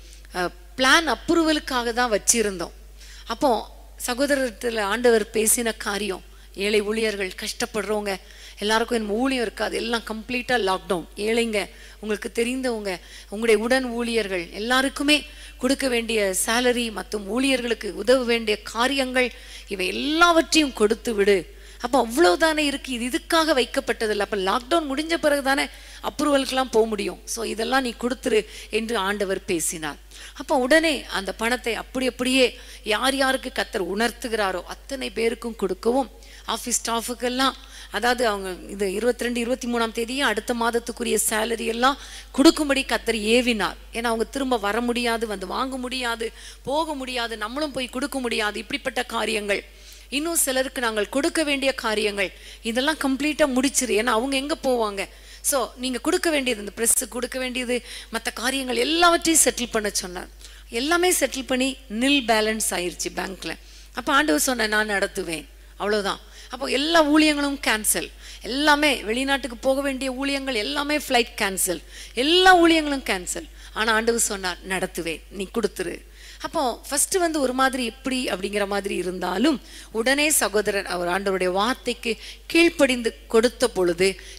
பிளான் அப்ரூவலுக்காக தான் வச்சிருந்தோம் அப்போ சகோதரத்தில் ஆண்டவர் பேசின காரியம் ஏழை ஊழியர்கள் கஷ்டப்படுறவங்க எல்லாருக்கும் என் ஊழியம் இருக்காது எல்லாம் கம்ப்ளீட்டாக லாக்டவுன் ஏழைங்க உங்களுக்கு தெரிந்தவங்க உங்களுடைய உடன் ஊழியர்கள் எல்லாருக்குமே கொடுக்க வேண்டிய சேலரி மற்றும் ஊழியர்களுக்கு உதவ வேண்டிய காரியங்கள் இவை எல்லாவற்றையும் கொடுத்து விடு அப்போ அவ்வளவுதானே இருக்கு இது இதுக்காக வைக்கப்பட்டதில்லை அப்போ லாக்டவுன் முடிஞ்ச பிறகு தானே அப்ரூவலுக்கெல்லாம் போக முடியும் ஸோ இதெல்லாம் நீ கொடுத்துரு என்று ஆண்டவர் பேசினார் அப்போ உடனே அந்த பணத்தை அப்படி அப்படியே யார் யாருக்கு கத்தர் உணர்த்துகிறாரோ அத்தனை பேருக்கும் கொடுக்கவும் ஆஃபீஸ் ஸ்டாஃபுக்கெல்லாம் அதாவது அவங்க இது இருபத்தி ரெண்டு இருபத்தி மூணாம் தேதியும் அடுத்த மாதத்துக்குரிய சேலரி எல்லாம் கொடுக்கும்படி கத்தர் ஏவினார் ஏன்னா அவங்க திரும்ப வர முடியாது வந்து வாங்க முடியாது போக முடியாது நம்மளும் போய் கொடுக்க முடியாது இப்படிப்பட்ட காரியங்கள் இன்னும் சிலருக்கு நாங்கள் கொடுக்க வேண்டிய காரியங்கள் இதெல்லாம் கம்ப்ளீட்டாக முடிச்சிரு ஏன்னா அவங்க எங்கே போவாங்க ஸோ நீங்கள் கொடுக்க வேண்டியது இந்த ப்ரெஸ்ஸு கொடுக்க வேண்டியது மற்ற காரியங்கள் எல்லாவற்றையும் செட்டில் பண்ண சொன்னார் எல்லாமே செட்டில் பண்ணி நில் பேலன்ஸ் ஆயிருச்சு பேங்க்ல அப்போ ஆண்டவர் சொன்ன நான் நடத்துவேன் அவ்வளவுதான் அப்போ எல்லா ஊழியங்களும் கேன்சல் எல்லாமே வெளிநாட்டுக்கு போக வேண்டிய ஊழியங்கள் எல்லாமே ஃப்ளைட் கேன்சல் எல்லா ஊழியங்களும் கேன்சல் ஆனா ஆண்டவர் சொன்னார் நடத்துவேன் நீ கொடுத்துரு அப்போ ஃபர்ஸ்ட் வந்து ஒரு மாதிரி எப்படி அப்படிங்கிற மாதிரி இருந்தாலும் உடனே சகோதரர் அவர் ஆண்டவருடைய வார்த்தைக்கு கீழ்ப்படிந்து கொடுத்த பொழுது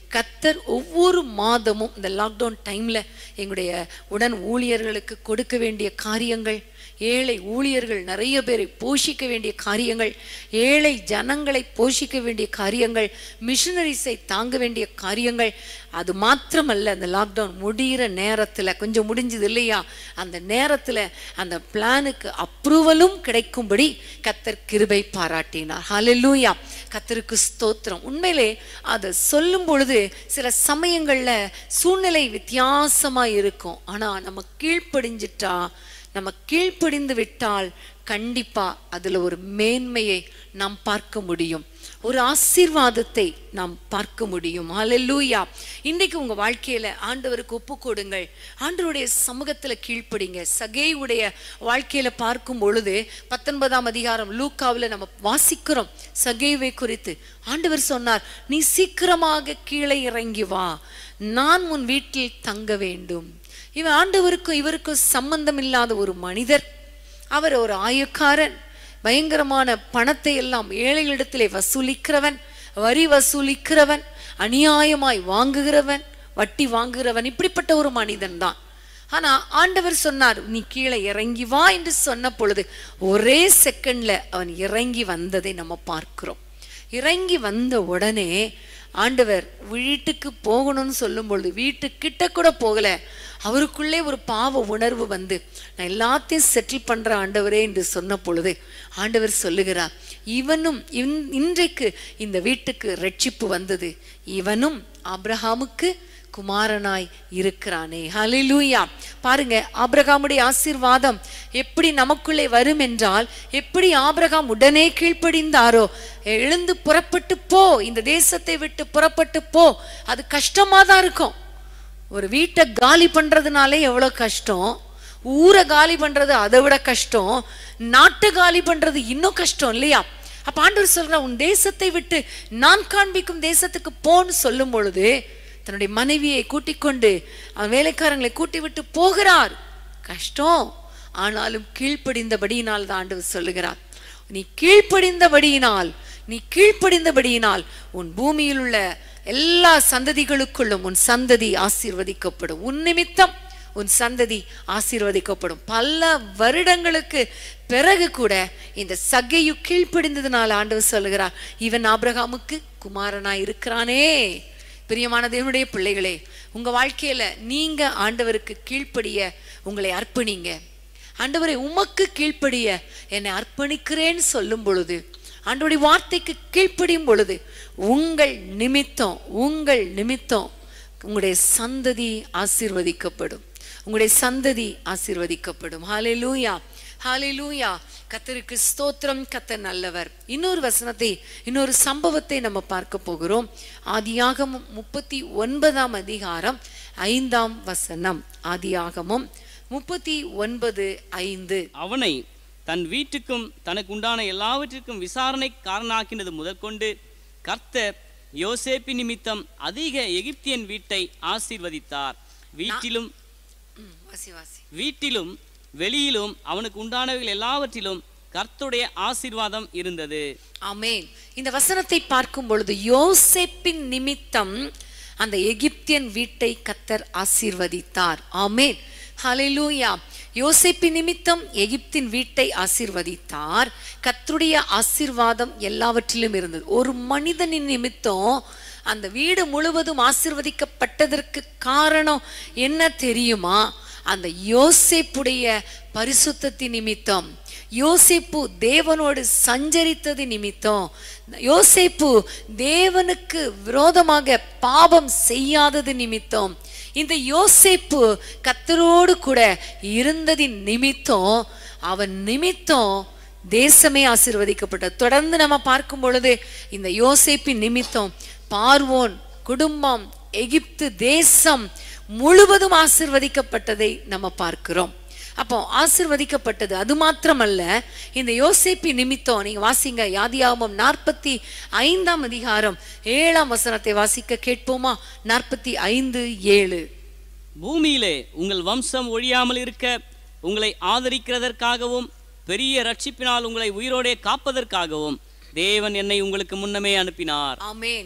கத்தர் ஒவ்வொரு மாதமும் இந்த லாக்டவுன் டைம்ல எங்களுடைய உடன் ஊழியர்களுக்கு கொடுக்க வேண்டிய காரியங்கள் ஏழை ஊழியர்கள் நிறைய பேரை போஷிக்க வேண்டிய காரியங்கள் ஏழை ஜனங்களை போஷிக்க வேண்டிய காரியங்கள் மிஷனரிஸை தாங்க வேண்டிய காரியங்கள் அது மாத்திரமல்ல அந்த லாக்டவுன் முடிகிற நேரத்தில் கொஞ்சம் முடிஞ்சது இல்லையா அந்த நேரத்தில் அந்த பிளானுக்கு அப்ரூவலும் கிடைக்கும்படி கத்தர் கிருபை பாராட்டினார் ஹalleluya கத்தருக்கு ஸ்தோத்திரம் உண்மையிலே அதை சொல்லும் பொழுது சில சமயங்கள்ல சூழ்நிலை வித்தியாசமா இருக்கும் ஆனா நம்ம கீழ்ப்படிஞ்சிட்டா நம்ம கீழ்ப்படிந்து விட்டால் கண்டிப்பா அதுல ஒரு மேன்மையை நாம் பார்க்க முடியும் ஒரு ஆசீர்வாதத்தை நாம் பார்க்க முடியும் ஹalleluya இன்றைக்கு உங்க வாழ்க்கையில ஆண்டவருக்கு ஒப்பு கொடுங்கள் ஆண்டவருடைய சமூகத்துல கீழ்ப்படிங்க சகேயுடைய வாழ்க்கையில பார்க்கும் பொழுது பத்தொன்பதாம் அதிகாரம் லூக்காவுல நம்ம வாசிக்கிறோம் சகேவை குறித்து ஆண்டவர் சொன்னார் நீ சீக்கிரமாக கீழே இறங்கி வா நான் உன் வீட்டில் தங்க வேண்டும் இவன் ஆண்டவருக்கும் இவருக்கும் சம்பந்தம் இல்லாத ஒரு மனிதர் அவர் ஒரு ஆயக்காரன் பயங்கரமான பணத்தை எல்லாம் ஏழைகளிடத்திலே வசூலிக்கிறவன் வரி வசூலிக்கிறவன் அநியாயமாய் வாங்குகிறவன் வட்டி வாங்குகிறவன் இப்படிப்பட்ட ஒரு மனிதன் தான் ஆனா ஆண்டவர் சொன்னார் நீ கீழே இறங்கி வா என்று சொன்ன பொழுது ஒரே செகண்ட்ல அவன் இறங்கி வந்ததை நம்ம பார்க்கிறோம் இறங்கி வந்த உடனே ஆண்டவர் வீட்டுக்கு போகணும்னு சொல்லும் பொழுது வீட்டுக்கிட்ட கூட போகல அவருக்குள்ளே ஒரு பாவ உணர்வு வந்து நான் எல்லாத்தையும் செட்டில் பண்ற ஆண்டவரே என்று சொன்ன பொழுது ஆண்டவர் சொல்லுகிறார் இவனும் இன்- இன்றைக்கு இந்த வீட்டுக்கு ரட்சிப்பு வந்தது இவனும் ஆபிரகாமுக்கு குமாரனாய் இருக்கிறானே ஹalleluya பாருங்க ஆபிரகாமுடைய ஆசீர்வாதம் எப்படி நமக்குள்ளே வரும் என்றால் எப்படி ஆபிரகாம் உடனே கீழ்ப்படிந்தாரோ எழுந்து புறப்பட்டு போ இந்த தேசத்தை விட்டு புறப்பட்டு போ அது கஷ்டமா தான் இருக்கும் ஒரு வீட்டை காலி பண்றதுனாலே எவ்வளவு கஷ்டம் ஊரை காலி பண்றது அதை விட கஷ்டம் நாட்டை காலி பண்றது இன்னும் கஷ்டம் இல்லையா அப்ப ஆண்டவர் சொல்ற உன் தேசத்தை விட்டு நான் காண்பிக்கும் தேசத்துக்கு போன்னு சொல்லும் பொழுது தன்னுடைய மனைவியை கூட்டிக் கொண்டு அவன் வேலைக்காரங்களை கூட்டி விட்டு போகிறார் கஷ்டம் ஆனாலும் கீழ்ப்படிந்தபடியினால் தான் ஆண்டவர் சொல்லுகிறார் நீ கீழ்ப்படிந்தபடியினால் நீ கீழ்ப்படிந்தபடியினால் உன் பூமியில் உள்ள எல்லா சந்ததிகளுக்குள்ளும் உன் சந்ததி ஆசீர்வதிக்கப்படும் உன் நிமித்தம் உன் சந்ததி ஆசீர்வதிக்கப்படும் பல வருடங்களுக்கு பிறகு கூட இந்த சகையு கீழ்ப்படிந்ததுனால ஆண்டவர் சொல்லுகிறார் இவன் ஆபிரகாமுக்கு குமாரனாய் இருக்கிறானே பிரியமான தேவனுடைய பிள்ளைகளே உங்க வாழ்க்கையில நீங்க ஆண்டவருக்கு கீழ்ப்படிய உங்களை அர்ப்பணிங்க ஆண்டவரை உமக்கு கீழ்ப்படிய என்னை அர்ப்பணிக்கிறேன்னு சொல்லும் பொழுது ஆண்டவருடைய வார்த்தைக்கு கீழ்ப்படியும் பொழுது உங்கள் நிமித்தம் உங்கள் நிமித்தம் உங்களுடைய சந்ததி ஆசீர்வதிக்கப்படும் உங்களுடைய சந்ததி ஆசீர்வதிக்கப்படும் ஹalleluya ஹalleluya கத்தருக்கு ஸ்தோத்திரம் கத்தர் நல்லவர் இன்னொரு வசனத்தை இன்னொரு சம்பவத்தை நம்ம பார்க்க போகிறோம் ஆதியாகமம் முப்பத்தி ஒன்பதாம் அதிகாரம் ஐந்தாம் வசனம் ஆதியாகமம் முப்பத்தி ஒன்பது ஐந்து அவனை தன் வீட்டுக்கும் தனக்கு உண்டான எல்லாவற்றிற்கும் விசாரணைக்காரனாக்கினது முதற்கொண்டு கர்த்தர் யோசேப்பு நிமித்தம் அதிக எகிப்தியன் வீட்டை ஆசீர்வதித்தார் வீட்டிலும் ம், வாசி வாசி வீட்டிலும் வெளியிலும் அவனுக்கு உண்டானவைகள் எல்லாவற்றிலும் கர்த்தருடைய ஆசீர்வாதம் இருந்தது ஆமென் இந்த வசனத்தை பார்க்கும் பொழுது யோசேப்பின் நிமித்தம் அந்த எகிப்தியன் வீட்டை கத்தர் ஆசீர்வதித்தார் ஆமென் ஹalleluya யோசேப்பின் நிமித்தம் எகிப்தின் வீட்டை ஆசீர்வதித்தார் கர்த்தருடைய ஆசீர்வாதம் எல்லாவற்றிலும் இருந்தது ஒரு மனிதனின் நிமித்தம் அந்த வீடு முழுவதும் ஆசீர்வதிக்கப்பட்டதற்கு காரணம் என்ன தெரியுமா அந்த யோசேப்புடைய பரிசுத்தத்தின் நிமித்தம் யோசேப்பு தேவனோடு சஞ்சரித்தது நிமித்தம் யோசேப்பு தேவனுக்கு விரோதமாக பாவம் செய்யாதது நிமித்தம் இந்த யோசேப்பு கத்தரோடு கூட இருந்ததின் நிமித்தம் அவன் நிமித்தம் தேசமே ஆசீர்வதிக்கப்பட்டது தொடர்ந்து நம்ம பார்க்கும் பொழுது இந்த யோசேப்பின் நிமித்தம் பார்வோன் குடும்பம் எகிப்து தேசம் முழுவதும் ஆசீர்வதிக்கப்பட்டதை நம்ம பார்க்கிறோம் அப்போ ஆசீர்வதிக்கப்பட்டது அது மாத்திரமல்ல இந்த யோசேப்பி நிமித்தம் நீங்க வாசிங்க யாதியாகமம் நாற்பத்தி ஐந்தாம் அதிகாரம் ஏழாம் வசனத்தை வாசிக்க கேட்போமா நாற்பத்தி ஐந்து ஏழு பூமியிலே உங்கள் வம்சம் ஒழியாமல் இருக்க உங்களை ஆதரிக்கிறதற்காகவும் பெரிய ரட்சிப்பினால் உங்களை உயிரோடே காப்பதற்காகவும் தேவன் என்னை உங்களுக்கு முன்னமே அனுப்பினார் ஆமென்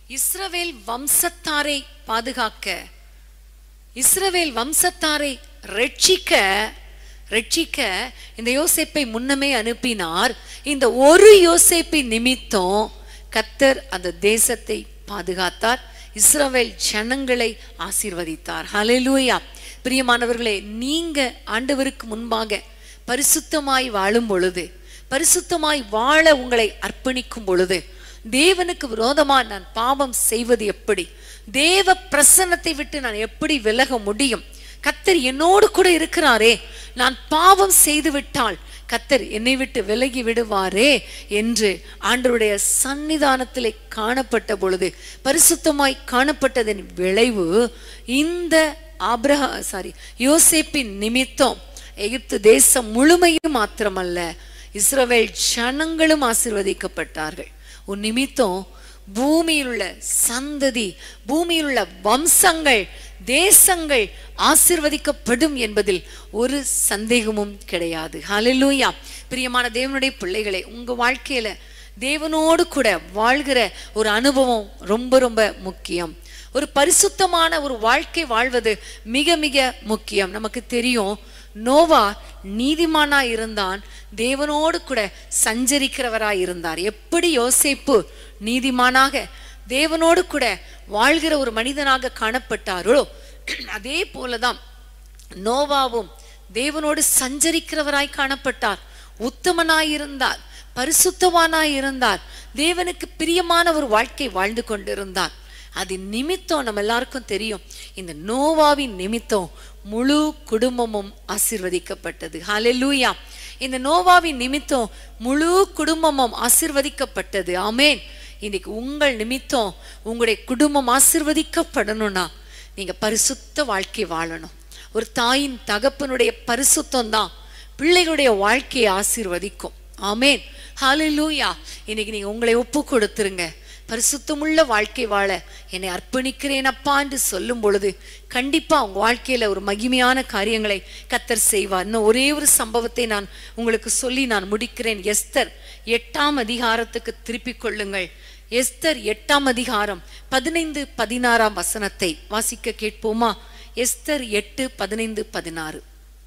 இஸ்ரவேல் வம்சத்தாரை பாதுகாக்க இஸ்ரவேல் வம்சத்தாரை ரட்சிக்க ரட்சிக்க இந்த யோசேப்பை முன்னமே அனுப்பினார் இந்த ஒரு யோசேப்பின் நிமித்தம் கத்தர் அந்த தேசத்தை பாதுகாத்தார் இஸ்ரவேல் ஜனங்களை ஆசீர்வதித்தார் ஹalleluya பிரியமானவர்களே நீங்க ஆண்டவருக்கு முன்பாக பரிசுத்தமாய் வாழும் பொழுது பரிசுத்தமாய் வாழ உங்களை அர்ப்பணிக்கும் பொழுது தேவனுக்கு விரோதமா நான் பாவம் செய்வது எப்படி தேவ பிரசன்னத்தை விட்டு நான் எப்படி விலக முடியும் கத்தர் என்னோடு கூட இருக்கிறாரே நான் பாவம் செய்து விட்டால் கத்தர் என்னை விட்டு விலகி விடுவாரே என்று ஆண்டவருடைய சன்னிதானத்திலே காணப்பட்ட பொழுது பரிசுத்தமாய் காணப்பட்டதன் விளைவு இந்த ஆபிரஹா சாரி யோசேப்பின் நிமித்தம் எகிப்து தேசம் முழுமையும் மாத்திரமல்ல இஸ்ரவேல் ஜனங்களும் ஆசீர்வதிக்கப்பட்டார்கள் உன் நிமித்தம் பூமியில் உள்ள சந்ததி பூமியில் உள்ள வம்சங்கள் தேசங்கள் ஆசிர்வதிக்கப்படும் என்பதில் ஒரு சந்தேகமும் கிடையாது ஹalleluya பிரியமான தேவனுடைய பிள்ளைகளே உங்க வாழ்க்கையில தேவனோடு கூட வாழ்கிற ஒரு அனுபவம் ரொம்ப ரொம்ப முக்கியம் ஒரு பரிசுத்தமான ஒரு வாழ்க்கை வாழ்வது மிக மிக முக்கியம் நமக்கு தெரியும் நோவா நீதிமானா இருந்தான் தேவனோடு கூட சஞ்சரிக்கிறவராய் இருந்தார் எப்படி யோசேப்பு நீதிமானாக தேவனோடு கூட வாழ்கிற ஒரு மனிதனாக காணப்பட்டாரோ அதே போலதான் நோவாவும் தேவனோடு சஞ்சரிக்கிறவராய் காணப்பட்டார் உத்தமனாய் இருந்தார் பரிசுத்தவானாய் இருந்தார் தேவனுக்கு பிரியமான ஒரு வாழ்க்கை வாழ்ந்து கொண்டிருந்தார் அது நிமித்தம் நம்ம எல்லாருக்கும் தெரியும் இந்த நோவாவின் நிமித்தம் முழு குடும்பமும் ஆசிர்வதிக்கப்பட்டது ஹalleluya இந்த நோவாவின் நிமித்தம் முழு குடும்பமும் ஆசிர்வதிக்கப்பட்டது ஆமென் இன்னைக்கு உங்கள் நிமித்தம் உங்களுடைய குடும்பம் ஆசிர்வதிக்கப்படணும்னா நீங்க பரிசுத்த வாழ்க்கை வாழணும் ஒரு தாயின் தகப்பனுடைய பரிசுத்தம் தான் பிள்ளைகளுடைய வாழ்க்கையை ஆசீர்வதிக்கும் ஆமேன் ஹalleluya இன்னைக்கு நீங்க உங்களை ஒப்பு கொடுத்துருங்க பரிசுத்தமுள்ள வாழ்க்கை வாழ என்னை அர்ப்பணிக்கிறேன் அப்பா என்று சொல்லும் பொழுது கண்டிப்பா உங்க வாழ்க்கையில ஒரு மகிமையான காரியங்களை கத்தர் செய்வார் இன்னும் ஒரே ஒரு சம்பவத்தை நான் உங்களுக்கு சொல்லி நான் முடிக்கிறேன் எஸ்தர் எட்டாம் அதிகாரத்துக்கு திருப்பிக் கொள்ளுங்கள் எஸ்தர் எட்டாம் அதிகாரம் பதினைந்து பதினாறாம் வசனத்தை வாசிக்க கேட்போமா எஸ்தர் எட்டு பதினைந்து பதினாறு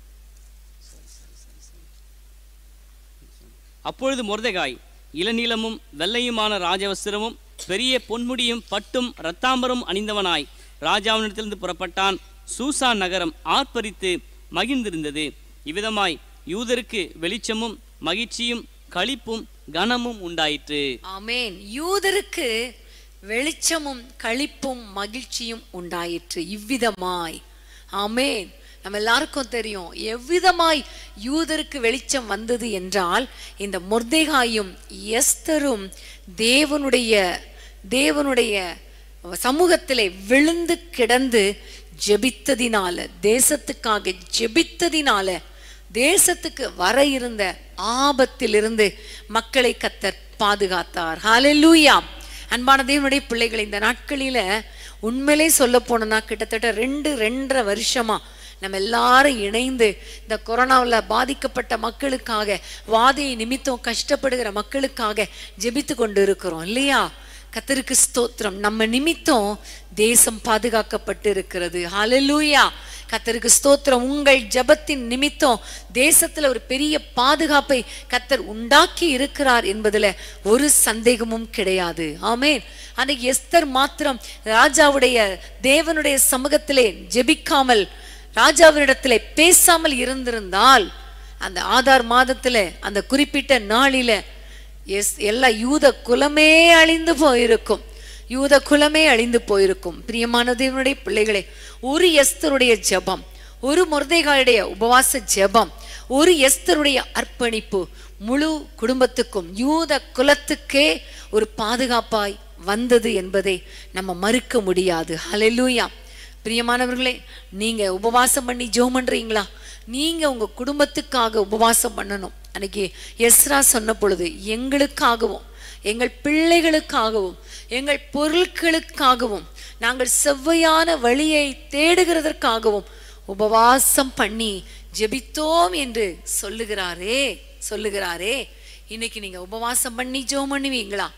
அப்பொழுது மொர்தெகாய் இளநீலமும் வெள்ளையுமான ராஜவஸ்திரமும் பெரிய பொன்முடியும் பட்டும் இரத்தாம்பரம் அணிந்தவனாய் ராஜாவினிடத்திலிருந்து புறப்பட்டான் சூசா நகரம் ஆர்ப்பரித்து மகிழ்ந்திருந்தது இவ்விதமாய் யூதருக்கு வெளிச்சமும் மகிழ்ச்சியும் களிப்பும் கனமும் உண்டாயிற்று ஆமேன் யூதருக்கு வெளிச்சமும் களிப்பும் மகிழ்ச்சியும் உண்டாயிற்று இவ்விதமாய் ஆமேன் நம்ம எல்லாருக்கும் தெரியும் எவ்விதமாய் யூதருக்கு வெளிச்சம் வந்தது என்றால் இந்த மொர்தேகாயும் எஸ்தரும் தேவனுடைய தேவனுடைய சமூகத்திலே விழுந்து கிடந்து ஜெபித்ததினால தேசத்துக்காக ஜெபித்ததினால தேசத்துக்கு வர இருந்த ஆபத்திலிருந்து மக்களை கத்தர் பாதுகாத்தார் ஹalleluya அன்பான தேவனுடைய பிள்ளைகள் இந்த நாட்களில உண்மையிலே சொல்ல போனோம்னா கிட்டத்தட்ட ரெண்டு ரெண்டரை வருஷமா நம்ம எல்லாரும் இணைந்து இந்த கொரோனாவில் பாதிக்கப்பட்ட மக்களுக்காக வாதையை நிமித்தம் கஷ்டப்படுகிற மக்களுக்காக ஜெபித்து கொண்டு இருக்கிறோம் இல்லையா கத்தருக்கு ஸ்தோத்திரம் நம்ம நிமித்தம் தேசம் பாதுகாக்கப்பட்டு இருக்கிறது ஹalleluya கத்தருக்கு ஸ்தோத்திரம் உங்கள் ஜெபத்தின் நிமித்தம் தேசத்துல ஒரு பெரிய பாதுகாப்பை கத்தர் உண்டாக்கி இருக்கிறார் என்பதுல ஒரு சந்தேகமும் கிடையாது ஆமென் அன்னைக்கு எஸ்தர் மாத்திரம் ராஜாவுடைய தேவனுடைய சமூகத்திலே ஜெபிக்காமல் ராஜாவினிடத்திலே பேசாமல் இருந்திருந்தால் அந்த ஆதார் மாதத்துல அந்த குறிப்பிட்ட நாளில எஸ் எல்லா யூத குலமே அழிந்து போயிருக்கும் யூத குலமே அழிந்து போயிருக்கும் பிரியமான தேவனுடைய பிள்ளைகளே ஒரு எஸ்தருடைய ஜெபம் ஒரு முருதைகாயுடைய உபவாச ஜெபம் ஒரு எஸ்தருடைய அர்ப்பணிப்பு முழு குடும்பத்துக்கும் யூத குலத்துக்கே ஒரு பாதுகாப்பாய் வந்தது என்பதை நம்ம மறுக்க முடியாது ஹalleluya பிரியமானவர்களே நீங்க உபவாசம் பண்ணி ஜெபம் பண்றீங்களா நீங்க உங்க குடும்பத்துக்காக உபவாசம் பண்ணணும் அன்னைக்கு எஸ்ரா சொன்ன பொழுது எங்களுக்காகவும் எங்கள் பிள்ளைகளுக்காகவும் எங்கள் பொருட்களுக்காகவும் நாங்கள் செவ்வையான வழியை தேடுகிறதற்காகவும் உபவாசம் பண்ணி ஜெபித்தோம் என்று சொல்லுகிறாரே சொல்லுகிறாரே இன்னைக்கு நீங்க உபவாசம் பண்ணி ஜெபம் பண்ணுவீங்களா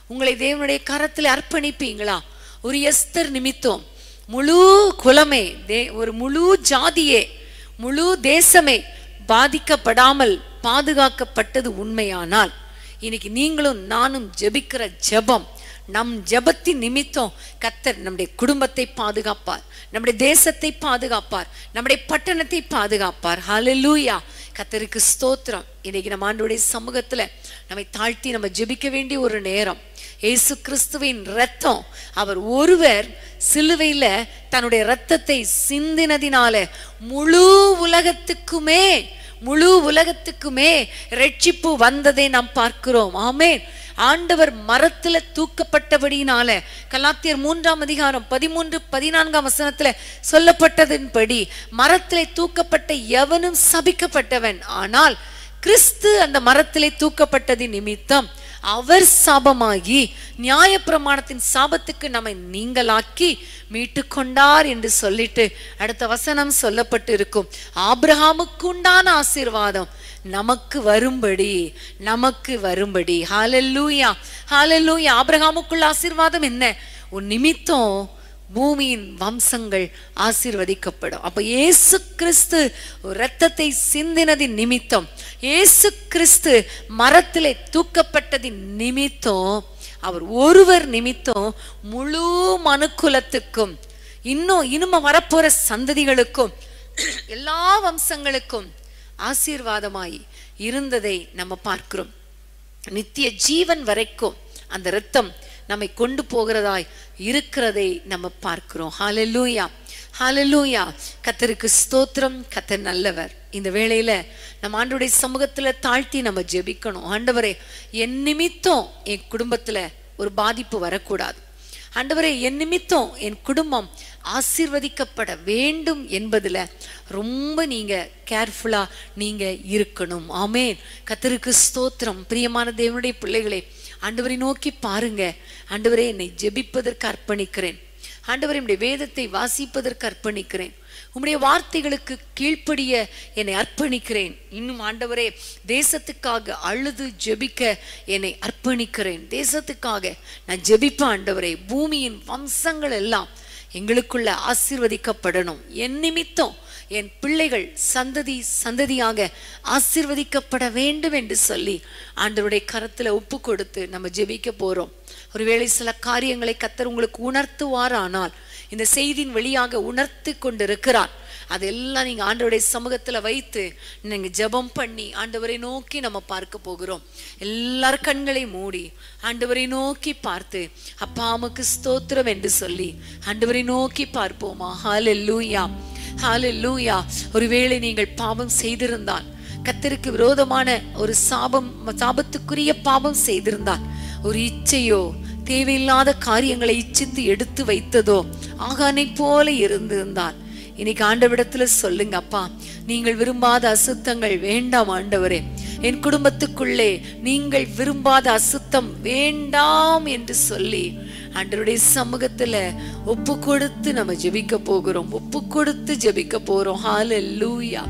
உங்களை தேவனுடைய கரத்தில் அர்ப்பணிப்பீங்களா ஒரு எஸ்தர் நிமித்தம் முழு குலமே தே ஒரு முழு ஜாதியே முழு தேசமே பாதிக்கப்படாமல் பாதுகாக்கப்பட்டது உண்மையானால் இன்னைக்கு நீங்களும் நானும் ஜெபிக்கிற ஜெபம் நம் ஜெபத்தின் நிமித்தம் கத்தர் நம்முடைய குடும்பத்தை பாதுகாப்பார் நம்முடைய தேசத்தை பாதுகாப்பார் நம்முடைய பட்டணத்தை பாதுகாப்பார் ஹalleluya கத்தருக்கு ஸ்தோத்திரம் இன்னைக்கு நம்ம ஆண்டவருடைய சமூகத்துல நம்மை தாழ்த்தி நம்ம ஜெபிக்க வேண்டிய ஒரு நேரம் இயேசு கிறிஸ்துவின் ரத்தம் அவர் ஒருவர் சிலுவையில தன்னுடைய ரத்தத்தை சிந்தினதினால முழு உலகத்துக்குமே முழு உலகத்துக்குமே ரட்சிப்பு வந்ததை நாம் பார்க்கிறோம் ஆமென் ஆண்டவர் மரத்துல தூக்கப்பட்டபடியினால கலாத்தியர் மூன்றாம் அதிகாரம் பதிமூன்று பதினான்காம் வசனத்துல சொல்லப்பட்டதின்படி மரத்திலே தூக்கப்பட்ட எவனும் சபிக்கப்பட்டவன் ஆனால் கிறிஸ்து அந்த மரத்திலே தூக்கப்பட்டதின் நிமித்தம் அவர் சாபமாகி நியாயப்பிரமாணத்தின் சாபத்துக்கு நம்மை நீங்களாக்கி மீட்டு கொண்டார் என்று சொல்லிட்டு அடுத்த வசனம் சொல்லப்பட்டு இருக்கும் ஆபிரகாமுக்கு உண்டான ஆசீர்வாதம் நமக்கு வரும்படி நமக்கு வரும்படி ஹalleluya ஹalleluya ஆபிரகாமுக்குள்ள ஆசீர்வாதம் என்ன உன் நிமித்தம் பூமியின் வம்சங்கள் ஆசீர்வதிக்கப்படும் அப்ப இயேசு கிறிஸ்து இரத்தத்தை சிந்தினதின் நிமித்தம் இயேசு கிறிஸ்து மரத்திலே தூக்கப்பட்டதின் நிமித்தம் அவர் ஒருவர் நிமித்தம் முழு மனுக்குலத்துக்கும் இன்னும் இனிமே வரப்போற சந்ததிகளுக்கும் எல்லா வம்சங்களுக்கும் ஆசீர்வாதமாய் இருந்ததை நம்ம பார்க்கிறோம் நித்திய ஜீவன் வரைக்கும் அந்த இரத்தம் நம்மை கொண்டு போகிறதாய் இருக்கிறதை நம்ம பார்க்கிறோம் ஹalleluya ஹalleluya கத்தருக்கு ஸ்தோத்திரம் கத்தர் நல்லவர் இந்த வேளையில நம்ம ஆண்டவருடைய சமூகத்துல தாழ்த்தி நம்ம ஜெபிக்கணும் ஆண்டவரே என் நிமித்தம் என் குடும்பத்துல ஒரு பாதிப்பு வரக்கூடாது ஆண்டவரே என் நிமித்தம் என் குடும்பம் ஆசீர்வதிக்கப்பட வேண்டும் என்பதுல ரொம்ப நீங்க கேர்ஃபுல்லா நீங்க இருக்கணும் ஆமென் கத்தருக்கு ஸ்தோத்திரம் பிரியமான தேவனுடைய பிள்ளைகளே ஆண்டவரை நோக்கி பாருங்க ஆண்டவரே என்னை ஜெபிப்பதற்கு அர்ப்பணிக்கிறேன் ஆண்டவரே உம்முடைய வேதத்தை வாசிப்பதற்கு அர்ப்பணிக்கிறேன் உம்முடைய வார்த்தைகளுக்கு கீழ்ப்படிய என்னை அர்ப்பணிக்கிறேன் இன்னும் ஆண்டவரே தேசத்துக்காக அழுது ஜெபிக்க என்னை அர்ப்பணிக்கிறேன் தேசத்துக்காக நான் ஜெபிப்பேன் ஆண்டவரே பூமியின் வம்சங்கள் எல்லாம் எங்களுக்குள்ள ஆசீர்வதிக்கப்படணும் என் நிமித்தம் என் பிள்ளைகள் சந்ததி சந்ததியாக ஆசீர்வதிக்கப்பட வேண்டும் என்று சொல்லி ஆண்டவருடைய கரத்துல ஒப்பு கொடுத்து நம்ம ஜெபிக்க போறோம் ஒருவேளை சில காரியங்களை கத்தர் உங்களுக்கு உணர்த்துவாரானால் இந்த செய்தியின் வழியாக உணர்த்தி கொண்டிருக்கிறார் அதெல்லாம் நீங்க ஆண்டவருடைய சமூகத்துல வைத்து நீங்க ஜெபம் பண்ணி ஆண்டவரை நோக்கி நம்ம பார்க்க போகிறோம் எல்லார் கண்களை மூடி ஆண்டவரை நோக்கி பார்த்து அப்பா அம்முக்கு ஸ்தோத்திரம் என்று சொல்லி ஆண்டவரை நோக்கி பார்ப்போமா ஹalleluya ஹalleluya ஒருவேளை நீங்கள் பாவம் செய்திருந்தால் கத்தருக்கு விரோதமான ஒரு சாபம் சாபத்துக்குரிய பாவம் செய்திருந்தால் ஒரு இச்சையோ தேவையில்லாத காரியங்களை இச்சித்து எடுத்து வைத்ததோ ஆகானை போல இருந்திருந்தால் இன்னைக்கு ஆண்டவிடத்துல சொல்லுங்க அப்பா நீங்கள் விரும்பாத அசுத்தங்கள் வேண்டாம் ஆண்டவரே என் குடும்பத்துக்குள்ளே நீங்கள் விரும்பாத அசுத்தம் வேண்டாம் என்று சொல்லி ஆண்டவருடைய சமூகத்துல ஒப்பு கொடுத்து நம்ம ஜெபிக்க போகிறோம் ஒப்பு கொடுத்து ஜெபிக்க போறோம் ஹalleluya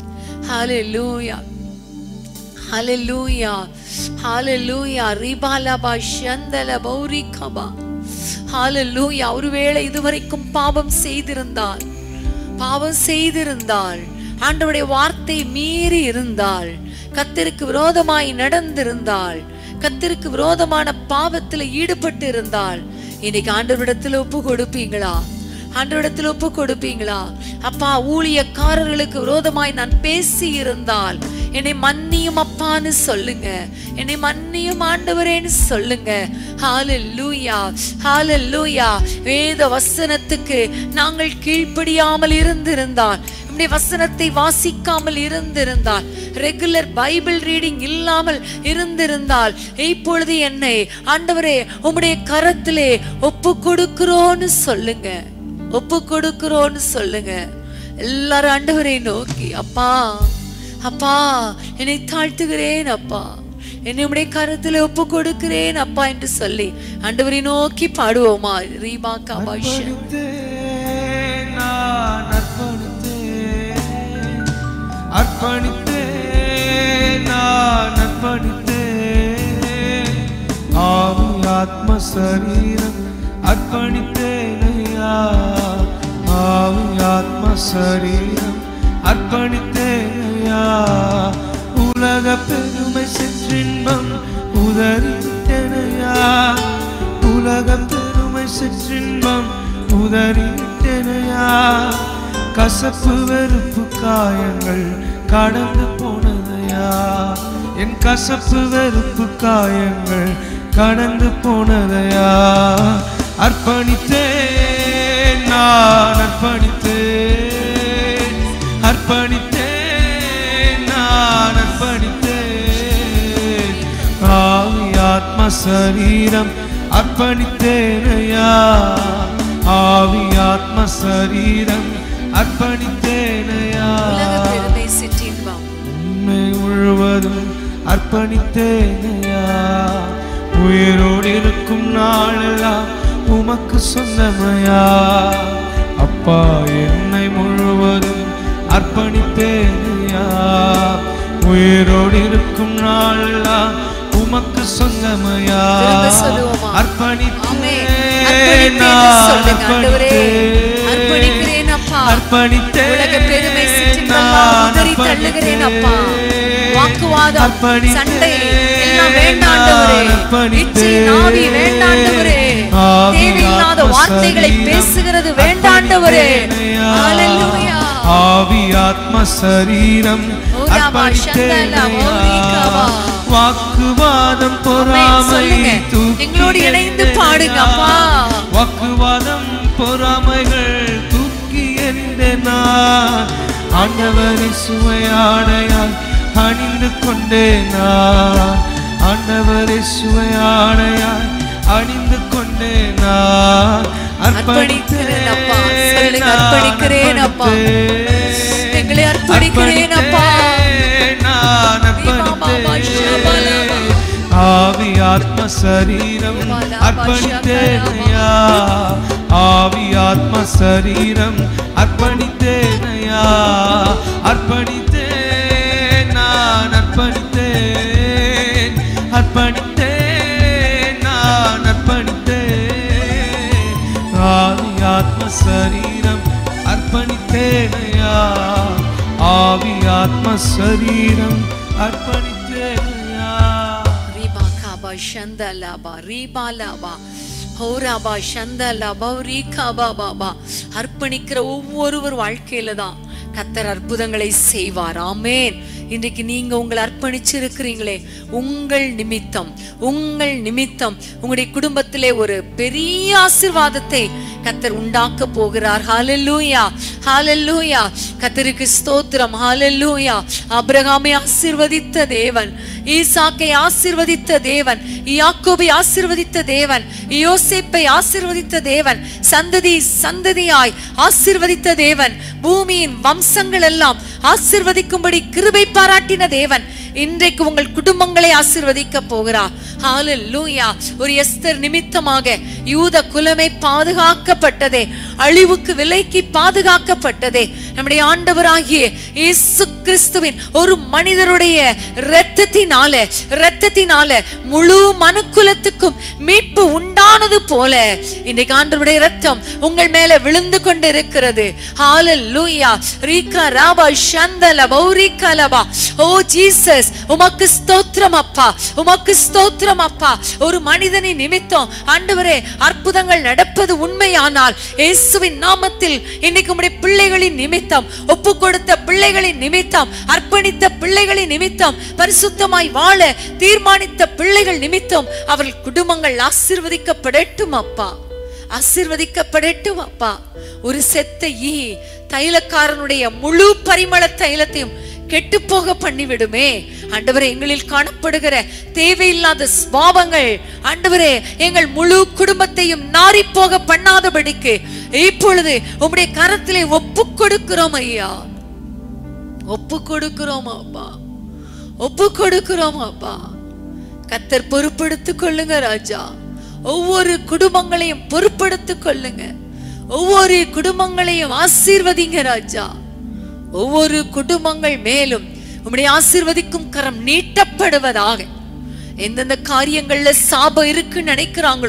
ஹalleluya ஹalleluya ஹalleluya ரிபாலபா ஷந்தல பௌரிகபா ஹalleluya ஒருவேளை இதுவரைக்கும் பாவம் செய்திருந்தால் பாவம் செய்திருந்தால் ஆண்டவருடைய வார்த்தை மீறி இருந்தால் கத்திற்கு விரோதமாய் நடந்திருந்தால் கத்திற்கு விரோதமான பாவத்துல ஈடுபட்டு இருந்தால் இன்னைக்கு ஆண்டவரிடத்துல ஒப்பு கொடுப்பீங்களா ஆண்டவரிடத்துல ஒப்பு கொடுப்பீங்களா அப்பா ஊழியக்காரர்களுக்கு விரோதமாய் நான் பேசி இருந்தால் என்னை மன்னியும் அப்பான்னு சொல்லுங்க என்னை மன்னியும் ஆண்டவரேன்னு சொல்லுங்க ஹalleluya ஹalleluya வேத வசனத்துக்கு நாங்கள் கீழ்ப்படியாமல் இருந்திருந்தால் உம்முடைய வசனத்தை வாசிக்காமல் இருந்திருந்தால் ரெகுலர் பைபிள் ரீடிங் இல்லாமல் இருந்திருந்தால் இப்பொழுது என்னை ஆண்டவரே உம்முடைய கரத்திலே ஒப்பு கொடுக்கிறோன்னு சொல்லுங்க ஒப்பு கொடுக்கிறோன்னு சொல்லுங்க எல்லாரும் ஆண்டவரை நோக்கி அப்பா அப்பா என்னை தாழ்த்துகிறேன் அப்பா என்னை உம்முடைய கரத்துல ஒப்பு கொடுக்கிறேன் அப்பா என்று சொல்லி ஆண்டவரை நோக்கி பாடுவோமா ரீமா கபாஷ் அர்ப்பணித்தேன் நான் அர்ப்பணித்தேன் அர்ப்பணித்தேன் நான் அர்ப்பணித்தேன் ஆவி ஆத்மா சரீரம் அர்ப்பணித்தேனையா ஆவி ஆத்ம சரீரம் அர்ப்பணித்தேனையா உலக பெருமை சிற்றின்பம் உதறித்தேனையா உலக பெருமை சிற்றின்பம் உதறித்தேனையா கசப்பு வெறுப்பு காயங்கள் கடந்து போனதையா என் கசப்பு வெறுப்பு காயங்கள் கடந்து போனதையா அர்ப்பணித்தேன் நான் அர்ப்பணித்தேன் அர்ப்பணித்தேன் நான் அர்ப்பணித்தேன் ஆவி ஆத்ம சரீரம் அர்ப்பணித்தேனையா ஆவி ஆத்ம சரீரம் அர்ப்பணித்தேனையா உலக பெருமை சிற்றின்பம் உண்மை முழுவதும் அர்ப்பணித்தேனையா உயிரோடு இருக்கும் நாளெல்லாம் உமக்கு சொந்தமையா அப்பா என்னை முழுவதும் அர்ப்பணித்தேனையா உயிரோடு இருக்கும் நாளெல்லாம் உமக்கு சொந்தமையா திரும்ப சொல்லுவோமா? ஆமென். அர்ப்பணித்தேன் அர்ப்பணித்தேன்னு சொல்லுங்க, ஆண்டவரே. அர்ப்பணிக்கிறேன் அப்பா. அர்ப்பணித்தேன் உலக பெருமை சிற்றின்பெல்லாம் உதறி தள்ளுகிறேன் அப்பா. வாக்குவாதம், சண்டை எல்லாம் வேண்டாம் ஆண்டவரே. இச்சையின் ஆவி வேண்டாம் ஆண்டவரே. தேவையில்லாத வார்த்தைகளை பேசுகிறது வேண்டாம் ஆண்டவரே. ஹalleluya. ஆவி ஆத்ம சரீரம் ஓராபா, சந்தலா, ஓரிகாபா. வாக்குவாதம் ஆமென். பொறாமை சொல்லுங்க. தூக்கி எங்களோடு இணைந்து பாடுங்க அப்பா. வாக்குவாதம் பொறாமைகள் தூக்கி எறிந்தேனா ஆண்டவரை சுவையாடையாய் அணிந்து கொண்டேனா ஆண்டவரை சுவையாடையாய் அணிந்து கொண்டேனா அர்ப்பணிக்கிறேன் அப்பா. சொல்லுங்க, அர்ப்பணிக்கிறேன் அப்பா. எங்களை அர்ப்பணிக்கிறேன் அப்பா. நான் அர்ப்பணித்தேன் ஆவி ஆத்ம சரீரம் அர்ப்பணித்தேனையா ஆவி ஆத்ம சரீரம் அர்ப்பணித்தேனையா அர்ப்பணித்தேன் நான் அர்ப்பணித்தேன் அர்ப்பணித்தேன் நான் அர்ப்பணித்தேன் ஆவி ஆத்ம சரீரம் அர்ப்பணித்தேனையா ஆவி ஆத்ம சரீரம் அர்ப்பணித்தேனையா ரீபா காபா ஷந்த லாபா ரீபா லாபா ஹோராபா ஷந்த லாபா ரீகாபா பாபா அர்ப்பணிக்கிற ஒவ்வொருவர் வாழ்க்கையில தான் கத்தர் அற்புதங்களை செய்வார் ஆமேன் இன்றைக்கு நீங்க உங்களை அர்ப்பணிச்சிருக்கிறீங்களே உங்கள் நிமித்தம் உங்கள் நிமித்தம் உங்களுடைய குடும்பத்திலே ஒரு பெரிய ஆசிர்வாதத்தை கத்தர் உண்டாக்க போகிறார் ஹalleluya ஹalleluya கத்தருக்கு ஸ்தோத்திரம் ஹalleluya ஆபிரகாமை ஆசீர்வதித்த தேவன் ஈசாக்கை ஆசீர்வதித்த தேவன் யாக்கோபை ஆசீர்வதித்த தேவன் யோசேப்பை ஆசீர்வதித்த தேவன் சந்ததி சந்ததியாய் ஆசீர்வதித்த தேவன் பூமியின் வம்சங்கள் எல்லாம் ஆசீர்வதிக்கும்படி கிருபை பாராட்டின தேவன் இன்றைக்கு உங்கள் குடும்பங்களை ஆசீர்வதிக்க போகிறார் ஹalleluya ஒரு எஸ்தர் நிமித்தமாக யூத குலமே பாதுகாக்கப்பட்டதே அழிவுக்கு விலைக்கு பாதுகாக்கப்பட்டதே நம்முடைய ஆண்டவராகிய இயேசு கிறிஸ்துவின் ஒரு மனிதருடைய இரத்தத்தினால இரத்தத்தினால முழு மனுக்குலத்துக்கும் மீட்பு உண்டானது போல இன்றைக்கு ஆண்டவருடைய இரத்தம் உங்கள் மேல விழுந்து கொண்டு இருக்கிறது ஹalleluya ரீகா ராபா ஷந்தல பௌரிகலபா ஓ ஜீசஸ் உமக்கு ஸ்தோத்திரம் அப்பா உமக்கு ஸ்தோத்திரம் அப்பா ஒரு மனிதனின் நிமித்தம் ஆண்டவரே அற்புதங்கள் நடப்பது உண்மையானால் இயேசுவின் நாமத்தில் இன்னைக்கு உம்முடைய பிள்ளைகளின் நிமித்தம் ஒப்பு கொடுத்த பிள்ளைகளின் நிமித்தம் அர்ப்பணித்த பிள்ளைகளின் நிமித்தம் பரிசுத்தமாய் வாழ தீர்மானித்த பிள்ளைகள் நிமித்தம் அவர்கள் குடும்பங்கள் ஆசீர்வதிக்கப்படட்டும் அப்பா ஆசீர்வதிக்கப்படட்டும் அப்பா ஒரு செத்த ஈ தைலக்காரனுடைய முழு பரிமள தைலத்தையும் கெட்டு போக பண்ணிவிடுமே ஆண்டவரே எங்களில் காணப்படுகிற தேவையில்லாத ஸ்வாபங்கள் ஆண்டவரே எங்கள் முழு குடும்பத்தையும் நாரி போக பண்ணாதபடிக்கு இப்பொழுது உம்முடைய கரத்திலே ஒப்பு கொடுக்கிறோம் ஐயா ஒப்பு கொடுக்கிறோம் அப்பா ஒப்பு கொடுக்கிறோம் அப்பா கத்தர் பொறுப்படுத்திக் கொள்ளுங்க ராஜா ஒவ்வொரு குடும்பங்களையும் பொறுப்படுத்திக் கொள்ளுங்க ஒவ்வொரு குடும்பங்களையும் ஆசீர்வதிங்க ராஜா ஒவ்வொரு குடும்பங்கள் மேலும் உம்முடைய ஆசீர்வதிக்கும் கரம் நீட்டப்படுவதாக எந்தெந்த காரியங்கள்ல சாபம் இருக்குன்னு நினைக்கிறாங்களோ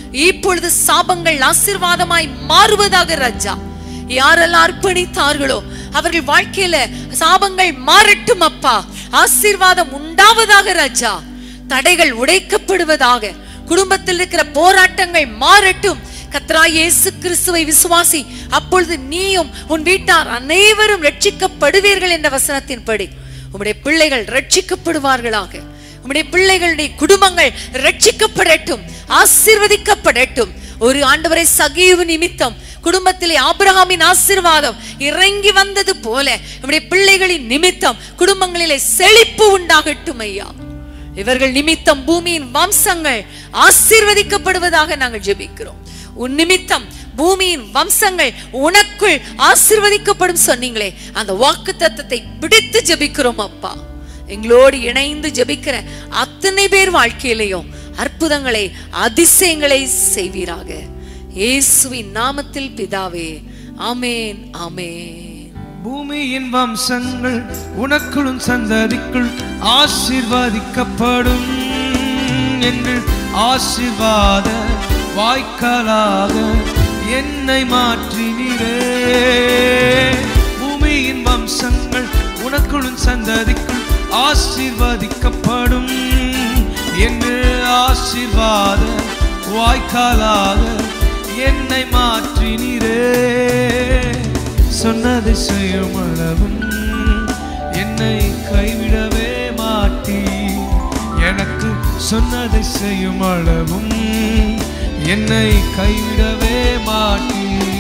இப்பொழுது சாபங்கள் ஆசீர்வாதமாய் மாறுவதாக ராஜா யாரெல்லாம் அர்ப்பணித்தார்களோ அவர்கள் வாழ்க்கையில சாபங்கள் மாறட்டும் அப்பா ஆசீர்வாதம் உண்டாவதாக ராஜா தடைகள் உடைக்கப்படுவதாக குடும்பத்தில் இருக்கிற போராட்டங்கள் மாறட்டும் கத்ரா இயேசு கிறிஸ்துவை விசுவாசி அப்பொழுது நீயும் உன் வீட்டார் அனைவரும் ரட்சிக்கப்படுவீர்கள் என்ற வசனத்தின்படி உம்முடைய பிள்ளைகள் ரட்சிக்கப்படுவார்களாக உம்முடைய பிள்ளைகளுடைய குடும்பங்கள் ரட்சிக்கப்படட்டும் ஆசீர்வதிக்கப்படட்டும் ஒரு ஆண்டவரை சகீவு நிமித்தம் குடும்பத்திலே ஆபிரகாமின் ஆசீர்வாதம் இறங்கி வந்தது போல நம்முடைய பிள்ளைகளின் நிமித்தம் குடும்பங்களிலே செழிப்பு உண்டாகட்டும் ஐயா இவர்கள் நிமித்தம் பூமியின் வம்சங்கள் ஆசீர்வதிக்கப்படுவதாக நாங்கள் ஜெபிக்கிறோம் உன் நிமித்தம் பூமியின் வம்சங்கள் உனக்குள் ஆசீர்வதிக்கப்படும் சொன்னீங்களே அந்த வாக்கு தத்தத்தை பிடித்து ஜெபிக்கிறோம் அப்பா எங்களோடு இணைந்து ஜெபிக்கிற அத்தனை பேர் வாழ்க்கையிலையும் அற்புதங்களை அதிசயங்களை செய்வீராக இயேசுவின் நாமத்தில் பிதாவே ஆமேன் ஆமேன் பூமியின் வம்சங்கள் உனக்குள்ளும் சந்ததிக்குள் ஆசீர்வதிக்கப்படும் என்று ஆசீர்வாத வாய்க்காலாக என்னை மாற்றினீரே பூமியின் வம்சங்கள் உனக்குள்ளும் சந்ததிக்குள் ஆசீர்வதிக்கப்படும் என்று ஆசீர்வாத வாய்க்காலாக என்னை மாற்றினீரே சொன்னதை செய்யும் அளவும் என்னை கைவிடவே மாட்டி எனக்கு சொன்னதை செய்யும் அளவும் என்னை கைவிடவே மாட்டி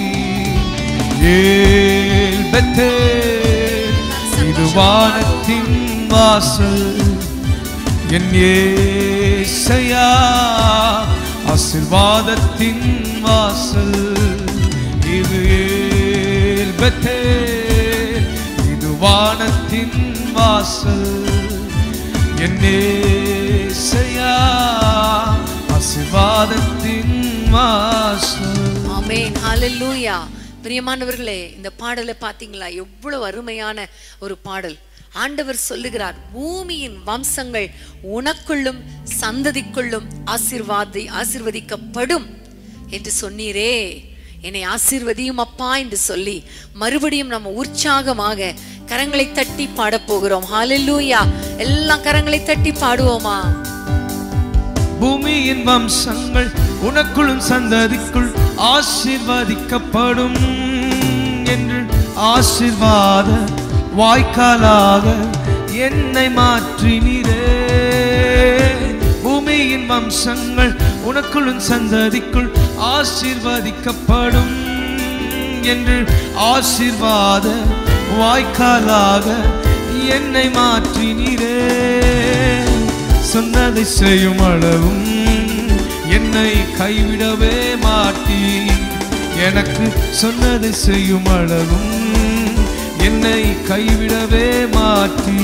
ஏல் பெத்தேல், இது வானத்தின் வாசல் என் ஏசையா ஆசிர்வாதத்தின் வாசல் இது ஏல் பெத்தேல், இது வானத்தின் வாசல் என் ஏசையா ஆசிர்வாதத்தின் வாசல் ஆமென் ஹalleluya பிரியமானவர்களே இந்த பாடலை பாத்தீங்களா எவ்வளவு அருமையான ஒரு பாடல் ஆண்டவர் சொல்லுகிறார் பூமியின் வம்சங்கள் உனக்குள்ளும் சந்ததிக்குள்ளும் ஆசீர்வாதி ஆசீர்வதிக்கப்படும் என்று சொன்னீரே என்னை ஆசீர்வதியும் அப்பா என்று சொல்லி மறுபடியும் நம்ம உற்சாகமாக கரங்களை தட்டி பாடப் போகிறோம் ஹalleluya எல்லாம் கரங்களை தட்டி பாடுவோமா பூமியின் வம்சங்கள் உனக்குள்ளும் சந்ததிக்குள் ஆசீர்வதிக்கப்படும் என்று ஆசீர்வாத வாய்க்காலாக என்னை மாற்றினீரே பூமியின் வம்சங்கள் உனக்குள்ளும் சந்ததிக்குள் ஆசீர்வதிக்கப்படும் என்று ஆசீர்வாத வாய்க்காலாக என்னை மாற்றினீரே சொன்னதை செய்யும் அளவும் என்னை கைவிடவே மாட்டி எனக்கு சொன்னதை செய்யும் அளவும் என்னை கைவிடவே மாட்டி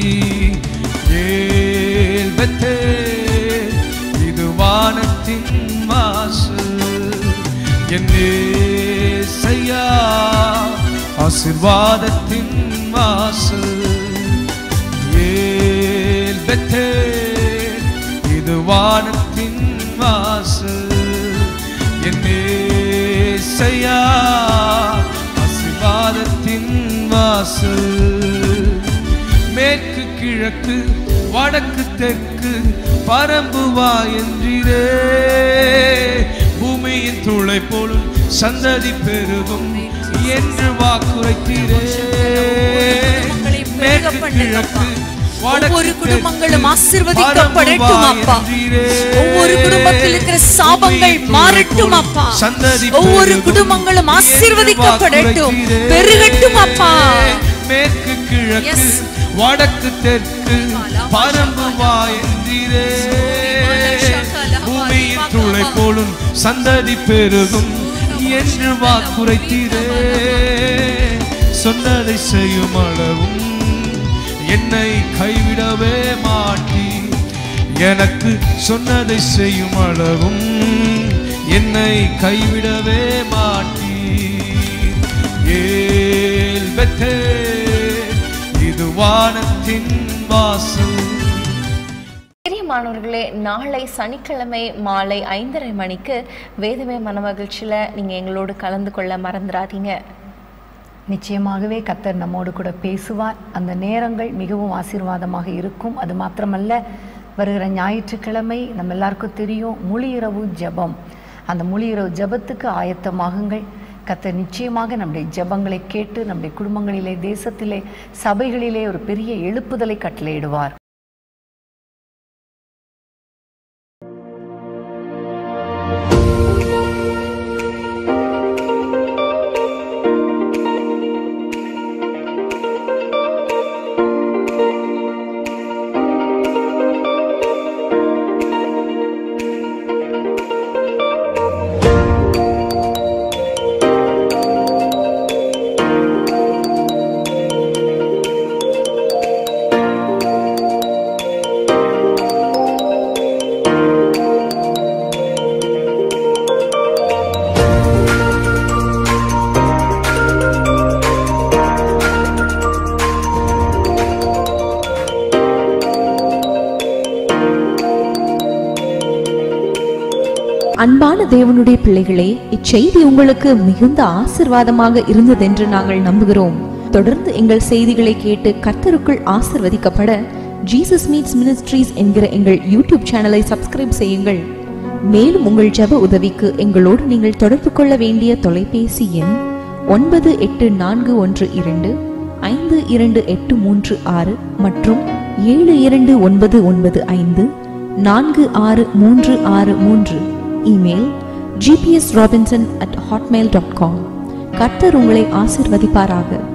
ஏல் பெத்தேல், இது வானத்தின் வாசல் என் ஏசையா ஆசிர்வாதத்தின் வாசல் ஏல் பெத்தேல், இது வானத்தின் வாசல் என் ஏசையா ஆசிர்வாதத்தின் வாசல் மேற்கு கிழக்கு வடக்கு தெற்கு பரம்புவா என்றிரே பூமியின் துளை போலும் சந்ததி பெருகும் என்று வாக்குரைத்தீரே மேற்கு கிழக்கு ஒவ்வொரு குடும்பங்களும் ஆசீர்வதிக்கப்படட்டும் அப்பா ஒவ்வொரு குடும்பத்தில் இருக்கிற சாபங்கள் மாறட்டும் அப்பா ஒவ்வொரு குடும்பங்களும் ஆசீர்வதிக்கப்படட்டும் பெருகட்டும் அப்பா மேற்கு கிழக்கு Yes. வடக்கு தெற்கு பரம்பு வாயந்திரே பூமியின் துளை போலும் சந்ததி பெருகும் என்று வாக்குரைத்தீரே சொன்னதை செய்யும் அளவும் என்னை கைவிடவே மாட்டி எனக்கு சொன்னதை செய்யும் அளவும் என்னை கைவிடவே மாட்டி ஏல் பெத்தேல், இது வானத்தின் வாசல் பெரிய பிரியமானவர்களே நாளை சனிக்கிழமை மாலை ஐந்தரை மணிக்கு வேதமே மனமகிழ்ச்சியில் நீங்கள் எங்களோடு கலந்து கொள்ள மறந்துடாதீங்க நிச்சயமாகவே கத்தர் நம்மோடு கூட பேசுவார் அந்த நேரங்கள் மிகவும் ஆசீர்வாதமாக இருக்கும் அது மாத்திரமல்ல வருகிற ஞாயிற்றுக்கிழமை நம்ம எல்லாருக்கும் தெரியும் முழு இரவு ஜெபம் அந்த முழு இரவு ஜெபத்துக்கு ஆயத்தமாகுங்கள் கத்தர் நிச்சயமாக நம்முடைய ஜெபங்களை கேட்டு நம்முடைய குடும்பங்களிலே தேசத்திலே சபைகளிலே ஒரு பெரிய எழுப்புதலை கட்டளையிடுவார் அன்பான தேவனுடைய பிள்ளைகளே இச்செய்தி உங்களுக்கு மிகுந்த ஆசிர்வாதமாக இருந்ததென்று நாங்கள் நம்புகிறோம் தொடர்ந்து எங்கள் செய்திகளை கேட்டு கர்த்தருக்குள் ஆசிர்வதிக்கப்பட ஜீசஸ் மீட்ஸ் மினிஸ்ட்ரீஸ் என்கிற எங்கள் யூடியூப் சேனலை சப்ஸ்கிரைப் செய்யுங்கள் மேலும் உங்கள் ஜெப உதவிக்கு எங்களோடு நீங்கள் தொடர்பு கொள்ள வேண்டிய தொலைபேசி எண் ஒன்பது எட்டு நான்கு ஒன்று இரண்டு ஐந்து இரண்டு எட்டு மூன்று ஆறு மற்றும் ஏழு இரண்டு ஒன்பது ஒன்பது ஐந்து நான்கு ஆறு மூன்று ஆறு மூன்று email GPS Robinson at Hotmail dot com கர்த்தர் உங்களை ஆசிர்வதிப்பாராக